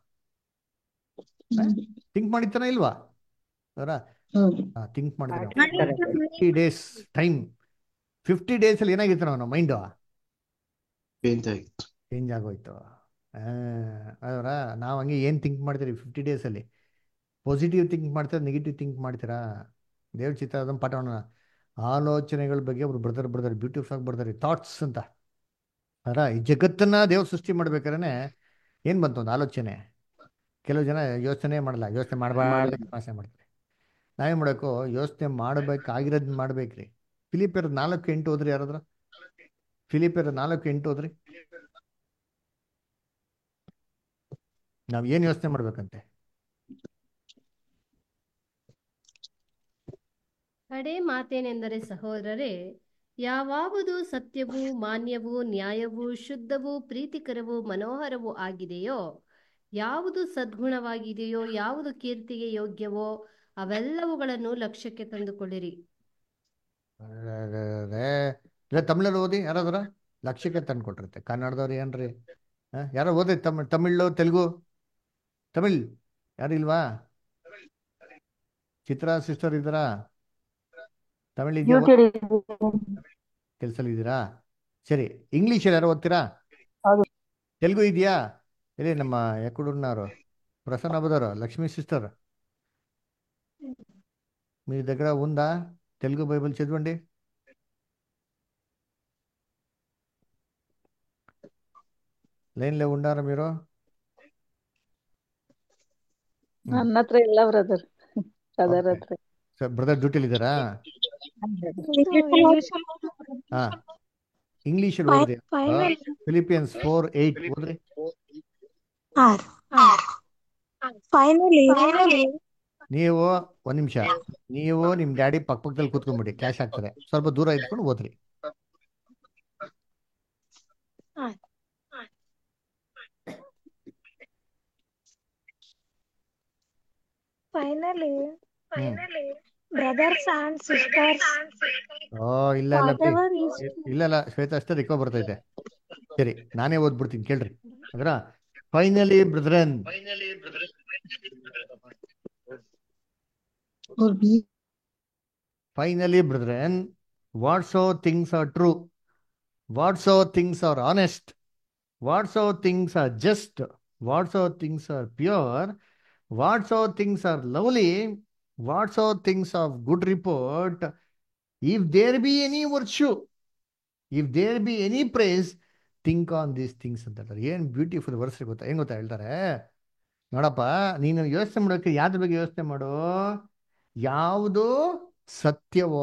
ಥಿಂಕ್ ಮಾಡಿತಾನೆ ಇಲ್ವಾ ಅವರ ಹೌದು ಥಿಂಕ್ ಮಾಡಿದಾನೆ ಮಾಡಿರ್ತಾರೆ. Fifty days time fifty days ಅಲ್ಲಿ ಏನಾಗಿತ್ತು ಅವನ ಮೈಂಡ್ ಚೇಂಜ್ ಆಗಿತ್ತು ಚೇಂಜ್ ಆಗೋಯ್ತು ಅದರ ನಾವು ಹಂಗೆ ಏನು ಥಿಂಕ್ ಮಾಡ್ತೀರಿ ಫಿಫ್ಟಿ ಡೇಸಲ್ಲಿ ಪಾಸಿಟಿವ್ ಥಿಂಕ್ ಮಾಡ್ತೀರಾ ನೆಗೆಟಿವ್ ಥಿಂಕ್ ಮಾಡ್ತೀರಾ ದೇವ್ರ ಚಿತ್ರ ಅದನ್ನು ಪಾಠ ಮಾಡೋಣ ಆಲೋಚನೆಗಳ ಬಗ್ಗೆ ಒಬ್ರು ಬರ್ತಾರೆ ಬರ್ತಾರೆ ಬ್ಯೂಟಿಫುಲ್ ಆಗಿ ಬರ್ತಾರೆ ಥಾಟ್ಸ್ ಅಂತ ಅದರ ಈ ಜಗತ್ತನ್ನ ದೇವ್ರು ಸೃಷ್ಟಿ ಮಾಡ್ಬೇಕಾದ್ರೆ ಏನು ಬಂತು ಒಂದು ಆಲೋಚನೆ ಕೆಲವು ಜನ ಯೋಚನೆ ಮಾಡಲ್ಲ ಯೋಚನೆ ಮಾಡಬಾರ್ದು ಯೋಚನೆ ಮಾಡ್ತಾರೆ ನಾವೇನು ಮಾಡಬೇಕು ಯೋಚನೆ ಮಾಡಬೇಕಾಗಿರೋದನ್ನ ಮಾಡ್ಬೇಕ್ರಿ ಫಿಲಿಪಿಯರ್ ನಾಲ್ಕು ಎಂಟು ಹೋದ್ರಿ ಯಾರಾದ್ರ ಫಿಲಿಪಿಯರ್ ನಾಲ್ಕು ಎಂಟು ಹೋದ್ರಿ ನಾವ್ ಏನ್ ಯೋಚನೆ ಮಾಡ್ಬೇಕಂತೆ ಕಡೆ ಮಾತೇನೆಂದರೆ ಸಹೋದರರೇ ಯಾವಾವುದು ಸತ್ಯವೂ ಮಾನ್ಯವೂ ನ್ಯಾಯವೂ ಶುದ್ಧವೂ ಪ್ರೀತಿಕರವೂ ಮನೋಹರವೂ ಆಗಿದೆಯೋ ಯಾವುದು ಸದ್ಗುಣವಾಗಿದೆಯೋ ಯಾವುದು ಕೀರ್ತಿಗೆ ಯೋಗ್ಯವೋ ಅವೆಲ್ಲವುಗಳನ್ನು ಲಕ್ಷ್ಯಕ್ಕೆ ತಂದುಕೊಳ್ಳಿರಿ ಇಲ್ಲ ತಮಿಳಲ್ಲಿ ಓದಿ ಯಾರಾದ್ರ ಲಕ್ಷ್ಯಕ್ಕೆ ತಂದು ಕೊಟ್ಟಿರುತ್ತೆ ಕನ್ನಡದವ್ರು ಏನ್ರಿ ಆ, ಯಾರೋ ಓದಿ ತಮಿಳ್ ತಮಿಳು ತೆಲುಗು ತಮಿಳ್ ಯಾರು ಇಲ್ವಾ ಚಿತ್ರಾ ಸಿಸ್ಟರ್ ಇದ್ದಾರಾ ತಮಿಳ್ ಇದೆಯಾ ಕೆಲ್ಸಲ್ಲಿ ಇದ್ದೀರಾ ಸರಿ ಇಂಗ್ಲೀಷಲ್ಲಿ ಯಾರೋ ಓದ್ತೀರಾ ಹೌದು. ತೆಲುಗು ಇದೆಯಾ ಎಲ್ಲಿ ನಮ್ಮ ಯಾಕುಡೂರ್ನವರು ప్రసన్న బుదరు లక్ష్మీ సిస్టర్ మీ దగ్గర ఉందా తెలుగు బైబిల్ చదవండి లైన్లో ఉండారా మీరు ನನ್ನ ಹತ್ರ ಇಲ್ಲ ಬ್ರದರ್ ಅದರ ಹತ್ರ ಬ್ರದರ್ ಡ್ಯೂಟಿಲಿ ಇದ್ದಾರಾ ಹಾ ಇಂಗ್ಲಿಷಲ್ಲಿ ಓದ್ರಿ ಫಿಲಿಪಿಯನ್ಸ್ ಫೋರ್ ಏಯ್ಟ್ ಓದ್ರಿ ಫೈನಲಿ ನೀವು ಒಂದ್ ನಿಮಿಷ ನೀವು ನಿಮ್ ಡ್ಯಾಡಿ ಪಕ್ಕ ಪಕ್ಕದಲ್ಲಿ ಕೂತ್ಕೊಂಡ್ಬಿಡಿ ಕ್ಯಾಶ್ ಆಗ್ತದೆ ಸ್ವಲ್ಪ ದೂರ ಇದ್ಕೊಂಡು ಓದ್ರಿ finally hmm brothers and sisters ಓ ಇಲ್ಲ ಇಲ್ಲ ಬಿಡಿ whatever is ಇಲ್ಲ ಇಲ್ಲ ಶ್ವೇತ ಅಷ್ಟೇ ರಿಕೋ ಬರ್ತೈತೆ ಸರಿ ನಾನೇ ಓದ್ಬಿಡ್ತೀನಿ ಕೇಳ್ರಿ ಅದರ finally brethren finally brethren whatsoever things are true whatsoever things are honest whatsoever things are just whatsoever things are pure whatsoever things are lovely whatsoever things of good report if there be any virtue if there be any praise think on these things ಅಂತ ಹೇಳ್ತಾರೆ ಏನು beautiful verse ಗೊತ್ತಾ ಏನು ಗೊತ್ತಾ ಹೇಳ್ತಾರೆ ನೋಡಪ್ಪ ನೀನು ಯೋಚನೆ ಮಾಡೋಕೆ ಯಾವ್ದ್ರ ಬಗ್ಗೆ ಯೋಚನೆ ಮಾಡು ಯಾವುದು ಸತ್ಯವೋ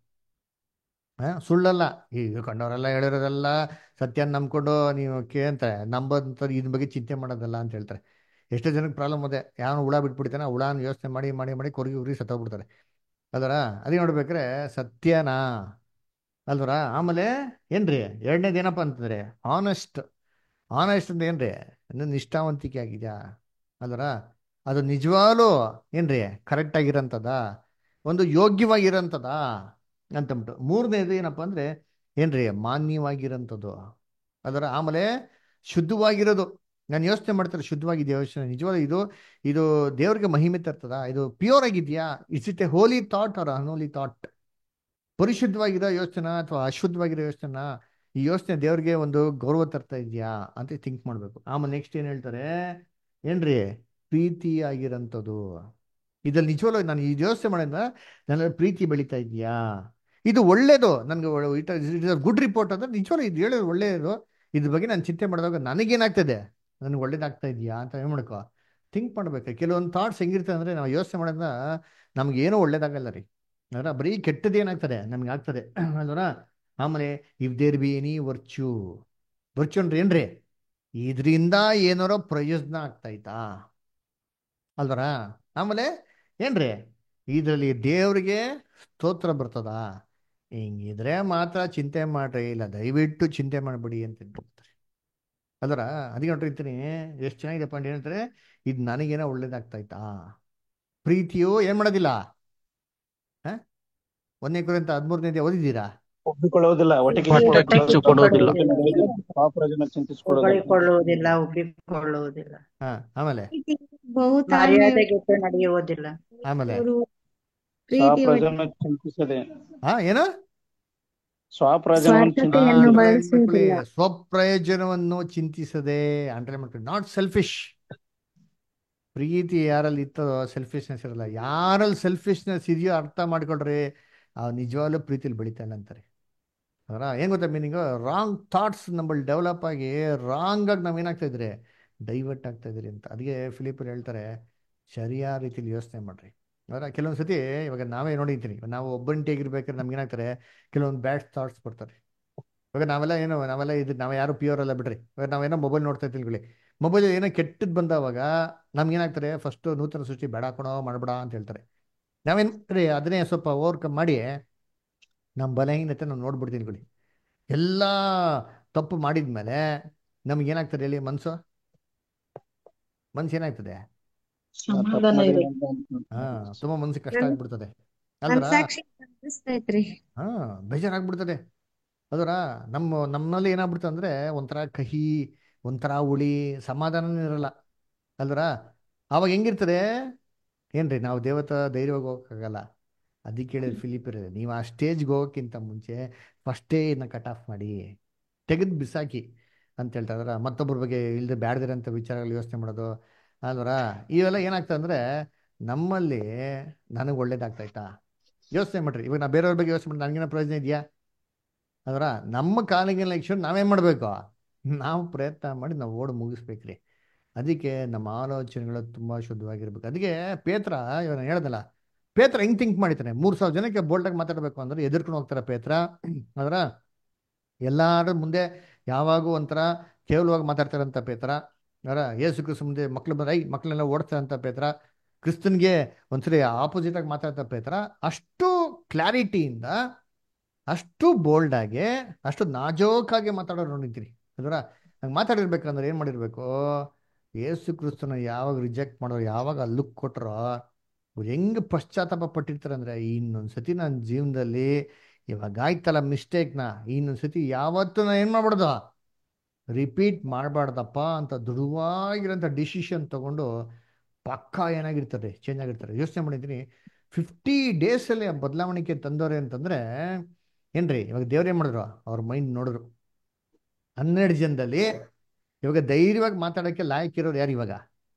ಆ, ಸುಳ್ಳಲ್ಲ ಈಗ ಕಂಡವರೆಲ್ಲ ಹೇಳಿರೋದೆಲ್ಲ ಸತ್ಯ ನಂಬ್ಕೊಂಡು ನೀವು ಕೇಳ್ತಾರೆ ನಂಬೋದಂಥದ್ದು ಇದ್ರ ಬಗ್ಗೆ ಚಿಂತೆ ಮಾಡೋದಲ್ಲ ಅಂತ ಹೇಳ್ತಾರೆ ಎಷ್ಟೋ ಜನಕ್ಕೆ ಪ್ರಾಬ್ಲಮ್ ಅದೇ ಯಾವ ಹುಳ ಬಿಟ್ಬಿಡ್ತಾನೆ ಆ ಹುಳನ ಯೋಚನೆ ಮಾಡಿ ಮಾಡಿ ಮಾಡಿ ಕೊರಗಿ ಉರಿ ಸತ್ತೋಗ್ಬಿಡ್ತಾರೆ ಅಲ್ವರ ಅದೇ ನೋಡ್ಬೇಕ್ರೆ ಸತ್ಯನಾ ಅಲ್ವರ ಆಮೇಲೆ ಏನ್ರಿ ಎರಡನೇದು ಏನಪ್ಪ ಅಂತಂದ್ರೆ ಆನೆಸ್ಟ್ ಆನೆಸ್ಟ್ ಅಂದ್ರೆ ಏನ್ರಿ ಇನ್ನು ನಿಷ್ಠಾವಂತಿಕೆ ಆಗಿದ್ಯಾ ಅಲ್ವರ ಅದು ನಿಜವಾಗ್ಲೂ ಏನ್ರಿ ಕರೆಕ್ಟ್ ಆಗಿರೋಂಥದ್ದ ಒಂದು ಯೋಗ್ಯವಾಗಿರೋಂಥದ್ದ ಅಂತಂದ್ಬಿಟ್ಟು ಮೂರನೇದು ಏನಪ್ಪ ಅಂದ್ರೆ ಏನ್ರಿ ಮಾನ್ಯವಾಗಿರೋಂಥದ್ದು ಅದರ ಆಮೇಲೆ ಶುದ್ಧವಾಗಿರೋದು ನಾನು ಯೋಚನೆ ಮಾಡ್ತಾರೆ ಶುದ್ಧವಾಗಿದೆಯಾ ಯೋಚನೆ ನಿಜವಾದ ಇದು ಇದು ದೇವ್ರಿಗೆ ಮಹಿಮೆ ತರ್ತದ ಇದು ಪ್ಯೂರ್ ಆಗಿದೆಯಾ it's it a holy thought or unholy thought ಪರಿಶುದ್ಧವಾಗಿರೋ ಯೋಚನೆ ಅಥವಾ ಅಶುದ್ಧವಾಗಿರೋ ಯೋಚನೆ ಈ ಯೋಚನೆ ದೇವ್ರಿಗೆ ಒಂದು ಗೌರವ ತರ್ತಾ ಇದೆಯಾ ಅಂತ ಥಿಂಕ್ ಮಾಡ್ಬೇಕು ಆಮೇಲೆ ನೆಕ್ಸ್ಟ್ ಏನ್ ಹೇಳ್ತಾರೆ ಏನ್ರಿ ಪ್ರೀತಿಯಾಗಿರೋಂಥದ್ದು ಇದ್ರಲ್ಲಿ ನಿಜವಲ್ಲ ನಾನು ಈ ಯೋಚನೆ ಮಾಡಿದ ನನ್ನ ಪ್ರೀತಿ ಬೆಳೀತಾ ಇದೆಯಾ ಇದು ಒಳ್ಳೇದು ನನಗೆ ಇಟ್ ಇಸ್ ಗುಡ್ ರಿಪೋರ್ಟ್ ಅಂದ್ರೆ ನಿಜವಲ್ಲ ಇದು ಹೇಳೋದು ಒಳ್ಳೇದು ಇದ್ರ ಬಗ್ಗೆ ನಾನು ಚಿಂತೆ ಮಾಡಿದಾಗ ನನಗೇನಾಗ್ತದೆ ನನಗೆ ಒಳ್ಳೇದಾಗ್ತಾ ಇದೆಯಾ ಅಂತ ಏನು ಮಾಡ್ಕೋ ಥಿಂಕ್ ಮಾಡ್ಬೇಕು ಕೆಲವೊಂದು ಥಾಟ್ಸ್ ಹೆಂಗಿರ್ತದೆ ಅಂದ್ರೆ ನಾವು ಯೋಚನೆ ಮಾಡೋದ್ರಿಂದ ನಮ್ಗೆ ಏನೂ ಒಳ್ಳೇದಾಗಲ್ಲ ರೀ ಅದರ ಬರೀ ಕೆಟ್ಟದ್ದು ಏನಾಗ್ತದೆ ನಮ್ಗೆ ಆಗ್ತದೆ ಅಲ್ವರ ಆಮೇಲೆ if there be any virtue virtue ಅಂದ್ರೆ ಏನ್ರಿ ಇದರಿಂದ ಏನಾರೋ ಪ್ರಯೋಜನ ಆಗ್ತೈತಾ ಅಲ್ವರ ಆಮೇಲೆ ಏನ್ರಿ ಇದರಲ್ಲಿ ದೇವ್ರಿಗೆ ಸ್ತೋತ್ರ ಬರ್ತದ ಹಿಂಗಿದ್ರೆ ಮಾತ್ರ ಚಿಂತೆ ಮಾಡ್ರಿ ಇಲ್ಲ ದಯವಿಟ್ಟು ಚಿಂತೆ ಮಾಡಬೇಡಿ ಅಂತ ಹೇಳ್ತಾರೆ ಅಲ್ವರ ಅದಕ್ಕೆ ನೋಡಿರ್ತೀನಿ ಎಷ್ಟು ಚೆನ್ನಾಗಿದೆ ಪಾಯಿಂಟ್ ಏನಂತಾರೆ ಇದು ನನಗೇನೋ ಒಳ್ಳೇದಾಗ್ತಾ ಪ್ರೀತಿಯು ಏನ್ ಮಾಡೋದಿಲ್ಲ ಹ ಒಂದನೇ ಕುರಿತ ಹದಿಮೂರನೇ ಓದಿದ್ದೀರಾ ಒಪ್ಪಿಕೊಳ್ಳುವುದಿಲ್ಲ ಒಟ್ಟಿಗೆ ಹೊಟ್ಟೆ ಕಿಚ್ಚು ಕೊಡುವುದಿಲ್ಲ ಪಾಪರಾಜನ ಚಿಂತಿಸಿಕೊಳ್ಳುವುದಿಲ್ಲ ಹೊಗಳಿಕೊಳ್ಳುವುದಿಲ್ಲ ಉಬ್ಬಿಕೊಳ್ಳುವುದಿಲ್ಲ ಹಾ ಆಮೇಲೆ ಬಹುತಾಳ್ಮೆ ಮರ್ಯಾದೆಗೆಟ್ಟು ನಡೆಯುವುದಿಲ್ಲ ಆಮೇಲೆ ಪ್ರೀತಿ ಸ್ವಪ್ರಜನ ಚಿಂತಿಸದೆ ಹಾ ಏನು ಸ್ವಪ್ರಜನವನ್ನು ಚಿಂತಿಸದೆ ಸ್ವಾರ್ಥತೆಯನ್ನು ಆ, ಬಳಸುವುದಿಲ್ಲ ಮಕ್ಕಳೇ, ಸ್ವಪ್ರಯೋಜನವನ್ನು ಚಿಂತಿಸದೆ ಅಂದ್ರೆ ಮಾಡ್ಕೊಂಡು ನಾಟ್ ಸೆಲ್ಫಿಶ್ ಪ್ರೀತಿ ಯಾರಲ್ಲಿ ಇರ್ತದೋ ಸೆಲ್ಫಿಶ್ನೆಸ್ ಇರಲ್ಲ ಯಾರಲ್ಲಿ ಸೆಲ್ಫಿಶ್ನೆಸ್ ಇದೆಯೋ ಅರ್ಥ ಮಾಡ್ಕೊಳ್ರಿ ಆ ನಿಜವಾಗ್ಲೂ ಪ್ರೀತಿಲಿ ಬೆಳಿತಾನೆ ಅಂತಾರೆ ಅದರ ಏನ್ ಗೊತ್ತಾ ಮೀನಿಂಗು ರಾಂಗ್ ಥಾಟ್ಸ್ ನಮ್ಮಲ್ಲಿ ಡೆವಲಪ್ ಆಗಿ ರಾಂಗ್ ಆಗಿ ನಾವ್ ಏನಾಗ್ತಾ ಇದ್ರಿ ಡೈವರ್ಟ್ ಆಗ್ತಾ ಇದ್ರಿ ಅಂತ ಅದಕ್ಕೆ ಫಿಲಿಪರ್ ಹೇಳ್ತಾರೆ ಸರಿಯಾದ ರೀತಿಲಿ ಯೋಚನೆ ಮಾಡ್ರಿ ಅದರ ಕೆಲವೊಂದು ಸತಿ ಇವಾಗ ನಾವೇ ನೋಡಿರ್ತೀನಿ ನಾವು ಒಬ್ಬಂಟಿಯಾಗಿರ್ಬೇಕಾದ್ರೆ ನಮ್ಗೆ ಏನಾಗ್ತಾರೆ ಕೆಲವೊಂದು ಬ್ಯಾಡ್ ಥಾಟ್ಸ್ ಬರ್ತಾರೆ ಇವಾಗ ನಾವೆಲ್ಲ ಏನು ನಾವೆಲ್ಲ ಇದು ನಾವು ಯಾರು ಪ್ಯೂರ್ ಅಲ್ಲ ಬಿಡ್ರಿ ಇವಾಗ ನಾವೇನೋ ಮೊಬೈಲ್ ನೋಡ್ತಾ ಇರ್ತೀವಿ ಮೊಬೈಲ್ ಏನೋ ಕೆಟ್ಟದ್ದು ಬಂದವಾಗ ನಮ್ಗೆ ಏನಾಗ್ತಾರೆ ಫಸ್ಟ್ ನೂತನ ಸೃಷ್ಟಿ ಬೇಡ ಕೊಡೋ ಮಾಡಬೇಡ ಅಂತ ಹೇಳ್ತಾರೆ ನಾವೇನ್ ರೀ ಅದನ್ನೇ ಸ್ವಲ್ಪ ಓವರ್ಕಮ್ ಮಾಡಿ ನಮ್ಮ ಬಲಹೀನತೆ ನಾವು ನೋಡ್ಬಿಡ್ತೀನಿ ಕೊಡಿ ಎಲ್ಲ ತಪ್ಪು ಮಾಡಿದ್ಮೇಲೆ ನಮ್ಗೆ ಏನಾಗ್ತದೆ ಹೇಳಿ ಮನ್ಸು ಮನ್ಸು ಏನಾಗ್ತದೆ ಸಮಾಧಾನ ಇರುತ್ತೆ ಹಾ ತುಂಬಾ ಮನ್ಸಿಗೆ ಕಷ್ಟ ಆಗ್ಬಿಡ್ತದೆ ಅಲ್ದ್ರ ಮನ್ಸಾಕ್ಷಿ ಕಲಿಸ್ತೈತ್ರಿ ಹಾ ಬೇಜಾರಾಗ್ಬಿಡ್ತದೆ ಅದರ ನಮ್ಮ ನಮ್ಮಲ್ಲಿ ಏನಾಗ್ಬಿಡ್ತದೆ ಅಂದ್ರೆ ಒಂಥರ ಕಹಿ ಒಂಥರ ಹುಳಿ ಸಮಾಧಾನನೇ ಇರಲ್ಲ ಅಲ್ದ್ರ ಅವಾಗ ಹೆಂಗಿರ್ತದೆ ಏನ್ರಿ ನಾವು ದೇವತ ಧೈರ್ಯವಾಗಿ ಹೋಗಕ್ಕಾಗಲ್ಲ ಅದಕ್ಕೆ ಹೇಳಿದ್ರೆ ಫಿಲಿಪ್ ಇರೋದು ನೀವು ಆ ಸ್ಟೇಜ್ಗೆ ಹೋಗೋಕ್ಕಿಂತ ಮುಂಚೆ ಫಸ್ಟೇ ಇದನ್ನ ಕಟ್ ಆಫ್ ಮಾಡಿ ತೆಗೆದು ಬಿಸಾಕಿ ಅಂತ ಹೇಳ್ತಾ ಇದಾರ ಮತ್ತೊಬ್ಬರ ಬಗ್ಗೆ ಇಲ್ಲದೆ ಬ್ಯಾಡ್ದಿರಂಥ ವಿಚಾರಗಳು ಯೋಚನೆ ಮಾಡೋದು ಅಲ್ವರ ಇವೆಲ್ಲ ಏನಾಗ್ತದೆ ಅಂದ್ರೆ ನಮ್ಮಲ್ಲಿ ನನಗೆ ಒಳ್ಳೇದಾಗ್ತೈತಾ ಯೋಚನೆ ಮಾಡ್ರಿ ಇವಾಗ ನಾ ಬೇರೆಯವ್ರ ಬಗ್ಗೆ ಯೋಚನೆ ಮಾಡಿ ನನಗೇನೋ ಪ್ರಯೋಜನ ಇದೆಯಾ ಅದರ ನಮ್ಮ ಕಾಲಿಗೆ ಲಕ್ಷಣ ನಾವೇನ್ ಮಾಡ್ಬೇಕು ನಾವು ಪ್ರಯತ್ನ ಮಾಡಿ ನಾವು ಓಡಿ ಮುಗಿಸ್ಬೇಕ್ರಿ ಅದಕ್ಕೆ ನಮ್ಮ ಆಲೋಚನೆಗಳು ತುಂಬಾ ಶುದ್ಧವಾಗಿರ್ಬೇಕು ಅದಕ್ಕೆ ಪೇತ್ರ ಇವನ ಹೇಳ್ದಲ್ಲ ಪೇತ್ರ ಹೆಂಗ್ ಥಿಂಕ್ ಮಾಡಿತಾನೆ ಮೂರ್ ಸಾವಿರ ಜನಕ್ಕೆ ಬೋಲ್ಟಾಗಿ ಮಾತಾಡ್ಬೇಕು ಅಂದ್ರೆ ಎದುರ್ಕೊಂಡು ಹೋಗ್ತಾರೆ ಪೇತ್ರ ಅದರ ಎಲ್ಲಾರ ಮುಂದೆ ಯಾವಾಗೂ ಒಂಥರ ಕೇವಲವಾಗಿ ಮಾತಾಡ್ತಾರಂತ ಪೇತ್ರ ಅದರ ಯೇಸು ಕ್ರಿಸ್ತ ಮುಂದೆ ಮಕ್ಳು ಬಂದ್ರೆ ಐ ಮಕ್ಳನ್ನೆಲ್ಲ ಓಡಿಸ್ತಾರಂತ ಪೇತ್ರ ಕ್ರಿಸ್ತನ್ಗೆ ಒಂದ್ಸರಿ ಆಪೋಸಿಟ್ ಆಗಿ ಮಾತಾಡ್ತಾ ಪೇತ್ರ ಅಷ್ಟು ಕ್ಲಾರಿಟಿಯಿಂದ ಅಷ್ಟು ಬೋಲ್ಡ್ ಆಗಿ ಅಷ್ಟು ನಾಜೂಕಾಗಿ ಮಾತಾಡೋರು ನೋಡಿದ್ದೀರಿ ಅದರ ಹಂಗೆ ಮಾತಾಡಿರ್ಬೇಕಂದ್ರೆ ಏನು ಮಾಡಿರ್ಬೇಕು ಯೇಸು ಕ್ರಿಸ್ತನ ಯಾವಾಗ ರಿಜೆಕ್ಟ್ ಮಾಡೋರು ಯಾವಾಗ ಲುಕ್ ಕೊಟ್ಟರೋ ಅವ್ರು ಹೆಂಗೆ ಪಶ್ಚಾತ್ತಾಪ ಪಟ್ಟಿರ್ತಾರೆ ಅಂದರೆ ಇನ್ನೊಂದು ಸತಿ ನನ್ನ ಜೀವನದಲ್ಲಿ ಇವಾಗ ಆಯ್ತಲ್ಲ ಮಿಸ್ಟೇಕ್ನ ಇನ್ನೊಂದು ಸತಿ ಯಾವತ್ತೂ ನಾನು ಏನು ಮಾಡ್ಬಾರ್ದು ರಿಪೀಟ್ ಮಾಡಬಾರ್ದಪ್ಪ ಅಂತ ದೃಢವಾಗಿರೋಂಥ ಡಿಸಿಷನ್ ತಗೊಂಡು ಪಕ್ಕಾ ಏನಾಗಿರ್ತಾರೆ ಚೇಂಜ್ ಆಗಿರ್ತಾರೆ ಯೋಚನೆ ಮಾಡಿದ್ದೀನಿ ಫಿಫ್ಟಿ ಡೇಸಲ್ಲಿ ಆ ಬದಲಾವಣೆಗೆ ತಂದವ್ರೆ ಅಂತಂದ್ರೆ ಏನ್ರಿ ಇವಾಗ ದೇವ್ರೇನ್ ಮಾಡಿದ್ರು ಅವ್ರ ಮೈಂಡ್ ನೋಡಿದ್ರು ಹನ್ನೆರಡು ಜನದಲ್ಲಿ ಇವಾಗ ಧೈರ್ಯವಾಗಿ ಮಾತಾಡೋಕ್ಕೆ ಲಾಯಕ್ ಇರೋರು ಯಾರು ಇವಾಗ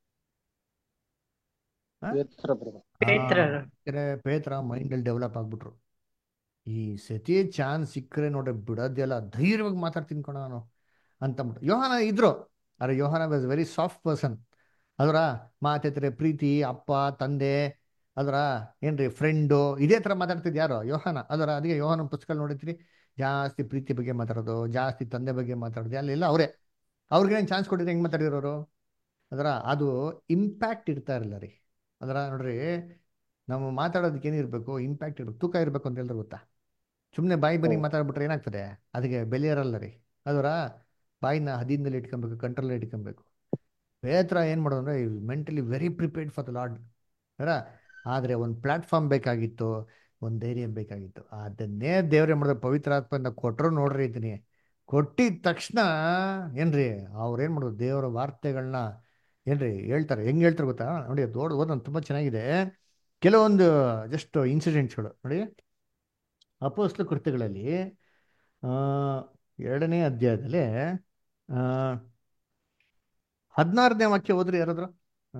ಆ? ಪೇತ್ರ brother. ಪೇತ್ರರು. ಆ, ಪೇತ್ರ ಮೈಂಡಲ್ಲಿ ಡೆವಲಪ್ ಆಗ್ಬಿಟ್ರು ಈ ಸತಿ ಚಾನ್ಸ್ ಸಿಕ್ಕರೆ ನೋಡ್ರಿ ಬಿಡೋದೆಲ್ಲ ಧೈರ್ಯವಾಗಿ ಮಾತಾಡ್ತೀನಿ ಕಣ ನಾನು ಅಂತಂದ್ಬಿಟ್ಟು ಯೋಹಾನ ಇದ್ರು ಅರೆ ಯೋಹಾನ ವಾಸ್ ವೆರಿ ಸಾಫ್ಟ್ ಪರ್ಸನ್ ಅದರ ಮಾತಾಡ್ತಾರೆ ಪ್ರೀತಿ ಅಪ್ಪ ತಂದೆ ಅದರ ಏನ್ರಿ ಫ್ರೆಂಡು ಇದೇ ಥರ ಮಾತಾಡ್ತಿದ್ ಯಾರು ಯೋಹಾನ ಅದರ ಅದಕ್ಕೆ ಯೋಹಾನ ಪುಸ್ತಕ ನೋಡಿದ್ರಿ ಜಾಸ್ತಿ ಪ್ರೀತಿ ಬಗ್ಗೆ ಮಾತಾಡೋದು ಜಾಸ್ತಿ ತಂದೆ ಬಗ್ಗೆ ಮಾತಾಡೋದು ಅಲ್ಲೆಲ್ಲ ಅವರೇ ಅವ್ರಿಗೇನು ಚಾನ್ಸ್ ಕೊಟ್ಟಿದ್ರೆ ಹೆಂಗೆ ಮಾತಾಡಿರೋರು ಅದರ ಅದು ಇಂಪ್ಯಾಕ್ಟ್ ಇರ್ತಾ ಇರಲಿಲ್ಲ ರೀ ಅದರ ನೋಡ್ರಿ ನಾವು ಮಾತಾಡೋದಕ್ಕೆ ಏನಿರಬೇಕು ಇಂಪ್ಯಾಕ್ಟ್ ಇರಬೇಕು ತೂಕ ಇರಬೇಕು ಅಂತ ಹೇಳಿದ್ರೆ ಗೊತ್ತಾ ಸುಮ್ಮನೆ ಬಾಯಿ ಬನ್ನಿ ಮಾತಾಡ್ಬಿಟ್ರೆ ಏನಾಗ್ತದೆ ಅದಕ್ಕೆ ಬೆಲೆ ಇರಲ್ಲ ರೀ ಅದರ ಬಾಯಿನ ಹದಿನಲ್ಲಿ ಇಟ್ಕೊಬೇಕು ಕಂಟ್ರೋಲ್ ಇಟ್ಕೊಬೇಕು ಪೇತ್ರ ಏನು ಮಾಡೋದು ಅಂದರೆ mentally very prepared for the Lord ಅರ ಆದರೆ ಒಂದು ಪ್ಲಾಟ್ಫಾರ್ಮ್ ಬೇಕಾಗಿತ್ತು ಒಂದು ಧೈರ್ಯ ಬೇಕಾಗಿತ್ತು ಅದನ್ನೇ ದೇವ್ರೇ ಮಾಡಿದ್ರೆ ಪವಿತ್ರಾತ್ಮನ ಕೊಟ್ಟರು ನೋಡ್ರಿ ಇದೀನಿ ಕೊಟ್ಟಿದ ತಕ್ಷಣ ಏನ್ರಿ ಅವ್ರು ಏನು ಮಾಡೋದು ದೇವರ ವಾರ್ತೆಗಳನ್ನ ಏನ್ರಿ ಹೇಳ್ತಾರೆ ಹೆಂಗೆ ಹೇಳ್ತಾರೆ ಗೊತ್ತಾ ನೋಡಿ ಅದು ಓದ್ ಓದೋದು ತುಂಬ ಚೆನ್ನಾಗಿದೆ ಕೆಲವೊಂದು ಜಸ್ಟ್ ಇನ್ಸಿಡೆಂಟ್ಸ್ಗಳು ನೋಡಿ ಅಪೋಸ್ಲ ಕೃತ್ಯಗಳಲ್ಲಿ ಆ, ಎರಡನೇ ಅಧ್ಯಾಯದಲ್ಲಿ ಆ, ಹದಿನಾರನೇ ವಾಕ್ಯ ಹೋದ್ರಿ ಯಾರಾದ್ರು ಹಾ.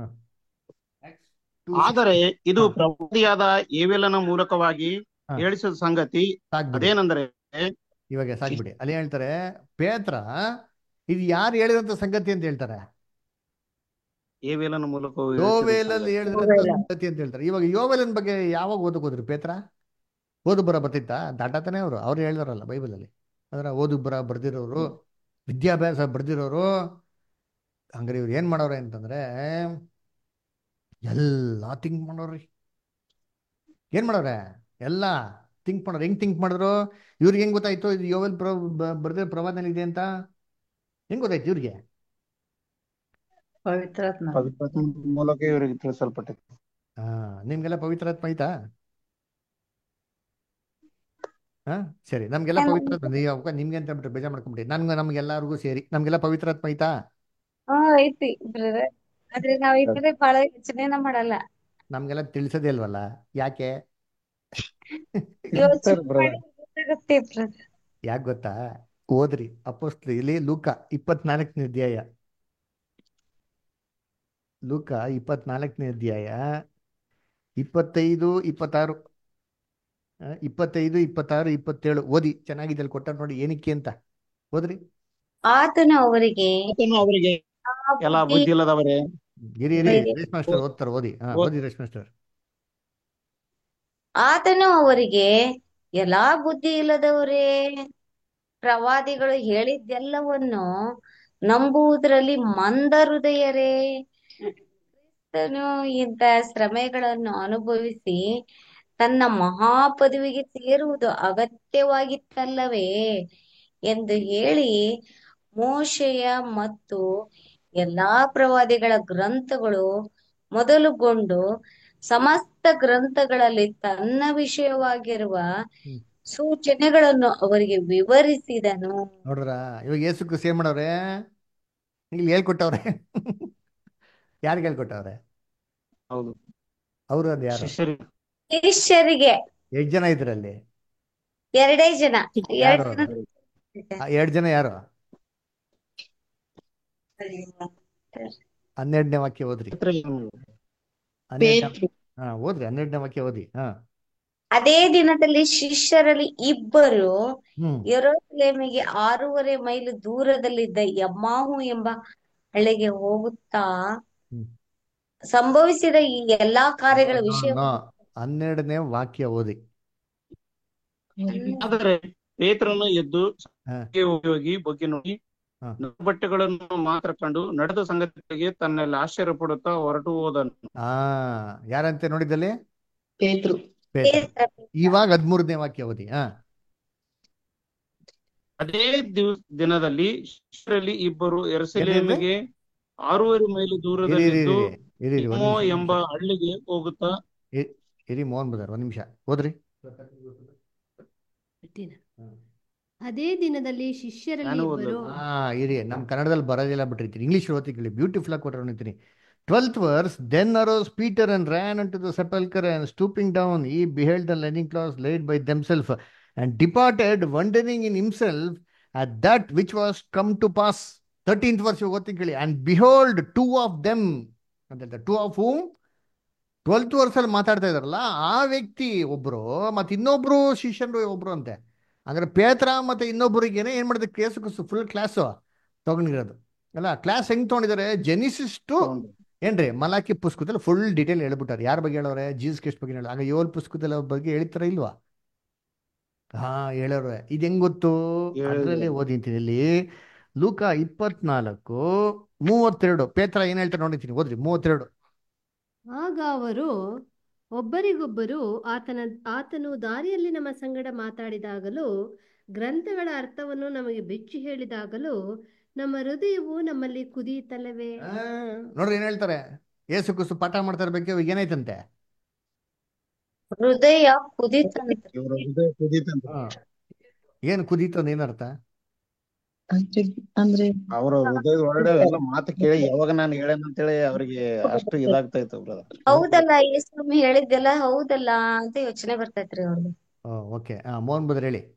ಆದರೆ ಇದು ಹಾ. ಪ್ರವಾದಿಯಾದ ಏವೆಲನ ಮೂಲಕವಾಗಿ ಹಾ. ಹೇಳಿಸಿದ ಸಂಗತಿ ಸಾಕ್ಬಿಡಿ ಅದೇನೆಂದರೆ ಇವಾಗ ಸಾಕ್ಬಿಡಿ ಅಲ್ಲಿ ಹೇಳ್ತಾರೆ ಪೇತ್ರ ಇದು ಯಾರು ಹೇಳಿದಂತ ಸಂಗತಿ ಅಂತ ಹೇಳ್ತಾರೆ ಏವೇಲನ ಮೂಲಕವಾಗಿ ಹೇಳಿಸಿದ ಯೋವೇಲಲ್ಲಿ ಸಂಗತಿ. ಹೇಳಿದಂತ ಯೋವೇಲ. ಸಂಗತಿ ಅಂತ ಹೇಳ್ತಾರೆ ಇವಾಗ ಯೋವೇಲನ್ ಬಗ್ಗೆ ಯಾವಾಗ ಓದಕ್ ಹೋದ್ರಿ ಪೇತ್ರ ಓದು ಬರ ಬರ್ತಿತ್ತಾ ದಾಟತಾನೆ ಅವರು ಅವ್ರು ಹೇಳಿದಾರಲ್ಲ ಬೈಬಲಲ್ಲಿ ಅದರ ಓದು ಬರ ಬರ್ದಿರೋರು ವಿದ್ಯಾಭ್ಯಾಸ ಬರ್ದಿರೋರು ಹಂಗಾರೆ ಇವ್ರು ಏನ್ ಮಾಡೋರೆ ಅಂತಂದ್ರೆ ಎಲ್ಲ ಥಿಂಕ್ ಮಾಡೋರಿ ಏನ್ ಮಾಡೋರೆ ಎಲ್ಲ ಥಿಂಕ್ ಮಾಡೋರು ಹೆಂಗ್ ಥಿಂಕ್ ಮಾಡಿದ್ರು ಇವ್ರಿಗೆ ಹೆಂಗ್ ಗೊತ್ತಾಯ್ತು ಇದು ಯೋವೆಲ್ ಪ್ರ ಬರ್ದಿರೋ ಪ್ರವಾದನೆ ಇದೆ ಅಂತ ಹೆಂಗ್ ಗೊತ್ತಾಯ್ತು ಇವ್ರಿಗೆ ಪವಿತ್ರಾತ್ಮ ಪವಿತ್ರಾತ್ಮ ಮೂಲಕ ಇವರಿಗೆ ತಿಳಿಸಲ್ಪಟ್ಟಿದೆ ಹಾ ನಿಮ್ಗೆಲ್ಲ ಪವಿತ್ರಾತ್ಮ ಐತಾ ಹಾ ಸರಿ ನಮ್ಗೆಲ್ಲ ಪವಿತ್ರಾತ್ಮ ನೀವು ನಿಮ್ಗೆ ಅಂತ ಹೇಳ್ಬಿಟ್ಟು ಬೇಜಾರ್ ಮಾಡ್ಕೊಂಬಿಡಿ ನನ್ಗೆ ನಮ್ಗೆಲ್ಲರಿಗೂ ಸೇರಿ ನಮ್ಗೆಲ್ಲ ಪವಿತ್ರಾತ್ಮ ಐತಾ ಹಾ ಐತಿ ಬ್ರದರ್ ಆದ್ರೆ ನಾವ್ ಈ ಕಡೆ ಬಹಳ ಯೋಚನೆನ ಮಾಡಲ್ಲ ನಮ್ಗೆಲ್ಲ ತಿಳಿಸೋದೇ ಇಲ್ವಲ್ಲ ಯಾಕೆ ಯೋಚನೆ ಬ್ರದರ್ ಮಾಡಿ ಗೊತ್ತಾಗುತ್ತೆ ಬ್ರದರ್ ಯಾಕೆ ಗೊತ್ತಾ ಓದ್ರಿ ಅಪೋಸ್ತ್ಲ ಇಲ್ಲಿ ಲೂಕ ಇಪ್ಪತ್ನಾಲ್ಕನೇ ಅಧ್ಯಾಯ ಲೂಕ ಇಪ್ಪತ್ನಾಲ್ಕನೇ ಅಧ್ಯಾಯ ಇಪ್ಪತ್ತೈದು ಇಪ್ಪತ್ತಾರು ಆ, ಇಪ್ಪತ್ತೈದು ಇಪ್ಪತ್ತಾರು ಇಪ್ಪತ್ತೇಳು ಓದಿ ಚೆನ್ನಾಗಿದೆ ಅಲ್ಲಿ ಕೊಟ್ಟ ನೋಡಿ ಏನಕ್ಕೆ ಅಂತ ಓದ್ರಿ ಆತನು ಅವರಿಗೆ ಆತನು ಅವರಿಗೆ ಆ ಎಲ್ಲ ಬುದ್ಧಿ ಬುದ್ಧಿ ಇಲ್ಲದವರೇ ಇರಿ ಇರಿ ಬೇರೆ ರೇಷ್ಮೆ ಮಾಸ್ಟರ್ ಓದ್ತಾರೆ ಓದಿ ಹಾ ಓದ್- ಓದಿ ರೇಷ್ಮೆ ಮಾಸ್ಟರ್ ಆತನು ಅವರಿಗೆ ಎಲ್ಲಾ ಬುದ್ಧಿ ಇಲ್ಲದವರೇ ಪ್ರವಾದಿಗಳು ಹೇಳಿದ್ದೆಲ್ಲವನ್ನು ನಂಬುವುದರಲ್ಲಿ ಮಂದ ಹೃದಯರೇ ಕ್ರಿಸ್ತನು ಇಂಥ ಶ್ರಮೆಗಳನ್ನು ಅನುಭವಿಸಿ ತನ್ನ ಮಹಾಪದವಿಗೆ ಸೇರುವುದು ಅಗತ್ಯವಾಗಿತ್ತಲ್ಲವೇ ಎಂದು ಹೇಳಿ ಮೋಶೆಯ ಮತ್ತು ಎಲ್ಲಾ ಪ್ರವಾದಿಗಳ ಗ್ರಂಥಗಳು ಮೊದಲುಗೊಂಡು ಸಮಸ್ತ ಗ್ರಂಥಗಳಲ್ಲಿ ತನ್ನ ವಿಷಯವಾಗಿರುವ ಹ್ಮ್ ಸೂಚನೆಗಳನ್ನು ಅವರಿಗೆ ವಿವರಿಸಿದನು ನೋಡ್ರ ಇವಾಗ ಯೇಸು ಕ್ರಿಸ್ತ ಏನ್ ಮಾಡವ್ರೆ ಇಲ್ಲಿ ಹೇಳ್ಕೊಟ್ಟವ್ರೆ ಯಾರಿಗೆ ಹೇಳ್ಕೊಟ್ಟವ್ರೆ ಹೌದು ಅವರು ಅದು ಯಾರು ಶಿಷ್ಯರಿಗೆ ಶಿಷ್ಯರಿಗೆ ಎಷ್ಟು ಜನ ಇದ್ರಲ್ಲಿ ಎರಡೇ ಜನ ಯಾರು ಎರಡ್ ಜನ ಅವರು ಎರಡು ಜನ ಯಾರು ಹನ್ನೆರಡನೇ ವಾಕ್ಯ ಓದ್ರಿ ಹನ್ನೆರಡನೇ ಹಾ ಓದ್ರಿ ಹನ್ನೆರಡನೇ ವಾಕ್ಯ ಓದಿ ಹಾ ಅದೇ ದಿನದಲ್ಲಿ ಶಿಷ್ಯರಲ್ಲಿ ಇಬ್ಬರು ಹ್ಮ್ ಯೆರೂಸಲೇಮಿಗೆ ಆರೂವರೆ ಮೈಲು ದೂರದಲ್ಲಿದ್ದ ಯಮ್ಮಾಹು ಎಂಬ ಹಳ್ಳಿಗೆ ಹೋಗುತ್ತಾ ಹ್ಮ್ ಸಂಭವಿಸಿದ ಈ ಎಲ್ಲಾ ಕಾರ್ಯಗಳ ನೋ ವಿಷಯ ನೋ ಹನ್ನೆರಡನೇ ವಾಕ್ಯ ಓದಿ ಆದರೆ ಪೇತ್ರನು ಎದ್ದು ಹಾ ಸಂಘಕ್ಕೆ ಹೋಗಿ ಬಗ್ಗೆ ನೋಡಿ ಹಾ ಬಟ್ಟೆಗಳನ್ನು ಮಾತ್ರ ಕಂಡು ನಡೆದ ಸಂಗತಿಗಳಿಗೆ ತನ್ನಲ್ಲಿ ಆಶ್ಚರ್ಯ ಪಡುತ್ತಾ ಹೊರಟು ಹೋದನು ಆ ಯಾರಂತೆ ನೋಡಿದಲ್ಲಿ ಪೇತ್ರು ಪೇತ್ರ ಪೇತ್ರ ಇವಾಗ ಹದ್ಮೂರನೇ ವಾಕ್ಯ ಓದಿ ಹಾ ಅದೇ ದಿವ್ ದಿನದಲ್ಲಿ ಶಿಷ್ಯರಲ್ಲಿ ಇಬ್ಬರು ಏನ್ರಿ ಯೆರೂಸಲೇಮಿಗೆ ಆರೂವರೆ ಮೈಲು ಇರಿ ಇರಿ ದೂರದಲ್ಲಿದ್ದು ಇರಿ ಇರಿ ಒಂದ್ ಇಮೋ ನಿಮಿಷ ಒಂದ್ ಎಂಬ ನಿಮಿಷ ಹಳ್ಳಿಗೆ ಹೋಗುತ್ತಾ ಇ- ಇರಿ ಮೋಹನ್ ಬದಾರ್ ಒಂದ್ ನಿಮಿಷ ಓದ್ರಿ ಬಿಟ್ಟಿನ. ಅದೇ ದಿನದಲ್ಲಿ ಶಿಷ್ಯರಲ್ಲಿ ನಾನು ಇಬ್ಬರು ಓದಲ್ಲ ಹಾ ಇರಿ ನಮ್ ಕನ್ನಡದಲ್ಲಿ ಬರೋದಿಲ್ಲ ಬಿಟ್ಟಿರ್ತೀನಿ ಇಂಗ್ಲಿಷ್ ಓದಿ ಕೇಳಿ ಬ್ಯೂಟಿಫುಲ್ ಆಗಿ ಕೊಟ್ಟರೆ ನಿಂತೀನಿ twelfth verse then arose Peter and ran unto the sepulchre and stooping down he beheld the linen clothes laid by themselves and departed wondering in himself at that which was come to pass thirteenth verse ಓದ್ತೀನಿ ಕೇಳಿ and behold two of them ಅಂತ two of whom twelfth ವರ್ಷಲ್ಲಿ ಮಾತಾಡ್ತಾ ಇದಾರಲ್ಲ ಆ ವ್ಯಕ್ತಿ ಒಬ್ರು ಮತ್ತೆ ಇನ್ನೊಬ್ರು ಶಿಷ್ಯರು ಒಬ್ರು ಅಂತೆ ಅಂದ್ರೆ ಪೇತ್ರ ಮತ್ತೆ ಇನ್ನೊಬ್ಬರಿಗೇನೆ ಏನ್ ಮಾಡಿದೆ ಕೇಸು ಫುಲ್ ಕ್ಲಾಸು ತಗೊಂಡಿರೋದು ಅಲ್ಲ ಕ್ಲಾಸ್ ಹೆಂಗ್ ತಗೊಂಡಿದ್ದಾರೆ ಜೆನಿಸಿಸ್ ಟು ತಗೊಂಡು ಏನ್ರಿ ಮಲಾಕಿ ಪುಸ್ತಕದಲ್ಲಿ ಫುಲ್ ಡೀಟೇಲ್ ಹೇಳ್ಬಿಟ್ಟಾರೆ ಯಾರ ಬಗ್ಗೆ ಹೇಳೋರೆ ಜೀಸಸ್ ಕ್ರಿಸ್ಟ್ ಬಗ್ಗೆ ಹೇಳೋರು ಆಗ ಏಳು ಪುಸ್ತಕದಲ್ಲಿ ಅವ್ರ ಬಗ್ಗೆ ಹೇಳ್ತಾರ ಇಲ್ವಾ ಹಾ ಹೇಳೋರೆ ಇದು ಹೆಂಗ್ ಗೊತ್ತು ಅದರಲ್ಲೇ ಹೇಳಿದೆ ಓದಿಂತೀನಿ ಇಲ್ಲಿ ಲೂಕ ಇಪ್ಪತ್ನಾಲ್ಕು ಮೂವತ್ತೆರಡು ಪೇತ್ರ ಏನ್ ಹೇಳ್ತಾರೆ ನೋಡಿತೀನಿ ಓದ್ರಿ ಮೂವತ್ತೆರಡು ಆಗ ಅವರು ಒಬ್ಬರಿಗೊಬ್ಬರು ಆತನ ಆತನು ದಾರಿಯಲ್ಲಿ ನಮ್ಮ ಸಂಗಡ ಮಾತಾಡಿದಾಗಲೂ ಗ್ರಂಥಗಳ ಅರ್ಥವನ್ನು ನಮಗೆ ಬಿಚ್ಚಿ ಹೇಳಿದಾಗಲೂ ನಮ್ಮ ಹೃದಯವು ನಮ್ಮಲ್ಲಿ ಕುದಿಯಿತಲ್ಲವೇ ಆ, ನೋಡ್ರಿ ಏನ್ ಹೇಳ್ತಾರೆ ಏಸು ಕುಸು ಪಾಠ ಮಾಡ್ತಾ ಇರ್ಬೇಕು ಇವಾಗ ಏನಾಯ್ತಂತೆ ಹೃದಯ ಕುದಿತಂತೆ ಇವರ ಹೃದಯ ಕುದೀತಂತೆ ಹಾ ಏನ್ ಕುದೀತು ಅಂದ್ ಏನರ್ಥ ಅಂದ್ರೆ ಅಂದ್ರೆ ಅವರ ಹೃದಯದ ಒಳಗಡೆ ಎಲ್ಲ ಮಾತು ಕೇಳಿ ಯಾವಾಗ ನಾನು ಹೇಳೇನ ಅಂತೇಳಿ ಅವರಿಗೆ ಅಷ್ಟು ಇದಾಗ್ತಾ ಇತ್ತು ಬ್ರದರ್ ಹೌದಲ್ಲ ಯೇಸು ಹೇಳಿದ್ದೆಲ್ಲ ಹೌದಲ್ಲ ಅಂತ ಯೋಚನೆ ಬರ್ತೈತ್ರಿ ಅವ್ರಿಗೆ ಓಕೆ ಹಾ ಮೋಹನ್ ಬದ್ರ ಹೇಳಿ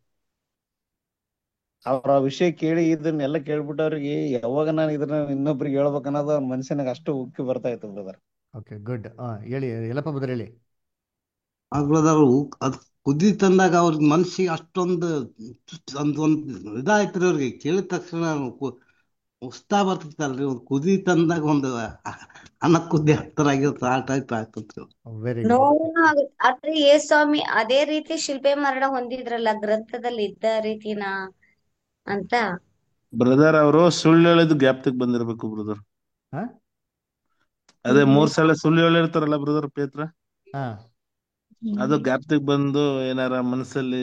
ಅವ್ರ ಆ ವಿಷಯ ಕೇಳಿ ಇದನ್ನೆಲ್ಲ ಕೇಳ್ಬಿಟ್ಟು ಅವ್ರಿಗೆ ಯಾವಾಗ ನಾನು ಇದನ್ನ ಇನ್ನೊಬ್ರಿಗೆ ಹೇಳ್ಬೇಕು ಅನ್ನೋದು ಅವ್ರ ಮನುಷ್ಯನಿಗೆ ಅಷ್ಟು ಉಕ್ಕಿ ಬರ್ತಾ ಇತ್ತು ಬ್ರದರ್ ಓಕೆ ಗುಡ್ ಹಾ ಹೇಳಿ ಎಲ್ಲಪ್ಪ ಬದ್ರ ಹೇಳಿ ಆಗ್ಲದವ್ರು ಅದ್ ಕುದಿ ತಂದಾಗ ಅವ್ರ ಮನ್ಸಿಗೆ ಅಷ್ಟೊಂದು ಒಂದು ಒಂದು ಇದಾಯ್ತ್ರಿ ಅವ್ರಿಗೆ ಕೇಳಿದ ತಕ್ಷಣ ಕು- ಉತ್ಸಾಹ ಬರ್ತೈತಲ್ರಿ ಒಂದು ಕುದಿ ತಂದಾಗ ಒಂದು ಅನ್ನ ಕುದ್ದಿ ಹತ್ತರಾಗಿರುತ್ತೆ ಆ ಟೈಪ್ ಆಗ್ತೈತ್ರಿ ವೆರಿ ಗುಡ್ ನೋವುನು ಆಗುತ್ತೆ ಆದ್ರೆ ಯೇಸು ಸ್ವಾಮಿ ಅದೇ ರೀತಿ ಶಿಲ್ಪೆ ಮರಣ ಹೊಂದಿದ್ರಲ್ಲ ಗ್ರಂಥದಲ್ಲಿ ಇದ್ದ ರೀತಿನ ಅಂತ ಬ್ರದರ್ ಅವರು ಸುಳ್ಳು ಹೇಳಿದ್ ಜ್ಞಾಪಕಕ್ಕೆ ಬಂದಿರ್ಬೇಕು ಬ್ರದರ್ ಹಾ ಅದೇ ಮೂರ್ ಸಲ ಸುಳ್ಳು ಹೇಳಿರ್ತಾರಲ್ಲ ಬ್ರದರ್ ಪೇತ್ರ ಹಾ ಅದು ಜ್ಞಾಪಕಕ್ಕೆ ಬಂದು ಏನಾರ ಮನಸ್ಸಲ್ಲಿ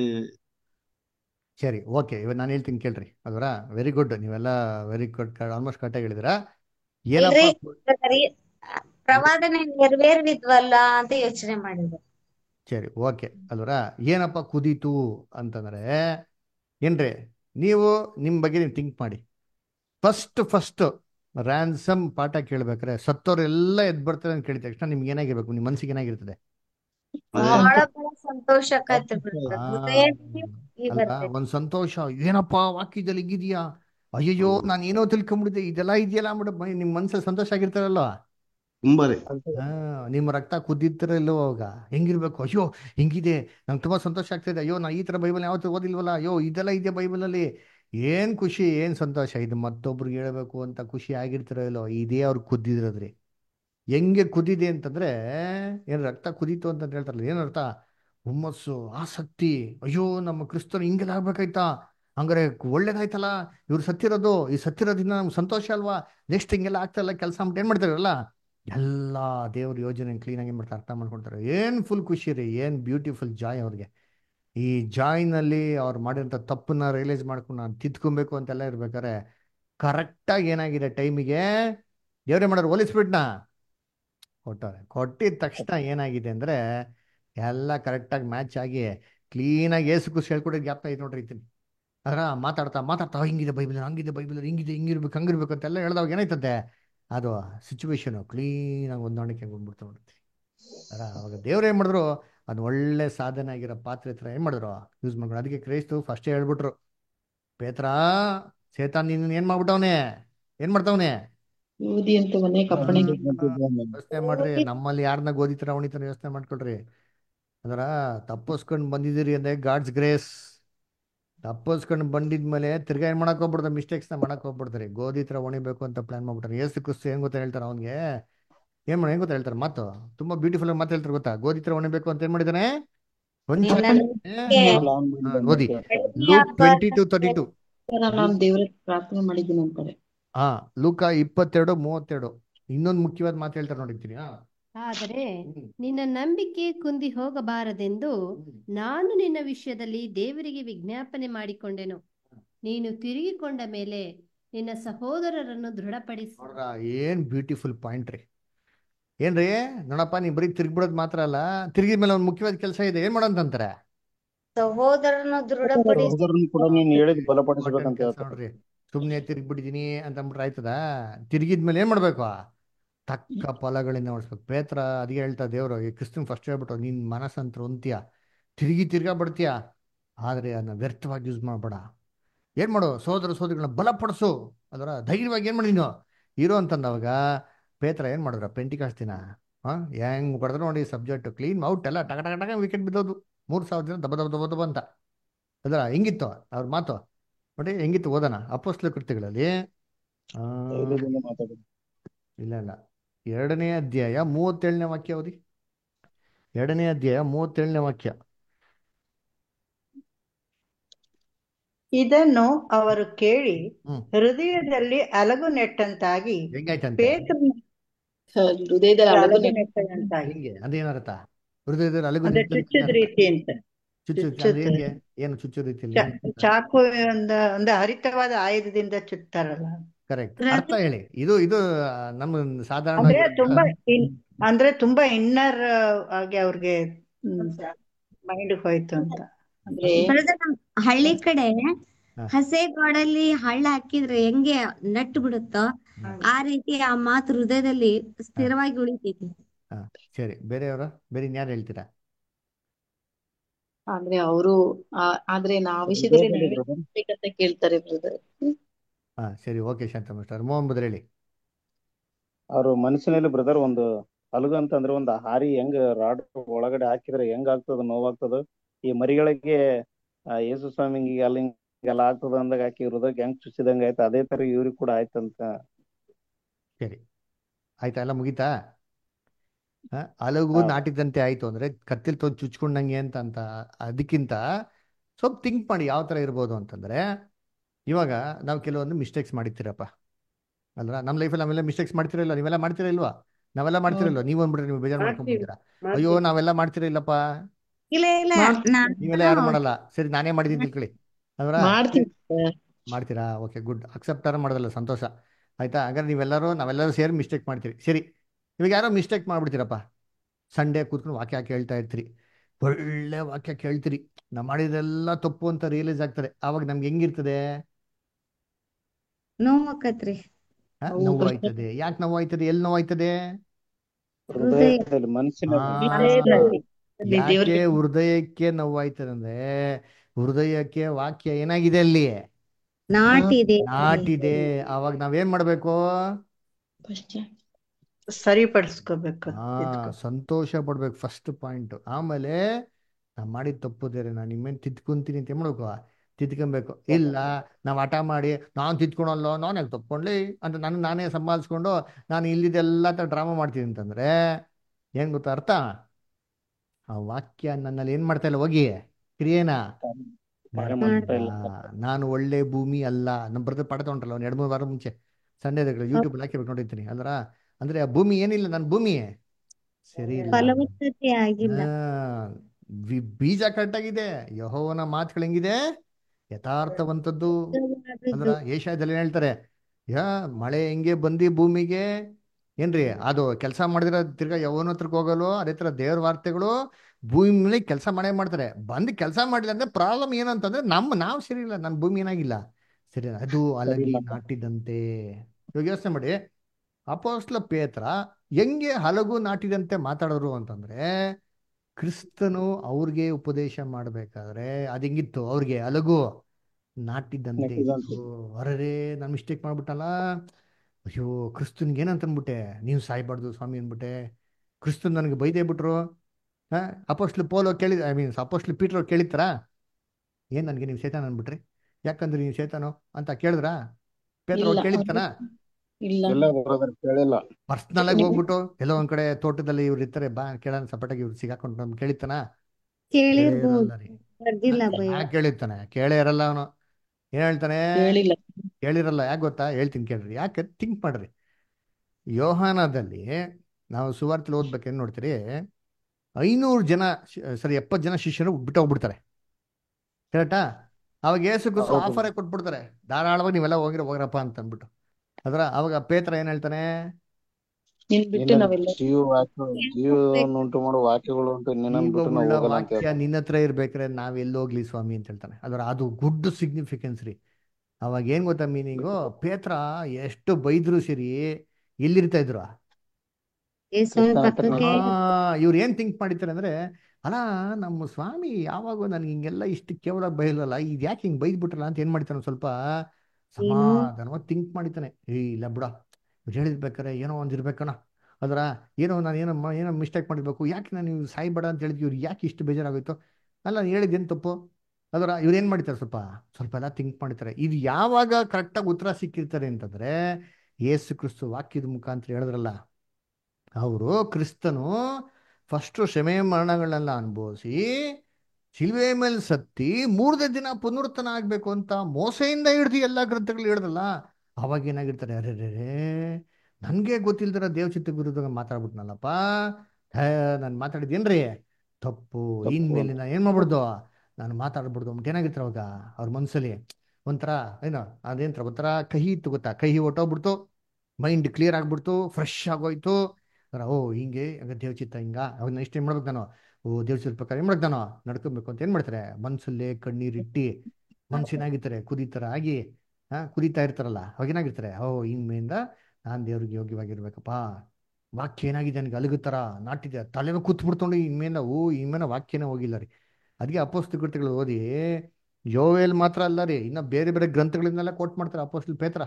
ಸರಿ ಓಕೆ ಇವಾಗ ನಾನು ಹೇಳ್ತೀನಿ ಕೇಳ್ರಿ ಅಲ್ವರ ವೆರಿ ಗುಡ್ ನೀವೆಲ್ಲ ವೆರಿ ಗುಡ್ ಆಲ್ಮೋಸ್ಟ್ ಕರೆಕ್ಟಾಗಿ ಹೇಳಿದಿರಾ ಏನಪ್ಪ ಇಲ್ರಿ ಬ್ರದರ್, ಈ ಪ್ರವಾದನೆ ನೆರವೇರಿದ್ವಲ್ಲ ಅಂತ ಯೋಚನೆ ಮಾಡಿದ್ರು ಸರಿ ಓಕೆ ಅಲ್ವರ ಏನಪ್ಪ ಕುದೀತು ಅಂತಂದ್ರೆ ಏನ್ರಿ ನೀವು ನಿಮ್ಮ ಬಗ್ಗೆ ನೀವು ಥಿಂಕ್ ಮಾಡಿ ಫಸ್ಟ್ ಫಸ್ಟ್ ರ್ಯಾನ್ಸಮ್ ಪಾಠ ಕೇಳ್ಬೇಕಾರೆ ಸತ್ತೋರೆಲ್ಲ ಎದ್ದು ಬರ್ತಾರೆ ಅಂತ ಕೇಳಿದ ತಕ್ಷಣ ನಿಮ್ಗೆ ಏನಾಗಿರ್ಬೇಕು ನಿಮ್ಮ ಮನಸ್ಸಿಗೆ ಏನಾಗಿರ್ತದೆ ಬಹಳ ಬಹಳ ಸಂತೋಷ ಆಕತ್ತೆ ಬ್ರದರ್ ಆ ಹೃದಯದಲ್ಲಿ ಈ ಅಲ್ವಾ ಬರ್ತೈತಿ ಒಂದ್ ಸಂತೋಷ ಏನಪ್ಪ ವಾಕ್ಯದಲ್ಲಿ ಹಿಂಗಿದ್ಯಾ ಅಯ್ಯಯ್ಯೋ ನಾನು ಏನೋ ತಿಳ್ಕೊಂಬಿಟ್ಟಿದ್ದೆ ಇದೆಲ್ಲ ಇದೆಯಲ್ಲ ಅಂದ್ಬಿಟ್ಟು ನಿಮ್ ಮನ್ಸಲ್ಲಿ ಸಂತೋಷ ಆಗಿರ್ತಾರಲ್ವಾ ತುಂಬಾ ರೀ ಹಾ ನಿಮ್ಮ ರಕ್ತ ಕುದ್ದಿರ್ತಿರಲ್ಲೋ ಅವಾಗ ಹೆಂಗಿರ್ಬೇಕು ಅಯ್ಯೋ ಹಿಂಗಿದೆ ನಂಗೆ ತುಂಬಾ ಸಂತೋಷ ಆಗ್ತಿದೆ ಅಯ್ಯೋ ನಾ ಈ ತರ ಬೈಬಲ್ ಯಾವತ್ತೂ ಓದಿಲ್ವಲ್ಲ ಅಯ್ಯೋ ಇದೆಲ್ಲ ಇದೆ ಬೈಬಲ್ ಅಲ್ಲಿ ಏನ್ ಖುಷಿ ಏನ್ ಸಂತೋಷ ಇದು ಮತ್ತೊಬ್ರಿಗೆ ಹೇಳ್ಬೇಕು ಅಂತ ಖುಷಿ ಆಗಿರ್ತಿರೋ ಇಲ್ಲೋ ಇದೇ ಅವ್ರು ಕುದ್ದಿದ್ರದ್ರಿ ಹೆಂಗೆ ಕುದಿದೆ ಅಂತಂದ್ರೆ ಏನ್ ರಕ್ತ ಕುದೀತು ಅಂತ ಹೇಳ್ತಾರಲ್ಲ ಏನರ್ಥ ಹುಮ್ಮಸ್ಸು ಆಸಕ್ತಿ ಅಯ್ಯೋ ನಮ್ಮ ಕ್ರಿಸ್ತರು ಹಿಂಗೆಲ್ಲ ಆಗ್ಬೇಕಾಯ್ತಾ ಹಂಗಾರೆ ಒಳ್ಳೇದಾಯ್ತಲ್ಲ ಇವ್ರು ಸತ್ತಿರೋದು ಈ ಸತ್ತಿರೋದ್ರಿಂದ ನಮ್ಗೆ ಸಂತೋಷ ಅಲ್ವಾ ನೆಕ್ಸ್ಟ್ ಹಿಂಗೆಲ್ಲ ಆಗ್ತಾರಲ್ಲ ಕೆಲಸ ಅಂದ್ಬಿಟ್ಟು ಏನ್ ಮಾಡ್ತಾರಲ್ಲ ಎಲ್ಲ ದೇವ್ರ ಯೋಜನೆ ಕ್ಲೀನಾಗಿ ಏನ್ ಮಾಡ್ತಾರೆ ಅರ್ಥ ಮಾಡ್ಕೊಳ್ತಾರೆ ಏನ್ ಫುಲ್ ಖುಷಿ ರೀ ಏನ್ ಬ್ಯೂಟಿಫುಲ್ ಜಾಯ್ ಅವ್ರಿಗೆ ಈ ಜಾಯ್ನಲ್ಲಿ ಅವ್ರು ಮಾಡಿರೋಂಥ ತಪ್ಪನ್ನ ರಿಯಲೈಸ್ ಮಾಡ್ಕೊಂಡು ನಾನು ತಿದ್ಕೊಬೇಕು ಅಂತೆಲ್ಲ ಇರ್ಬೇಕಾರೆ ಕರೆಕ್ಟಾಗಿ ಏನಾಗಿದೆ ಟೈಮಿಗೆ ದೇವ್ರೇ ಮಾಡೋರು ಹೋಲಿಸ್ಬಿಟ್ನಾ ಕೊಟ್ಟವ್ರೆ ಕೊಟ್ಟಿದ ತಕ್ಷಣ ಏನಾಗಿದೆ ಅಂದ್ರೆ ಎಲ್ಲ ಕರೆಕ್ಟಾಗಿ ಮ್ಯಾಚ್ ಆಗಿ ಕ್ಲೀನಾಗಿ ಏಸು ಖುಷಿ ಹೇಳ್ಕೊಡೋದು ಜ್ಞಾಪಕ ಐತೆ ನೋಡ್ರಿ ಇದ್ದೀನಿ ಅದ್ರ ಮಾತಾಡ್ತಾ ಮಾತಾಡ್ತಾ ಹಿಂಗಿದೆ ಬೈಬಲ್ ಹಂಗಿದೆ ಬೈಬಲ್ ಹಿಂಗಿದೆ ಹಿಂಗಿರ್ಬೇಕು ಹಂಗಿರ್ಬೇಕು ಅಂತೆಲ್ಲ ಹೇಳ್ದಾಗ ಏನಾಯ್ತಂತೆ ಅದು ಸಿಚುವೇಶನ್ ಕ್ಲೀನಾಗಿ ಹೊಂದಾಣಿಕೆ ಬಂದ್ಬಿಡ್ತಾ ನೋಡುತ್ತೆ ಅರ ಅವಾಗ ದೇವ್ರು ಏನ್ ಮಾಡಿದ್ರು ಅದು ಒಳ್ಳೆ ಸಾಧನೆ ಆಗಿರೋ ಪಾತ್ರೆ ಹತ್ರ ಏನ್ ಮಾಡಿದ್ರು ಯೂಸ್ ಮಾಡ್ಕೊಂಡು ಅದಕ್ಕೆ ಕ್ರೈಸ್ತು ಫಸ್ಟೇ ಹೇಳ್ಬಿಟ್ರು ಪೇತ್ರ ಸೇತಾನ್ ನೀನ್ ಏನ್ ಮಾಡ್ಬಿಟ್ಟವನೆ ಏನ್ ಮಾಡ್ತಾವನೆ ಗೋಧಿ ಅಂತ ಮನೆ ಕಪ್ಪಣೆಗೆ ಯೋಚನೆ ಮಾಡ್ರಿ ನಮ್ಮಲ್ಲಿ ಯಾರನ್ನ ಗೋಧಿ ತರ ಅವಣಿತಾನೆ ಯೋಚನೆ ಮಾಡ್ಕೊಳ್ರಿ ಅದರ ತಪ್ಪಿಸ್ಕೊಂಡು ಬಂದಿದ್ದೀರಿ ಅಂದ್ರೆ ಗಾಡ್ಸ್ ಗ್ರೇಸ್ ತಪ್ಪಿಸ್ಕೊಂಡು ಬಂದಿದ್ಮೇಲೆ ತಿರ್ಗಾ ಏನ್ ಮಾಡಕ್ ಹೋಗ್ಬಿಡ್ತಾರೆ ಮಿಸ್ಟೇಕ್ಸ್ ನ ಮಾಡಕ್ ಹೋಗ್ಬಿಡ್ತಾರೆ ಗೋಧಿ ತರ ಒಣಿಬೇಕು ಅಂತ ಪ್ಲಾನ್ ಮಾಡ್ಬಿಟ್ಟಾರೆ ಏಸು ಕ್ರಿಸ್ತು ಏನ್ ಗೊತ್ತಾ ಹೇಳ್ತಾರೆ ಅವ್ನಿಗೆ ಏನ್ ಮಾಡಿ ಹೆಂಗ್ ಗೊತ್ತಾ ಹೇಳ್ತಾರೆ ಮಾತು ತುಂಬಾ ಬ್ಯೂಟಿಫುಲ್ ಆಗಿ ಮಾತು ಹೇಳ್ತಾರೆ ಗೊತ್ತಾ ಗೋಧಿ ತರ ಒಣಿಬೇಕು ಅಂತ ಏನ್ ಮಾಡಿದಾನೆ ಒಂದ್ ನಿನ್ನ ಹಾ, ಓದಿ Luke twenty two thirty two ನಾನು ದೇವ್ರ ಪ್ರಾರ್ಥನೆ ಮಾಡಿದ್ದೀನಿ ಅಂತಾರೆ ಹಾ ಲೂಕ ಇಪ್ಪತ್ತೆರಡು ಮೂವತ್ತೆರಡು ಇನ್ನೊಂದು ಮುಖ್ಯವಾದ ಮಾತು ಹೇಳ್ತಾರೆ ನೋಡಿರ್ತೀನಿ ಹಾ ಆದರೆ ನಿನ್ನ ನಂಬಿಕೆ ಕುಂದಿ ಹೋಗಬಾರದೆಂದು ನಾನು ನಿನ್ನ ವಿಷಯದಲ್ಲಿ ದೇವರಿಗೆ ವಿಜ್ಞಾಪನೆ ಮಾಡಿಕೊಂಡೆನು ನೀನು ತಿರುಗಿಕೊಂಡ ಮೇಲೆ ನಿನ್ನ ಸಹೋದರರನ್ನು ದೃಢಪಡಿಸಿ ನೋಡ್ರ ಏನ್ ಬ್ಯೂಟಿಫುಲ್ ಪಾಯಿಂಟ್ ರೀ ಏನ್ರಿ ನೋಡಪ್ಪ ನೀ ಬರೀ ತಿರ್ಗ್ಬಿಡೋದು ಮಾತ್ರ ಅಲ್ಲ ತಿರ್ಗಿದ ಮೇಲೆ ಒಂದು ಮುಖ್ಯವಾದ ಕೆಲಸ ಇದೆ ಏನ್ ಮಾಡೋಂತಂತಾರೆ ಸಹೋದರನು ದೃಢಪಡಿಸಿ ಸಹೋದರನ್ ಕೂಡ ನೀನ್ ಹೇಳಿದ್ ಬಲಪಡಿಸ್ಬೇಕಂತ ಕೆಲಸ ಹೇಳ್ತಾರೆ ನೋಡ್ರಿ ಸುಮ್ನೆ ತಿರ್ಗ್ಬಿಟ್ಟಿದೀನಿ ಅಂತ ಅಂದ್ಬಿಟ್ರೆ ಆಯ್ತದ ತಿರ್ಗಿದ್ಮೇಲೆ ಏನ್ ಮಾಡ್ಬೇಕು ತಕ್ಕ ಫಲಗಳಿಂದ ನೋಡ್ಸ್ಬೇಕು ಪೇತ್ರ ಅದಕ್ಕೆ ಹೇಳ್ತಾ ದೇವ್ರು ಈ ಕ್ರಿಸ್ತನ್ ಫಸ್ಟ್ ಹೇಳ್ಬಿಟ್ಟು ನಿನ್ ಮನಸ್ಸಂತ್ರ ಹೊಂತೀಯ ತಿರುಗಿ ತಿರ್ಗಾ ಬಿಡ್ತೀಯ ಆದ್ರೆ ಅದನ್ನ ವ್ಯರ್ಥವಾಗಿ ಯೂಸ್ ಮಾಡಬೇಡ ಏನ್ ಮಾಡು ಸೋದರ ಸೋದರಿಗಳನ್ನ ಬಲಪಡಿಸು ಅದರ ಧೈರ್ಯವಾಗಿ ಏನ್ ಮಾಡಿ ನೀನು ಇರೋ ಅಂತಂದವಾಗ ಪೇತ್ರ ಏನ್ ಮಾಡಿದ್ರ ಪೆಂಟಿ ಕಾಸ್ತಿನ ಹಾ ಹೆಂಗ್ ಬಡದ್ರು ನೋಡಿ ಸಬ್ಜೆಕ್ಟ್ ಕ್ಲೀನ್ ಔಟ್ ಎಲ್ಲ ಟಕ ಟಕ ಟಕ ವಿಕೆಟ್ ಬಿದ್ದೋದು ಮೂರ್ ಸಾವಿರ ದಿನ ದಬ ದಬ ದಬ ದಬ ಅಂತ ಅದರ ಹೆಂಗಿತ್ತು ಅವ್ರ ಮಾತು ನೋಡಿ ಹೆಂಗಿತ್ತು ಓದೋಣ ಅಪೋಸ್ಲ ಕೃತ್ಯಗಳಲ್ಲಿ ಆ, ಧೈರ್ಯದಿಂದ ಮಾತಾಡಿ ಇಲ್ಲ ಇಲ್ಲ ಎರಡನೇ ಅಧ್ಯಾಯ ಮೂವತ್ತೇಳನೇ ವಾಕ್ಯ ಓದಿ ಎರಡನೇ ಅಧ್ಯಾಯ ಮೂವತ್ತೇಳನೇ ವಾಕ್ಯ ಇದನ್ನು ಅವರು ಕೇಳಿ ಹ್ಮ್ ಹೃದಯದಲ್ಲಿ ಅಲಗು ನೆಟ್ಟಂತಾಗಿ ಹೆಂಗಾಯ್ತಂತೆ ಪೇತ್ರನ ಹೃದಯದಲ್ಲಿ ಅಲಗು ಅಲಗು ನೆಟ್ಟ ನೆಟ್ಟಂತಾಗಿ ಹೆಂಗೆ ಅದೇನರ್ಥ ಹೃದಯದಲ್ಲಿ ಅಲಗು ಅಂದ್ರೆ ನಿಂತಂತೆ ಚುಚ್ಚುದ ರೀತಿ ಅಂತ ಚುಚ್ಚು ಅಂದ್ರೆ ಚುಚ್ಚುತ್ತ ಹೆಂಗೆ ಏನು ಚುಚ್ಚು ರೀತಿಯಲ್ಲಿ ಚಾ- ಚಾಕು ಒಂದು ಒಂದು ಹರಿತವಾದ ಆಯುಧದಿಂದ ಚುಚ್ತಾರಲ್ಲ ಕರೆಕ್ಟ್ ಅರ್ಥ ಹೇಳಿ ಇದು ಇದು ನಮ್ಮ ಸಾಧಾರಣ ಅಂದ್ರೆ ತುಂಬಾ ಇನ್- ಅಂದ್ರೆ ತುಂಬಾ ಇನ್ನರ್ ಆಗಿ ಅವ್ರಿಗೆ ಮೈಂಡ್ ಹೋಯ್ತು ಅಂತ ಅಂದ್ರೆ ಬ್ರದರ್ ನಮ್ ಹಳ್ಳಿ ಕಡೆ ಹಾ. ಹಸೆ ಗೋಡಲ್ಲಿ ಹಳ್ಳ ಹಾಕಿದ್ರೆ ಹೆಂಗೆ ನಟ್ಟು ಬಿಡುತ್ತೋ ಆ ರೀತಿ ಆ ಮಾತು ಹೃದಯದಲ್ಲಿ ಸ್ಥಿರವಾಗಿ ಉಳಿತೈತಿ ಹಾ ಸರಿ ಬೇರೆಯವರು ಬೇರೆ ಇನ್ಯಾರು ಹೇಳ್ತೀರಾ ಅಂದ್ರೆ ಅವರು ಆದ್ರೆ ನಾ ವಿಷಯದಲ್ಲಿ ಹೇಳಿ ನಾವೇ brother. ಬೇಕಂತ ಕೇಳ್ತಾರೆ ಬ್ರದರ್ ಹಾ ಸರಿ ಓಕೆ ಶಾಂತ ಮಾಸ್ಟರ್ ಮೋಹನ್ ಬದ್ರ ಹೇಳಿ ಅವ್ರ ಮನಸ್ಸಿನಲ್ಲಿ ಬ್ರದರ್ ಒಂದು ಅಲಗು ಅಂತಂದ್ರೆ ಒಂದು ಹಾರಿ ಹೆಂಗ್ ರಾಡ್ ಒಳಗಡೆ ಹಾಕಿದ್ರೆ ಹೆಂಗ್ ಆಗ್ತದ ನೋವಾಗ್ತದ ಈ ಮರಿಗಳಿಗೆ ಆ, ಯೇಸು ಸ್ವಾಮಿಗೆ ಅಲ್ಲಿ ಹಿಂಗೆಲ್ಲ ಆಗ್ತದ ಅಂದಾಗ ಆಕಿ ಹೃದಯಕ್ಕೆ ಹೆಂಗ್ ಚುಚ್ಚಿದಂಗ ಆಯ್ತು ಅದೇ ತರ ಇವ್ರಿಗೆ ಕೂಡ ಆಯ್ತಂತ ಸರಿ ಆಯ್ತಾ ಎಲ್ಲ ಮುಗೀತಾ ಆ, ಅಲಗು ಹಾ. ನಾಟಿದಂತೆ ಆಯ್ತು ಅಂದ್ರೆ ಕತ್ತಿಲ್ ತೊಗೊಂಡು ಚುಚ್ಕೊಂಡಂಗೆ ಅಂತ ಅಂತ ಅದಕ್ಕಿಂತ ಸ್ವಲ್ಪ ಥಿಂಕ್ ಮಾಡಿ ಯಾವ ತರ ಇರ್ಬೋದು ಅಂತಂದ್ರೆ ಇವಾಗ ನಾವು ಕೆಲವೊಂದು ಮಿಸ್ಟೇಕ್ಸ್ ಮಾಡಿರ್ತೀರಪ್ಪ ಅಲ್ವಾ ನಮ್ಮ ಲೈಫಲ್ಲಿ ಆಮೇಲೆ ಮಿಸ್ಟೇಕ್ಸ್ ಮಾಡ್ತಿರಲ್ಲ ನೀವೆಲ್ಲ ಮಾಡ್ತೀರಾ ಇಲ್ವಾ ನಾವೆಲ್ಲ ಮಾಡ್ತಿರಲ್ಲ ನೀವು ಅಂದ್ಬಿಟ್ರೆ ನೀವು ಬೇಜಾರು ಮಾಡ್ತೀವಿ ಮಾಡ್ಕೊಂಡ್ಬಿಡ್ತೀರಾ ಅಯ್ಯೋ ಮಾಡ್ತೀವಿ ನಾವೆಲ್ಲ ಮಾಡ್ತಿರಿಲ್ಲಪ್ಪ ಇಲ್ಲ ಇಲ್ಲ ನೀವೆಲ್ಲ ಯಾರು ನಾನು ಮಾಡಲ್ಲ ಸರಿ ನಾನೇ ಮಾಡಿದ್ದೀನಿ ತಿಳ್ಕೊಳ್ಳಿ ಅಲ್ವರ ಮಾಡ್ತೀವಿ sir. ಮಾಡ್ತೀರಾ ಓಕೆ ಗುಡ್ ಅಕ್ಸೆಪ್ಟಾರ ಮಾಡೋದಲ್ಲ ಸಂತೋಷ ಆಯ್ತಾ ಹಾಗಾದ್ರೆ ನೀವೆಲ್ಲರೂ ನಾವೆಲ್ಲರೂ ಸೇರಿ ಮಿಸ್ಟೇಕ್ ಮಾಡ್ತೀರಿ ಸರಿ ಇವಾಗ ಯಾರೋ ಮಿಸ್ಟೇಕ್ ಮಾಡ್ಬಿಡ್ತೀರಪ್ಪ ಸಂಡೇ ಕೂತ್ಕೊಂಡು ವಾಕ್ಯ ಕೇಳ್ತಾ ಇರ್ತೀರಿ ಒಳ್ಳೆ ವಾಕ್ಯ ಕೇಳ್ತೀರಿ ನಾವು ಮಾಡಿದೆಲ್ಲ ತಪ್ಪು ಅಂತ ರಿಯಲೈಸ್ ಆಗ್ತದೆ ಆವಾಗ ನಮ್ಗೆ ಹೆಂಗಿರ್ತದೆ ನೋವಾಕತ್ರಿ ಆ, ಹೌದು ನೋವು sir. ಆಯ್ತದೆ ಯಾಕೆ ನೋವು ಆಯ್ತದೆ ಎಲ್ಲಿ ನೋವು ಆಯ್ತದೆ ಹೃದಯದಲ್ಲಿ ಮನಸ್ಸಿನ ಆ ಹೃದಯದಲ್ಲಿ ಯಾಕೆ ದೇವರಿಗೆ ಹೃದಯಕ್ಕೆ ನೋವು ಆಯ್ತದೆ ಅಂದ್ರೆ ಹೃದಯಕ್ಕೆ ವಾಕ್ಯ ಏನಾಗಿದೆ ಅಲ್ಲಿ ನಾಟಿದೆ ನಾಟಿದೆ ಅವಾಗ ನಾವೇನ್ ಮಾಡ್ಬೇಕು ಸರಿಪಡಿಸ್ಕೋಬೇಕು ಹಾ ತಿದ್ಕೊ ಸಂತೋಷ ಪಡ್ಬೇಕು ಫಸ್ಟ್ ಪಾಯಿಂಟ್ ಆಮೇಲೆ ನಾ ಮಾಡಿದ ತಪ್ಪುದೇರೆ ನಾನು ನಿಮ್ಮೇನ್ ತಿದ್ಕೊಂತೀನಿ ಅಂತ ಏನ್ ಮಾಡ್ಬೇಕು ತಿದ್ಕೊಬೇಕು ಇಲ್ಲ ನಾವು ಹಠ ಮಾಡಿ ನಾನು ತಿದ್ಕೊಳಲ್ಲ ನಾನು ಯಾಕೆ ತಪ್ಕೊಂಡ್ಲಿ ಅಂತ ನಾನು ನಾನೇ ಸಂಭಾಳಿಸ್ಕೊಂಡು ನಾನು ಇಲ್ಲಿದೆಲ್ಲ ಡ್ರಾಮಾ ಮಾಡ್ತೀನಿ ಅಂತಂದ್ರೆ ಏನ್ ಗೊತ್ತಾ ಅರ್ಥ ಆ ವಾಕ್ಯ ನನ್ನಲ್ಲಿ ಏನ್ ಮಾಡ್ತಾ ಇಲ್ಲ ಹೋಗಿ ಕ್ರಿಯೆನಾ ಕಾರ್ಯ ಮಾಡ್ತಾ ಮಾಡ್ತಾ ಇಲ್ಲ ಇಲ್ಲ ನಾನು ಒಳ್ಳೆ ಭೂಮಿ ಅಲ್ಲ ನಮ್ಮ ಬ್ರದರ್ ಪಾಠ ತಗೊಂಡ್ರಲ್ಲ ಒಂದು ಎರಡು ಮೂರು ವಾರ ಮುಂಚೆ ಸಂಡೇದಾಗ ಯೂಟ್ಯೂಬ್ ಹಾಕಿಬೇಕು ನೋಡಿರ್ತೀನಿ ಅಂದ್ರ ಅಂದ್ರೆ ಆ ಭೂಮಿ ಏನಿಲ್ಲ ನನ್ನ ಭೂಮಿ ಸರಿ ಇಲ್ಲ ಫಲವತ್ತತೆ ಆಗಿಲ್ಲ ಆ, ವಿ- ಬೀಜ ಕರೆಕ್ಟಾಗಿದೆ ಯಹೋವನ ಮಾತುಗಳು ಹೆಂಗಿದೆ ಯಥಾರ್ಥವಂತದ್ದು ಅಂದ್ರ ಶುದ್ಧವಾದದ್ದು ಏಷ್ಯಾದಲ್ಲಿ ಏನ್ ಹೇಳ್ತಾರೆ ಯಾ ಮಳೆ ಹೆಂಗೆ ಬಂದಿ ಭೂಮಿಗೆ ಏನ್ರಿ ಅದು ಕೆಲಸ ಮಾಡಿದ್ರೆ ತಿರ್ಗಾ ಯವ್ವನ ಹತ್ರಕ್ಕೆ ಹೋಗಲು ಅದೇ ತರ ದೇವ್ರ ವಾರ್ತೆಗಳು ಭೂಮಿ ಮೇಲೆ ಕೆಲಸ ಮಾಡೇ ಮಾಡ್ತಾರೆ ಬಂದು ಕೆಲಸ ಮಾಡಿಲ್ಲ ಅಂದ್ರೆ ಪ್ರಾಬ್ಲಮ್ ಏನಂತಂದ್ರೆ ನಮ್ಮ ನಾವು ಸರಿ ಇಲ್ಲ ನನ್ನ ಭೂಮಿ ಏನಾಗಿಲ್ಲ ಸರಿ ಇಲ್ಲ. ಅದು ಸರಿ ಅಲಗಿ ಇಲ್ಲಪ್ಪ ನಾಟಿದಂತೆ ಇವಾಗ ಯೋಚನೆ ಮಾಡಿ ಅಪೋಸ್ಲ ಪೇತ್ರ ಹೆಂಗೆ ಹಲಗು ನಾಟಿದಂತೆ ಮಾತಾಡೋರು ಅಂತಂದ್ರೆ ಕ್ರಿಸ್ತನು ಅವ್ರಿಗೆ ಉಪದೇಶ ಮಾಡ್ಬೇಕಾದ್ರೆ ಅದ್ ಹೆಂಗಿತ್ತು ಅವ್ರಿಗೆ ಹಲಗು ನಾಟಿದಂತೆ ನೆಟ್ಟಿದಂತೆ ಇತ್ತು ಅರರೇ ನಾನು ಮಿಸ್ಟೇಕ್ ಮಾಡ್ಬಿಟ್ಟಲ್ಲ ಅಯ್ಯೋ ಕ್ರಿಸ್ತನ್ಗೆ ಏನಂತ ಅಂದ್ಬಿಟ್ಟೆ ನೀವು ಸಾಯ್ಬಾರ್ದು ಸ್ವಾಮಿ ಅಂದ್ಬಿಟ್ಟೆ ಕ್ರಿಸ್ತನ್ ನನಗೆ ಬೈದೇ ಬಿಟ್ರು ಹಾ ಅಪೋಸ್ಟ್ಲು ಪೋಲೋ ಕೇಳಿ ಐ ಮೀನ್ ಅಪೋಸ್ಟ್ಲು ಪೀಟ್ರ್ ಅವ್ರು ಕೇಳಿತ್ತಾರ ಏನ್ ನನಗೆ ನೀವು ಶೇತಾನ ಅಂದ್ಬಿಟ್ರಿ ಯಾಕಂದ್ರೆ ನೀವು ಶೇತಾನೋ ಅಂತ ಕೇಳಿದ್ರಾ ಪೇತ್ರ ಇಲ್ಲ ಅವ್ರು ಕೇಳಿತ್ತಾನ ಇಲ್ಲ ಇಲ್ಲ ಬ್ರದರ್ ಕೇಳಿಲ್ಲ ಪರ್ಸ್ನಲ್ ಆಗಿ ಹೋಗ್ಬಿಟ್ಟು ಎಲ್ಲೋ ಒಂದ್ ಕಡೆ ತೋಟದಲ್ಲಿ ಇವ್ರು ಇರ್ತಾರೆ ಬಾ ಕೇಳೋಣ ಸಪಟಾಗಿ ಇವ್ರು ಸಿಗಾಕೊಂಡು ನಮ್ಗೆ ಕೇಳಿತ್ತಾನ ಕೇಳೇ ಕೇಳಿರ್ಬೋದು ಇರಲ್ಲ ರೀ ಬರ್ದಿಲ್ಲ ಬೈಬಲ್ ಯಾಕೆ ಕೇಳಿರ್ತಾನೆ ಕೇಳೇ ಇರಲ್ಲ ಅವನು ಏನ್ ಹೇಳ್ತಾನೆ ಕೇಳಿಲ್ಲ ಕೇಳಿರಲ್ಲ ಯಾಕೆ ಗೊತ್ತಾ ಹೇಳ್ತೀನಿ ಕೇಳ್ರಿ ಯಾಕೆ ಥಿಂಕ್ ಮಾಡ್ರಿ ಯೋಹಾನದಲ್ಲಿ ನಾವು ಸುವಾರ್ತೆಲಿ ಓದ್ಬೇಕೇನು ನೋಡ್ತೀರಿ ಐನೂರು ಜನ ಶಿ- ಸರಿ ಎಪ್ಪತ್ತು ಜನ ಶಿಷ್ಯರು ಬಿಟ್ಟು ಹೋಗ್ಬಿಡ್ತಾರೆ ಕರೆಕ್ಟಾ ಅವಾಗ ಏಸು ಕ್ರಿಸ್ತು ಹೌದು ಆಫರೇ ಕೊಟ್ಬಿಡ್ತಾರೆ ಧಾರಾಳವಾಗಿ ನೀವೆಲ್ಲ ಹೋಗಿರೋ ಹೋಗ್ರಪ್ಪ ಅಂತ ಅಂದ್ಬಿಟ್ಟು ಅದ್ರ ಅವಾಗ ಪೇತ್ರ ಏನ್ ಹೇಳ್ತಾನೆ ನಿನ್ ಬಿಟ್ಟು ನಿನ್ನ ನಾವೆಲ್ಲ ಜೀವ ವಾಕ್ಯ ಜೀವವನ್ನು ಉಂಟು ಮಾಡುವ ವಾಕ್ಯಗಳು ಉಂಟು ನಿನ್ನನ್ನು ಬಿಟ್ಟು ನಾವು ಜೀವವುಳ್ಳ ಹೋಗಲ್ಲ ಅಂತ ವಾಕ್ಯ ಹೇಳ್ತಾನೆ ನಿನ್ನ ಹತ್ರ ಇರ್ಬೇಕಾದ್ರೆ ನಾವ್ ಎಲ್ಲಿ ಹೋಗ್ಲಿ ಸ್ವಾಮಿ ಅಂತ ಹೇಳ್ತಾನೆ ಅದರ ಅದು ಗುಡ್ ಸಿಗ್ನಿಫಿಕೆನ್ಸ್ ರೀ ಅವಾಗ ಏನ್ ಗೊತ್ತಾ ಮೀನಿಂಗು ಪೇತ್ರ ಎಷ್ಟು ಬೈದ್ರು ಸರಿ ಎಲ್ಲಿರ್ತಾ ಇದ್ರು ಯೇಸುವಿನ ಕ್ರಿಸ್ತನ ಹತ್ರ ಪಕ್ಕಕ್ಕೆ ಆ ಇವ್ರು ಏನ್ ಥಿಂಕ್ ಮಾಡಿದ್ದಾರೆ ಅಂದ್ರೆ ಅಲ್ಲ ನಮ್ಮ ಸ್ವಾಮಿ ಯಾವಾಗ ನನ್ಗೆ ಹಿಂಗೆಲ್ಲ ಇಷ್ಟು ಕೇವಲ ಬೈಲಲ್ಲ ಇದು ಯಾಕೆ ಹಿಂಗ್ ಬೈದ್ಬಿಟ್ರಲ್ಲ ಅಂತ ಏನ್ ಮಾಡ್ತಾನೆ ಸ್ವಲ್ಪ ಏನು ಸಮಾಧಾನವಾಗಿ ಥಿಂಕ್ ಮಾಡಿತಾನೆ ಏ ಇಲ್ಲ ಬಿಡ ಇವ್ರು ಹೇಳಿರ್ಬೇಕಾರೆ ಏನೋ ಒಂದ್ ಇರ್ಬೇಕಣ ಅದರ ಏನೋ ನಾನು ಏನೋ ಮ- ಏನೋ ಮಿಸ್ಟೇಕ್ ಮಾಡಿರ್ಬೇಕು ಯಾಕೆ ನಾನು ಇವ್ರು ಸಾಯ್ಬೇಡ ಅಂತ ಹೇಳಿದ್ವಿ ಇವ್ರು ಯಾಕೆ ಇಷ್ಟು ಬೇಜಾರಾಗೋಯ್ತು ಅಲ್ಲ ನಾನು ಹೇಳಿದ್ದೇನು ತಪ್ಪು ಅದರ ಇವ್ರು ಏನ್ ಮಾಡ್ತಾರೆ ಸ್ವಲ್ಪ ಸ್ವಲ್ಪ ಎಲ್ಲ ಥಿಂಕ್ ಮಾಡ್ತಾರೆ ಇದು ಯಾವಾಗ ಕರೆಕ್ಟಾಗಿ ಉತ್ತರ ಸಿಕ್ಕಿರ್ತಾರೆ ಅಂತಂದ್ರೆ ಯೇಸು ಕ್ರಿಸ್ತು ವಾಕ್ಯದ ಮುಖಾಂತರ ಹೇಳಿದ್ರಲ್ಲ ಅವರು ಕ್ರಿಸ್ತನು ಫಸ್ಟು ಕ್ಷಮೆ ಮರಣಗಳನ್ನೆಲ್ಲ ಅನುಭವಿಸಿ ಶಿಲ್ವೆ ಮೇಲೆ ಸತ್ತಿ ಮೂರನೇ ದಿನ ಪುನರುತ್ಥಾನ ಆಗ್ಬೇಕು ಅಂತ ಮೋಸೆಯಿಂದ ಹಿಡ್ದು ಎಲ್ಲ ಗ್ರಂಥಗಳು ಹೇಳಿದ್ರಲ್ಲ ಅವಾಗ ಏನಾಗಿರ್ತಾರೆ ಅರೆ ರೇ ನನಗೆ ಗೊತ್ತಿಲ್ದಿರ ದೇವಚಿತ್ತ ವಿರುದ್ಧ ಮಾತಾಡ್ಬಿಟ್ನಲ್ಲಪ್ಪ ಹೇ ನಾನು ಮಾತಾಡಿದ್ದೇನ್ರಿ ತಪ್ಪು ತಪ್ಪು ಇನ್ಮೇಲೆ ಅಂತ ನಾನು ಏನು ಮಾಡ್ಬಿಡ್ದು ನಾನು ಮಾತಾಡ್ಬಿಡ್ದು ಅಂದ್ಬಿಟ್ಟು ಏನಾಗಿರ್ತಾರೆ ಅವಾಗ ಅವ್ರ ಮನಸ್ಸಲ್ಲಿ ಒಂಥರ ಏನೋ ಅದೇಂತರ ಒಂಥರ ಕಹಿ ಇತ್ತು ಗೊತ್ತಾ ಕಹಿ ಹೊಟ್ಟೋಗ್ಬಿಡ್ತು ಮೈಂಡ್ ಕ್ಲಿಯರ್ ಆಗ್ಬಿಡ್ತು ಫ್ರೆಶ್ ಆಗೋಯ್ತು ಅದ್ರ ಓ ಹಿಂಗೆ ಹಂಗ ದೇವಚಿತ್ತ ಹಿಂಗ ಅವಾಗ ನೆಕ್ಸ್ಟ್ ಏನ್ ಮಾಡ್ಬೇಕು ನಾನು ಓ ದೇವಚಿತ್ತ ಪ್ರಕಾರ ಏನ್ ಮಾಡ್ಬೇಕು ನಾನು ನಡ್ಕೊಬೇಕು ಅಂತ ಏನ್ ಮಾಡ್ತಾರೆ ಮನ್ಸಲ್ಲೇ ಕಣ್ಣೀರಿಟ್ಟಿ ಮನ್ಸಿನಾಗಿರ್ತಾರೆ ಕುದಿತರ ಆಗಿ ಹಾ ಕುದಿತಾ ಇರ್ತಾರಲ್ಲ ಅವಾಗ ಏನಾಗಿರ್ತಾರೆ ಓ ಇನ್ಮೇಲಿಂದ ನಾನ್ ದೇವ್ರಿಗೆ ಯೋಗ್ಯವಾಗಿರ್ಬೇಕಪ್ಪ ವಾಕ್ಯ ಏನಾಗಿದೆ ನನಗೆ ಅಲಗುತ್ತರ ನಾಟಿದೆ ತಲೆನೂ ಕೂತ್ ಬಿಡ್ಕೊಂಡು ಇನ್ಮೇಲೆ ಓ ಇನ್ಮೇಲೆ ವಾಕ್ಯನೇ ಹೋಗಿಲ್ಲ ರೀ ಅದಕ್ಕೆ ಅಪೋಸ್ತ ಕೃತಿಗಳು ಓದಿ ಯೋವೇಲ್ ಮಾತ್ರ ಅಲ್ಲ ರೀ ಇನ್ನ ಬೇರೆ ಬೇರೆ ಗ್ರಂಥಗಳನ್ನೆಲ್ಲ ಕೋಟ್ ಮಾಡ್ತಾರೆ ಅಪೋಸ್ಟಲ್ ಪೇತ್ರ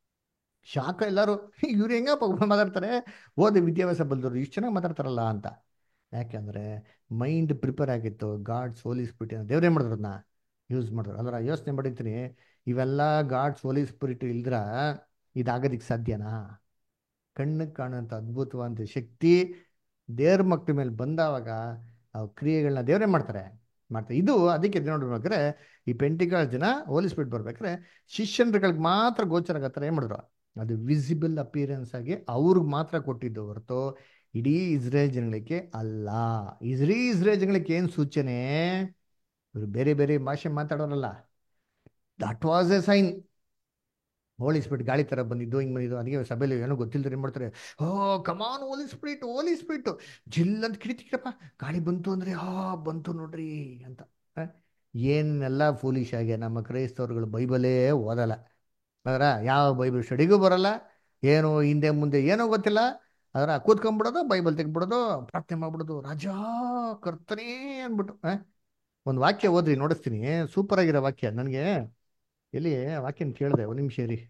ಶಾಕ ಎಲ್ಲರೂ ಇವ್ರು ಹೆಂಗಪ್ಪ ಮಾತಾಡ್ತಾರೆ ಓದಿ ವಿದ್ಯಾಭ್ಯಾಸ ಬಲ್ದವ್ರು ಇಷ್ಟು ಚೆನ್ನಾಗಿ ಮಾತಾಡ್ತಾರಲ್ಲ ಅಂತ ಯಾಕೆಂದ್ರೆ ಮೈಂಡ್ ಪ್ರಿಪೇರ್ ಆಗಿತ್ತು ಗಾಡ್ ಹೋಲಿ ಸ್ಪಿರಿಟ್ ದೇವ್ರು ಏನ್ ಮಾಡಿದ್ರು ಅದನ್ನ ಯೂಸ್ ಮಾಡಿದ್ರು ಅಂದ್ರೆ ಯೋಚನೆ ಮಾಡಿರ್ತೀನಿ ಇವೆಲ್ಲ ಗಾಡ್ ಹೋಲಿ ಸ್ಪಿರಿಟ್ ಇಲ್ದ್ರ ಇದಾಗೋದಿಕ್ ಸಾಧ್ಯನಾ ಕಣ್ಣಿಗೆ ಕಾಣುವಂಥ ಅದ್ಭುತವಾದ ಶಕ್ತಿ ದೇವ್ರ ಮಕ್ಳ ಮೇಲೆ ಬಂದಾವಾಗ ಆ ಕ್ರಿಯೆಗಳನ್ನ ದೇವರೇ ಮಾಡ್ತಾರೆ ಮಾಡ್ತಾರೆ ಇದು ಅದಕ್ಕೆ ನೋಡ್ಬೇಕಾದ್ರೆ ಈ ಪೆಂಟಿಕಾಲ್ ಜನ ಹೋಲಿ ಸ್ಪಿರಿಟ್ ಬರ್ಬೇಕಾದ್ರೆ ಶಿಷ್ಯನ್ಗಳಿಗೆ ಮಾತ್ರ ಗೋಚರ ಆಗತ್ತರ ಏನ್ ಮಾಡಿದ್ರು ಅದು ವಿಸಿಬಲ್ ಅಪಿಯರೆನ್ಸ್ ಆಗಿ ಅವ್ರಿಗೆ ಮಾತ್ರ ಕೊಟ್ಟಿದ್ದು ಹೊರತು ಇಡೀ ಇಸ್ರೇಲ್ ಜನಗಳಿಗೆ ಅಲ್ಲ ಇಸ್ರೀ ಇಸ್ರೇಲ್ ಜನಗಳಿಗೆ ಏನು ಸೂಚನೆ ಇವರು ಬೇರೆ ಬೇರೆ ಭಾಷೆ ಮಾತಾಡೋರಲ್ಲ ದಟ್ ವಾಸ್ ಎ ಸೈನ್ ಹೋಲಿಸ್ಬಿಟ್ಟು ಗಾಳಿ ಥರ ಬಂದಿದ್ದು ಹಿಂಗೆ ಬಂದಿದ್ದು ಅದಕ್ಕೆ ಸಭೆಯಲ್ಲಿ ಏನೋ ಗೊತ್ತಿಲ್ಲದ್ರೆ ಏನು ಮಾಡ್ತಾರೆ ಓ ಕಮಾನ್ ಹೋಲಿಸ್ಬಿಟ್ಟು ಹೋಲಿಸ್ಬಿಟ್ಟು ಜಿಲ್ ಅಂತ ಕಿಡಿತಿಕ್ರಪ್ಪ ಗಾಳಿ ಬಂತು ಅಂದರೆ ಹಾ ಬಂತು ನೋಡ್ರಿ ಅಂತ ಆ? ಏನೆಲ್ಲ ಫೂಲಿಶ್ ಆಗಿ ನಮ್ಮ ಕ್ರೈಸ್ತವ್ರುಗಳು ಬೈಬಲೇ ಓದಲ್ಲ ಅದರ ಯಾವ ಬೈಬಲ್ ಸ್ಟಡಿಗೂ ಬರಲ್ಲ ಏನು ಹಿಂದೆ ಮುಂದೆ ಏನೋ ಗೊತ್ತಿಲ್ಲ ಅದರ ಕೂತ್ಕೊಂಡ್ಬಿಡೋದು ಬೈಬಲ್ ತೆಗ್ಬಿಡೋದು ಪ್ರಾರ್ಥನೆ ಮಾಡ್ಬಿಡೋದು ರಾಜಾ ಕರ್ತನೇ ಅಂದ್ಬಿಟ್ಟು ಆ? ಒಂದು ವಾಕ್ಯ ಓದ್ರಿ ನೋಡಿಸ್ತೀನಿ ಸೂಪರ್ ಆಗಿರೋ ವಾಕ್ಯ ನನಗೆ ಎಲ್ಲಿ ವಾಕ್ಯನ ಕೇಳಿದೆ ಒಂದು ನಿಮಿಷ ರೀ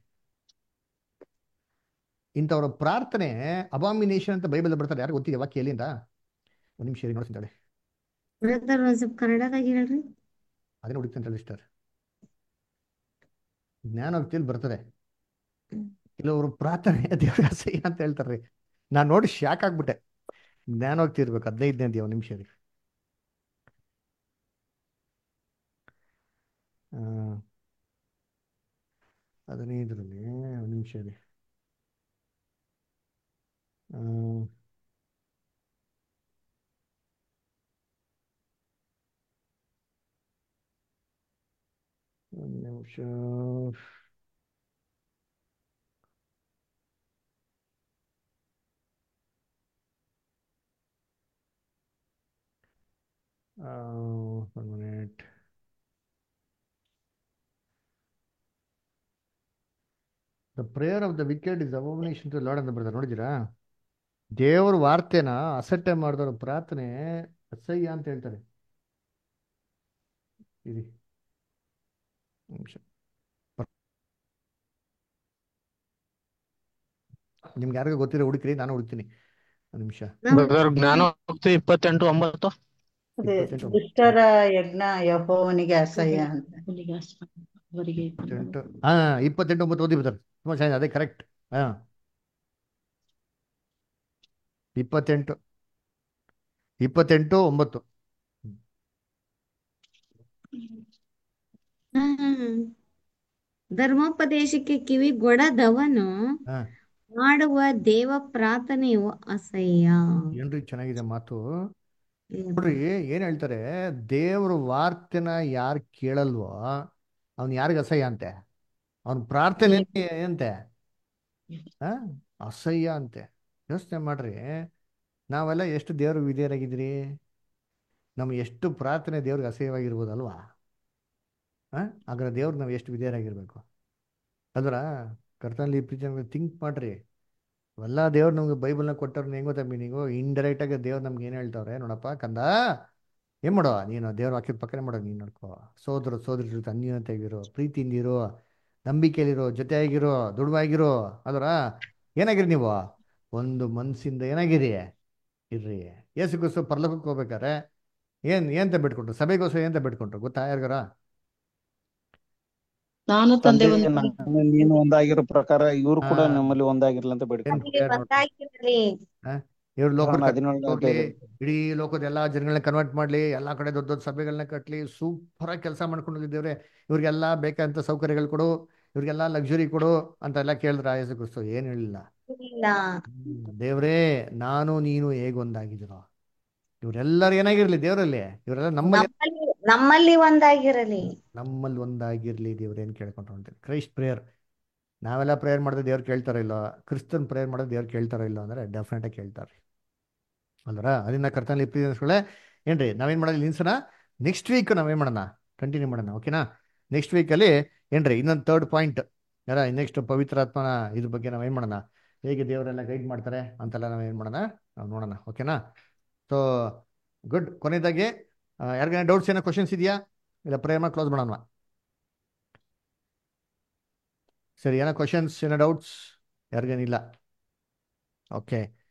ಇಂಥವ್ರ ಪ್ರಾರ್ಥನೆ ಅಬಾಮಿನೇಷನ್ ಅಂತ ಬೈಬಲ್ ಬರ್ತಾರೆ ಯಾರು ಗೊತ್ತಿದೆ ವಾಕ್ಯ ಎಲ್ಲಿಂದ ಒಂದು ನಿಮಿಷ ರೀ ನೋಡ್ತೀನಿ ತಗೊಳ್ಳಿ. ಬ್ರದರ್ ಒಂದ್ ಸ್ವಲ್ಪ ಕನ್ನಡದಾಗ ಹೇಳ್ರಿ ಅದೇ ಹುಡುಕ್ತೀನಿ ತಗೊಳ್ಳಿ ಸಿಸ್ಟರ್ ಜ್ಞಾನೋಕ್ತಿಯಲ್ಲಿ ಬರ್ತದೆ ಕೆಲವರು ಪ್ರಾರ್ಥನೆ ದೇವ್ರ ಅಸಹ್ಯ ಅಂತ ಹೇಳ್ತಾರೆ ನಾನು ನೋಡಿ ಶಾಕ್ ಆಗ್ಬಿಟ್ಟೆ ಜ್ಞಾನೋಕ್ತಿ ಇರ್ಬೇಕು ಹದಿನೈದನೇ ಅಧ್ಯಾಯ ಒಂದು ನಿಮಿಷ ರೀ ಆ, ಹದಿನೈದರಲ್ಲಿ ಒಂದು ನಿಮಿಷ ರೀ ಆ, ಒಂದು ನಿಮಿಷ one minute the prayer of the wicked is abomination to Lord ಅಂತ ಬರ್ತಾರೆ ನೋಡಿದ್ದೀರಾ ದೇವ್ರ ವಾರ್ತೆನ ಅಸಟ್ಟೆ ಮಾಡಿದವ್ರ ಪ್ರಾರ್ಥನೆ ಅಸಹ್ಯ ಅಂತ ಹೇಳ್ತಾರೆ ಇರಿ ನಿಮಿಷ ನಿಮ್ಗೆ ಯಾರಿಗೂ ಗೊತ್ತಿರೋ ಹುಡುಕ್ರಿ ನಾನು ಹುಡುಕ್ತೀನಿ ಒಂದು ನಿಮಿಷ ಬ್ರದರ್ ಜ್ಞಾನೋಕ್ತಿ ಇಪ್ಪತ್ತೆಂಟು ಒಂಬತ್ತು ಅದೇ ಇಪ್ಪತ್ತೆಂಟು ದುಷ್ಟರ ಯಜ್ಞ ಯಹೋವನಿಗೆ ಅಸಹ್ಯ ಅಂತ ಇಪ್ಪತ್ತೆಂಟು ಹಾ ಇಪ್ಪತ್ತೆಂಟು ಒಂಬತ್ತು ಓದಿ ಬರ್ತಾರೆ ತುಂಬ ಚೆನ್ನಾಗಿದೆ ಅದೇ ಕರೆಕ್ಟ್ ಹಾ ಇಪ್ಪತ್ತೆಂಟು ಇಪ್ಪತ್ತೆಂಟು ಒಂಬತ್ತು ಹ್ಮ್ ಧರ್ಮೋಪದೇಶಕ್ಕೆ ಕಿವಿಗೊಡದವನು ಹಾ ಮಾಡುವ ದೇವ ಪ್ರಾರ್ಥನೆಯು ಅಸಹ್ಯ ಏನ್ರಿ ಚೆನ್ನಾಗಿದೆ ಮಾತು ನೋಡ್ರಿ ಏನ್ ಹೇಳ್ತಾರೆ ದೇವ್ರ ವಾರ್ತೆನ ಯಾರು ಕೇಳಲ್ವೋ ಅವ್ನ್ ಯಾರಿಗ ಅಸಹ್ಯ ಅಂತೆ ಅವನ್ ಪ್ರಾರ್ಥನೆ ಅಂತೆ ಆ ಅಸಹ್ಯ ಅಂತೆ ಯೋಚನೆ ಮಾಡ್ರಿ ನಾವೆಲ್ಲ ಎಷ್ಟು ದೇವ್ರ ವಿಧೇಯರಾಗಿದ್ರಿ ನಮ್ಗೆ ಎಷ್ಟು ಪ್ರಾರ್ಥನೆ ದೇವ್ರಿಗೆ ಅಸಹ್ಯವಾಗಿರ್ಬೋದಲ್ವಾ ಆ ಹಾಗಾದ್ರೆ ದೇವ್ರಿಗೆ ನಾವು ಎಷ್ಟು ವಿಧೇಯರಾಗಿರ್ಬೇಕು ಅದರ ಕರ್ತನಲ್ಲಿ ಪ್ರೀತಿ ಥಿಂಕ್ ಮಾಡ್ರಿ ಎಲ್ಲ ದೇವ್ರು ನಮ್ಗೆ ಬೈಬಲ್ನ ಕೊಟ್ಟವ್ರು ಹೆಂಗ್ ಗೊತ್ತಾ ಮೀನಿಂಗು ಇಂಡೈರೆಕ್ಟ್ ಆಗಿ ದೇವ್ರು ನಮ್ಗೆ ಏನು ಹೇಳ್ತಾವ್ರೆ ನೋಡಪ್ಪ ಕಂದ ಏನ್ ಮಾಡೋ ನೀನು ದೇವ್ರ ವಾಕ್ಯದ ಪಕ್ಕನೆ ಮಾಡೋ ನೀನು ನೋಡ್ಕೋ ಸೋದರ ಸೋದರ ಜೊತೆ ಅನ್ಯೋನ್ಯತೆಯಾಗಿರೋ ಪ್ರೀತಿಯಿಂದಿರೋ ನಂಬಿಕೆಯಲ್ಲಿರೋ ಜೊತೆಯಾಗಿರೋ ದುಡುವಾಗಿರೋ ಅದರ ಏನಾಗಿರಿ ನೀವು ಒಂದು ಮನ್ಸಿಂದ ಏನಾಗಿರಿ ಇರ್ರಿ ಯೇಸು ಕ್ರಿಸ್ತು ಪರಲೋಕಕ್ಕೆ ಹೋಗ್ಬೇಕಾರೆ ಏನ್ ಏನಂತ ಬಿಟ್ಕೊಂಡ್ರು ಸಭೆಗೋಸ್ಕರ ಏನಂತ ಬಿಟ್ಕೊಂಡ್ರು ಗೊತ್ತಾ ಯಾರಿಗಾರ ನಾನು ತಂದೆ ತಂದೆ ಒಂದು ನಾನು ನೀನು ಒಂದಾಗಿರೋ ಪ್ರಕಾರ ಇವ್ರು ಕೂಡ ಹಾ. ನಮ್ಮಲ್ಲಿ ಒಂದಾಗಿರ್ಲಿ ಅಂತ ಏನ್ ಬೇಡ್ಕೊಂಡ್ರು ನಮಗೆ prayer ನೋಡ್ರಿ ಒಂದಾಗಿರಲಿ ಇವ್ರು ಲೋಕದ ಯೋಹಾನ ಹದಿನೇಳನೇ ಹೋಗ್ಲಿ ಅಧ್ಯಾಯದಲ್ಲಿ ಇಡೀ ಲೋಕದ ಎಲ್ಲಾ ಜನಗಳನ್ನ ಕನ್ವರ್ಟ್ ಮಾಡ್ಲಿ ಎಲ್ಲಾ ಕಡೆ ದೊಡ್ಡ ದೊಡ್ಡ ಸಭೆಗಳನ್ನ ಕಟ್ಲಿ ಸೂಪರ್ ಆಗಿ ಕೆಲಸ ಮಾಡ್ಕೊಂಡು ಹೋಗಿದ್ದೇವ್ರೆ ಇವ್ರಿಗೆಲ್ಲ ಬೇಕಂತ ಸೌಕರ್ಯಗಳು ಕೊಡು ಇವ್ರಿಗೆಲ್ಲ ಲಕ್ಸುರಿ ಕೊಡು ಅಂತೆಲ್ಲ ಕೇಳಿದ್ರ ಯೇಸು ಕ್ರಿಸ್ತು ಏನ್ ಹೇಳಿಲ್ಲ ಇಲ್ಲ ಹ್ಮ್. ದೇವ್ರೇ ನಾನು ನೀನು ಹೇಗೊಂದಾಗಿದ್ದೀರೋ ಇವರೆಲ್ಲರೂ ಏನಾಗಿರ್ಲಿ ದೇವರಲ್ಲಿ ಇವರೆಲ್ಲ ನಮ್ಮಲ್ಲಿ ನಮ್ಮಲ್ಲಿ ನಮ್ಮಲ್ಲಿ ಒಂದಾಗಿರಲಿ ನಮ್ಮಲ್ಲಿ ಒಂದಾಗಿರ್ಲಿ ದೇವ್ರು ಏನು ಕೇಳ್ಕೊಂಡ್ರು ಅಂತೇಳಿ ಕ್ರೈಸ್ಟ್ ಪ್ರೇಯರ್ ನಾವೆಲ್ಲ ಪ್ರೇಯರ್ ಮಾಡಿದ್ರೆ ದೇವ್ರು ಕೇಳ್ತಾರೋ ಇಲ್ಲೋ ಕ್ರಿಸ್ತನ್ ಪ್ರೇಯರ್ ಮಾಡಿದ್ರೆ ದೇವ್ರು ಕೇಳ್ತಾರೋ ಇಲ್ಲೋ ಅಂದ್ರೆ ಡೆಫಿನೆಟ್ ಆಗಿ ಕೇಳ್ತಾರೆ ಅಲ್ವರ ಅದನ್ನ ಕರ್ತನಲ್ಲಿ ಪ್ರಿಯಸ್ಗಳೇ ಏನ್ರಿ ನಾವೇನ್ ಮಾಡೋದು ನಿಲ್ಸೋಣ ನೆಕ್ಸ್ಟ್ ವೀಕ್ ನಾವೇನ್ ಮಾಡೋಣ ಕಂಟಿನ್ಯೂ ಮಾಡೋಣ ಓಕೆನಾ ನೆಕ್ಸ್ಟ್ ವೀಕಲ್ಲಿ ಏನ್ರಿ ಇನ್ನೊಂದು ತರ್ಡ್ ಪಾಯಿಂಟ್ ಯಾರ ನೆಕ್ಸ್ಟ್ ಪವಿತ್ರಾತ್ಮನ ಇದ್ರ ಬಗ್ಗೆ ನಾವೇನ್ ಮಾಡೋಣ ಹೇಗೆ ದೇವರೆಲ್ಲ ಗೈಡ್ ಮಾಡ್ತಾರೆ ಅಂತೆಲ್ಲ ನಾವೇನ್ ಮಾಡೋಣ ನಾವು ನೋಡೋಣ ಓಕೆನಾ ಸೊ ಗುಡ್ ಕೊನೆಯದಾಗಿ ಯಾರಿಗೇನ ಡೌಟ್ಸ್ ಏನೋ ಕ್ವಶನ್ಸ್ ಇದೆಯಾ ಇಲ್ಲ ಪ್ರೇಮ ಕ್ಲೋಸ್ ಮಾಡೋಣ ಸರಿ ಏನೋ ಕ್ವಶನ್ಸ್ ಏನೋ ಡೌಟ್ಸ್ ಯಾರಿಗೇನಿಲ್ಲ ಓಕೆ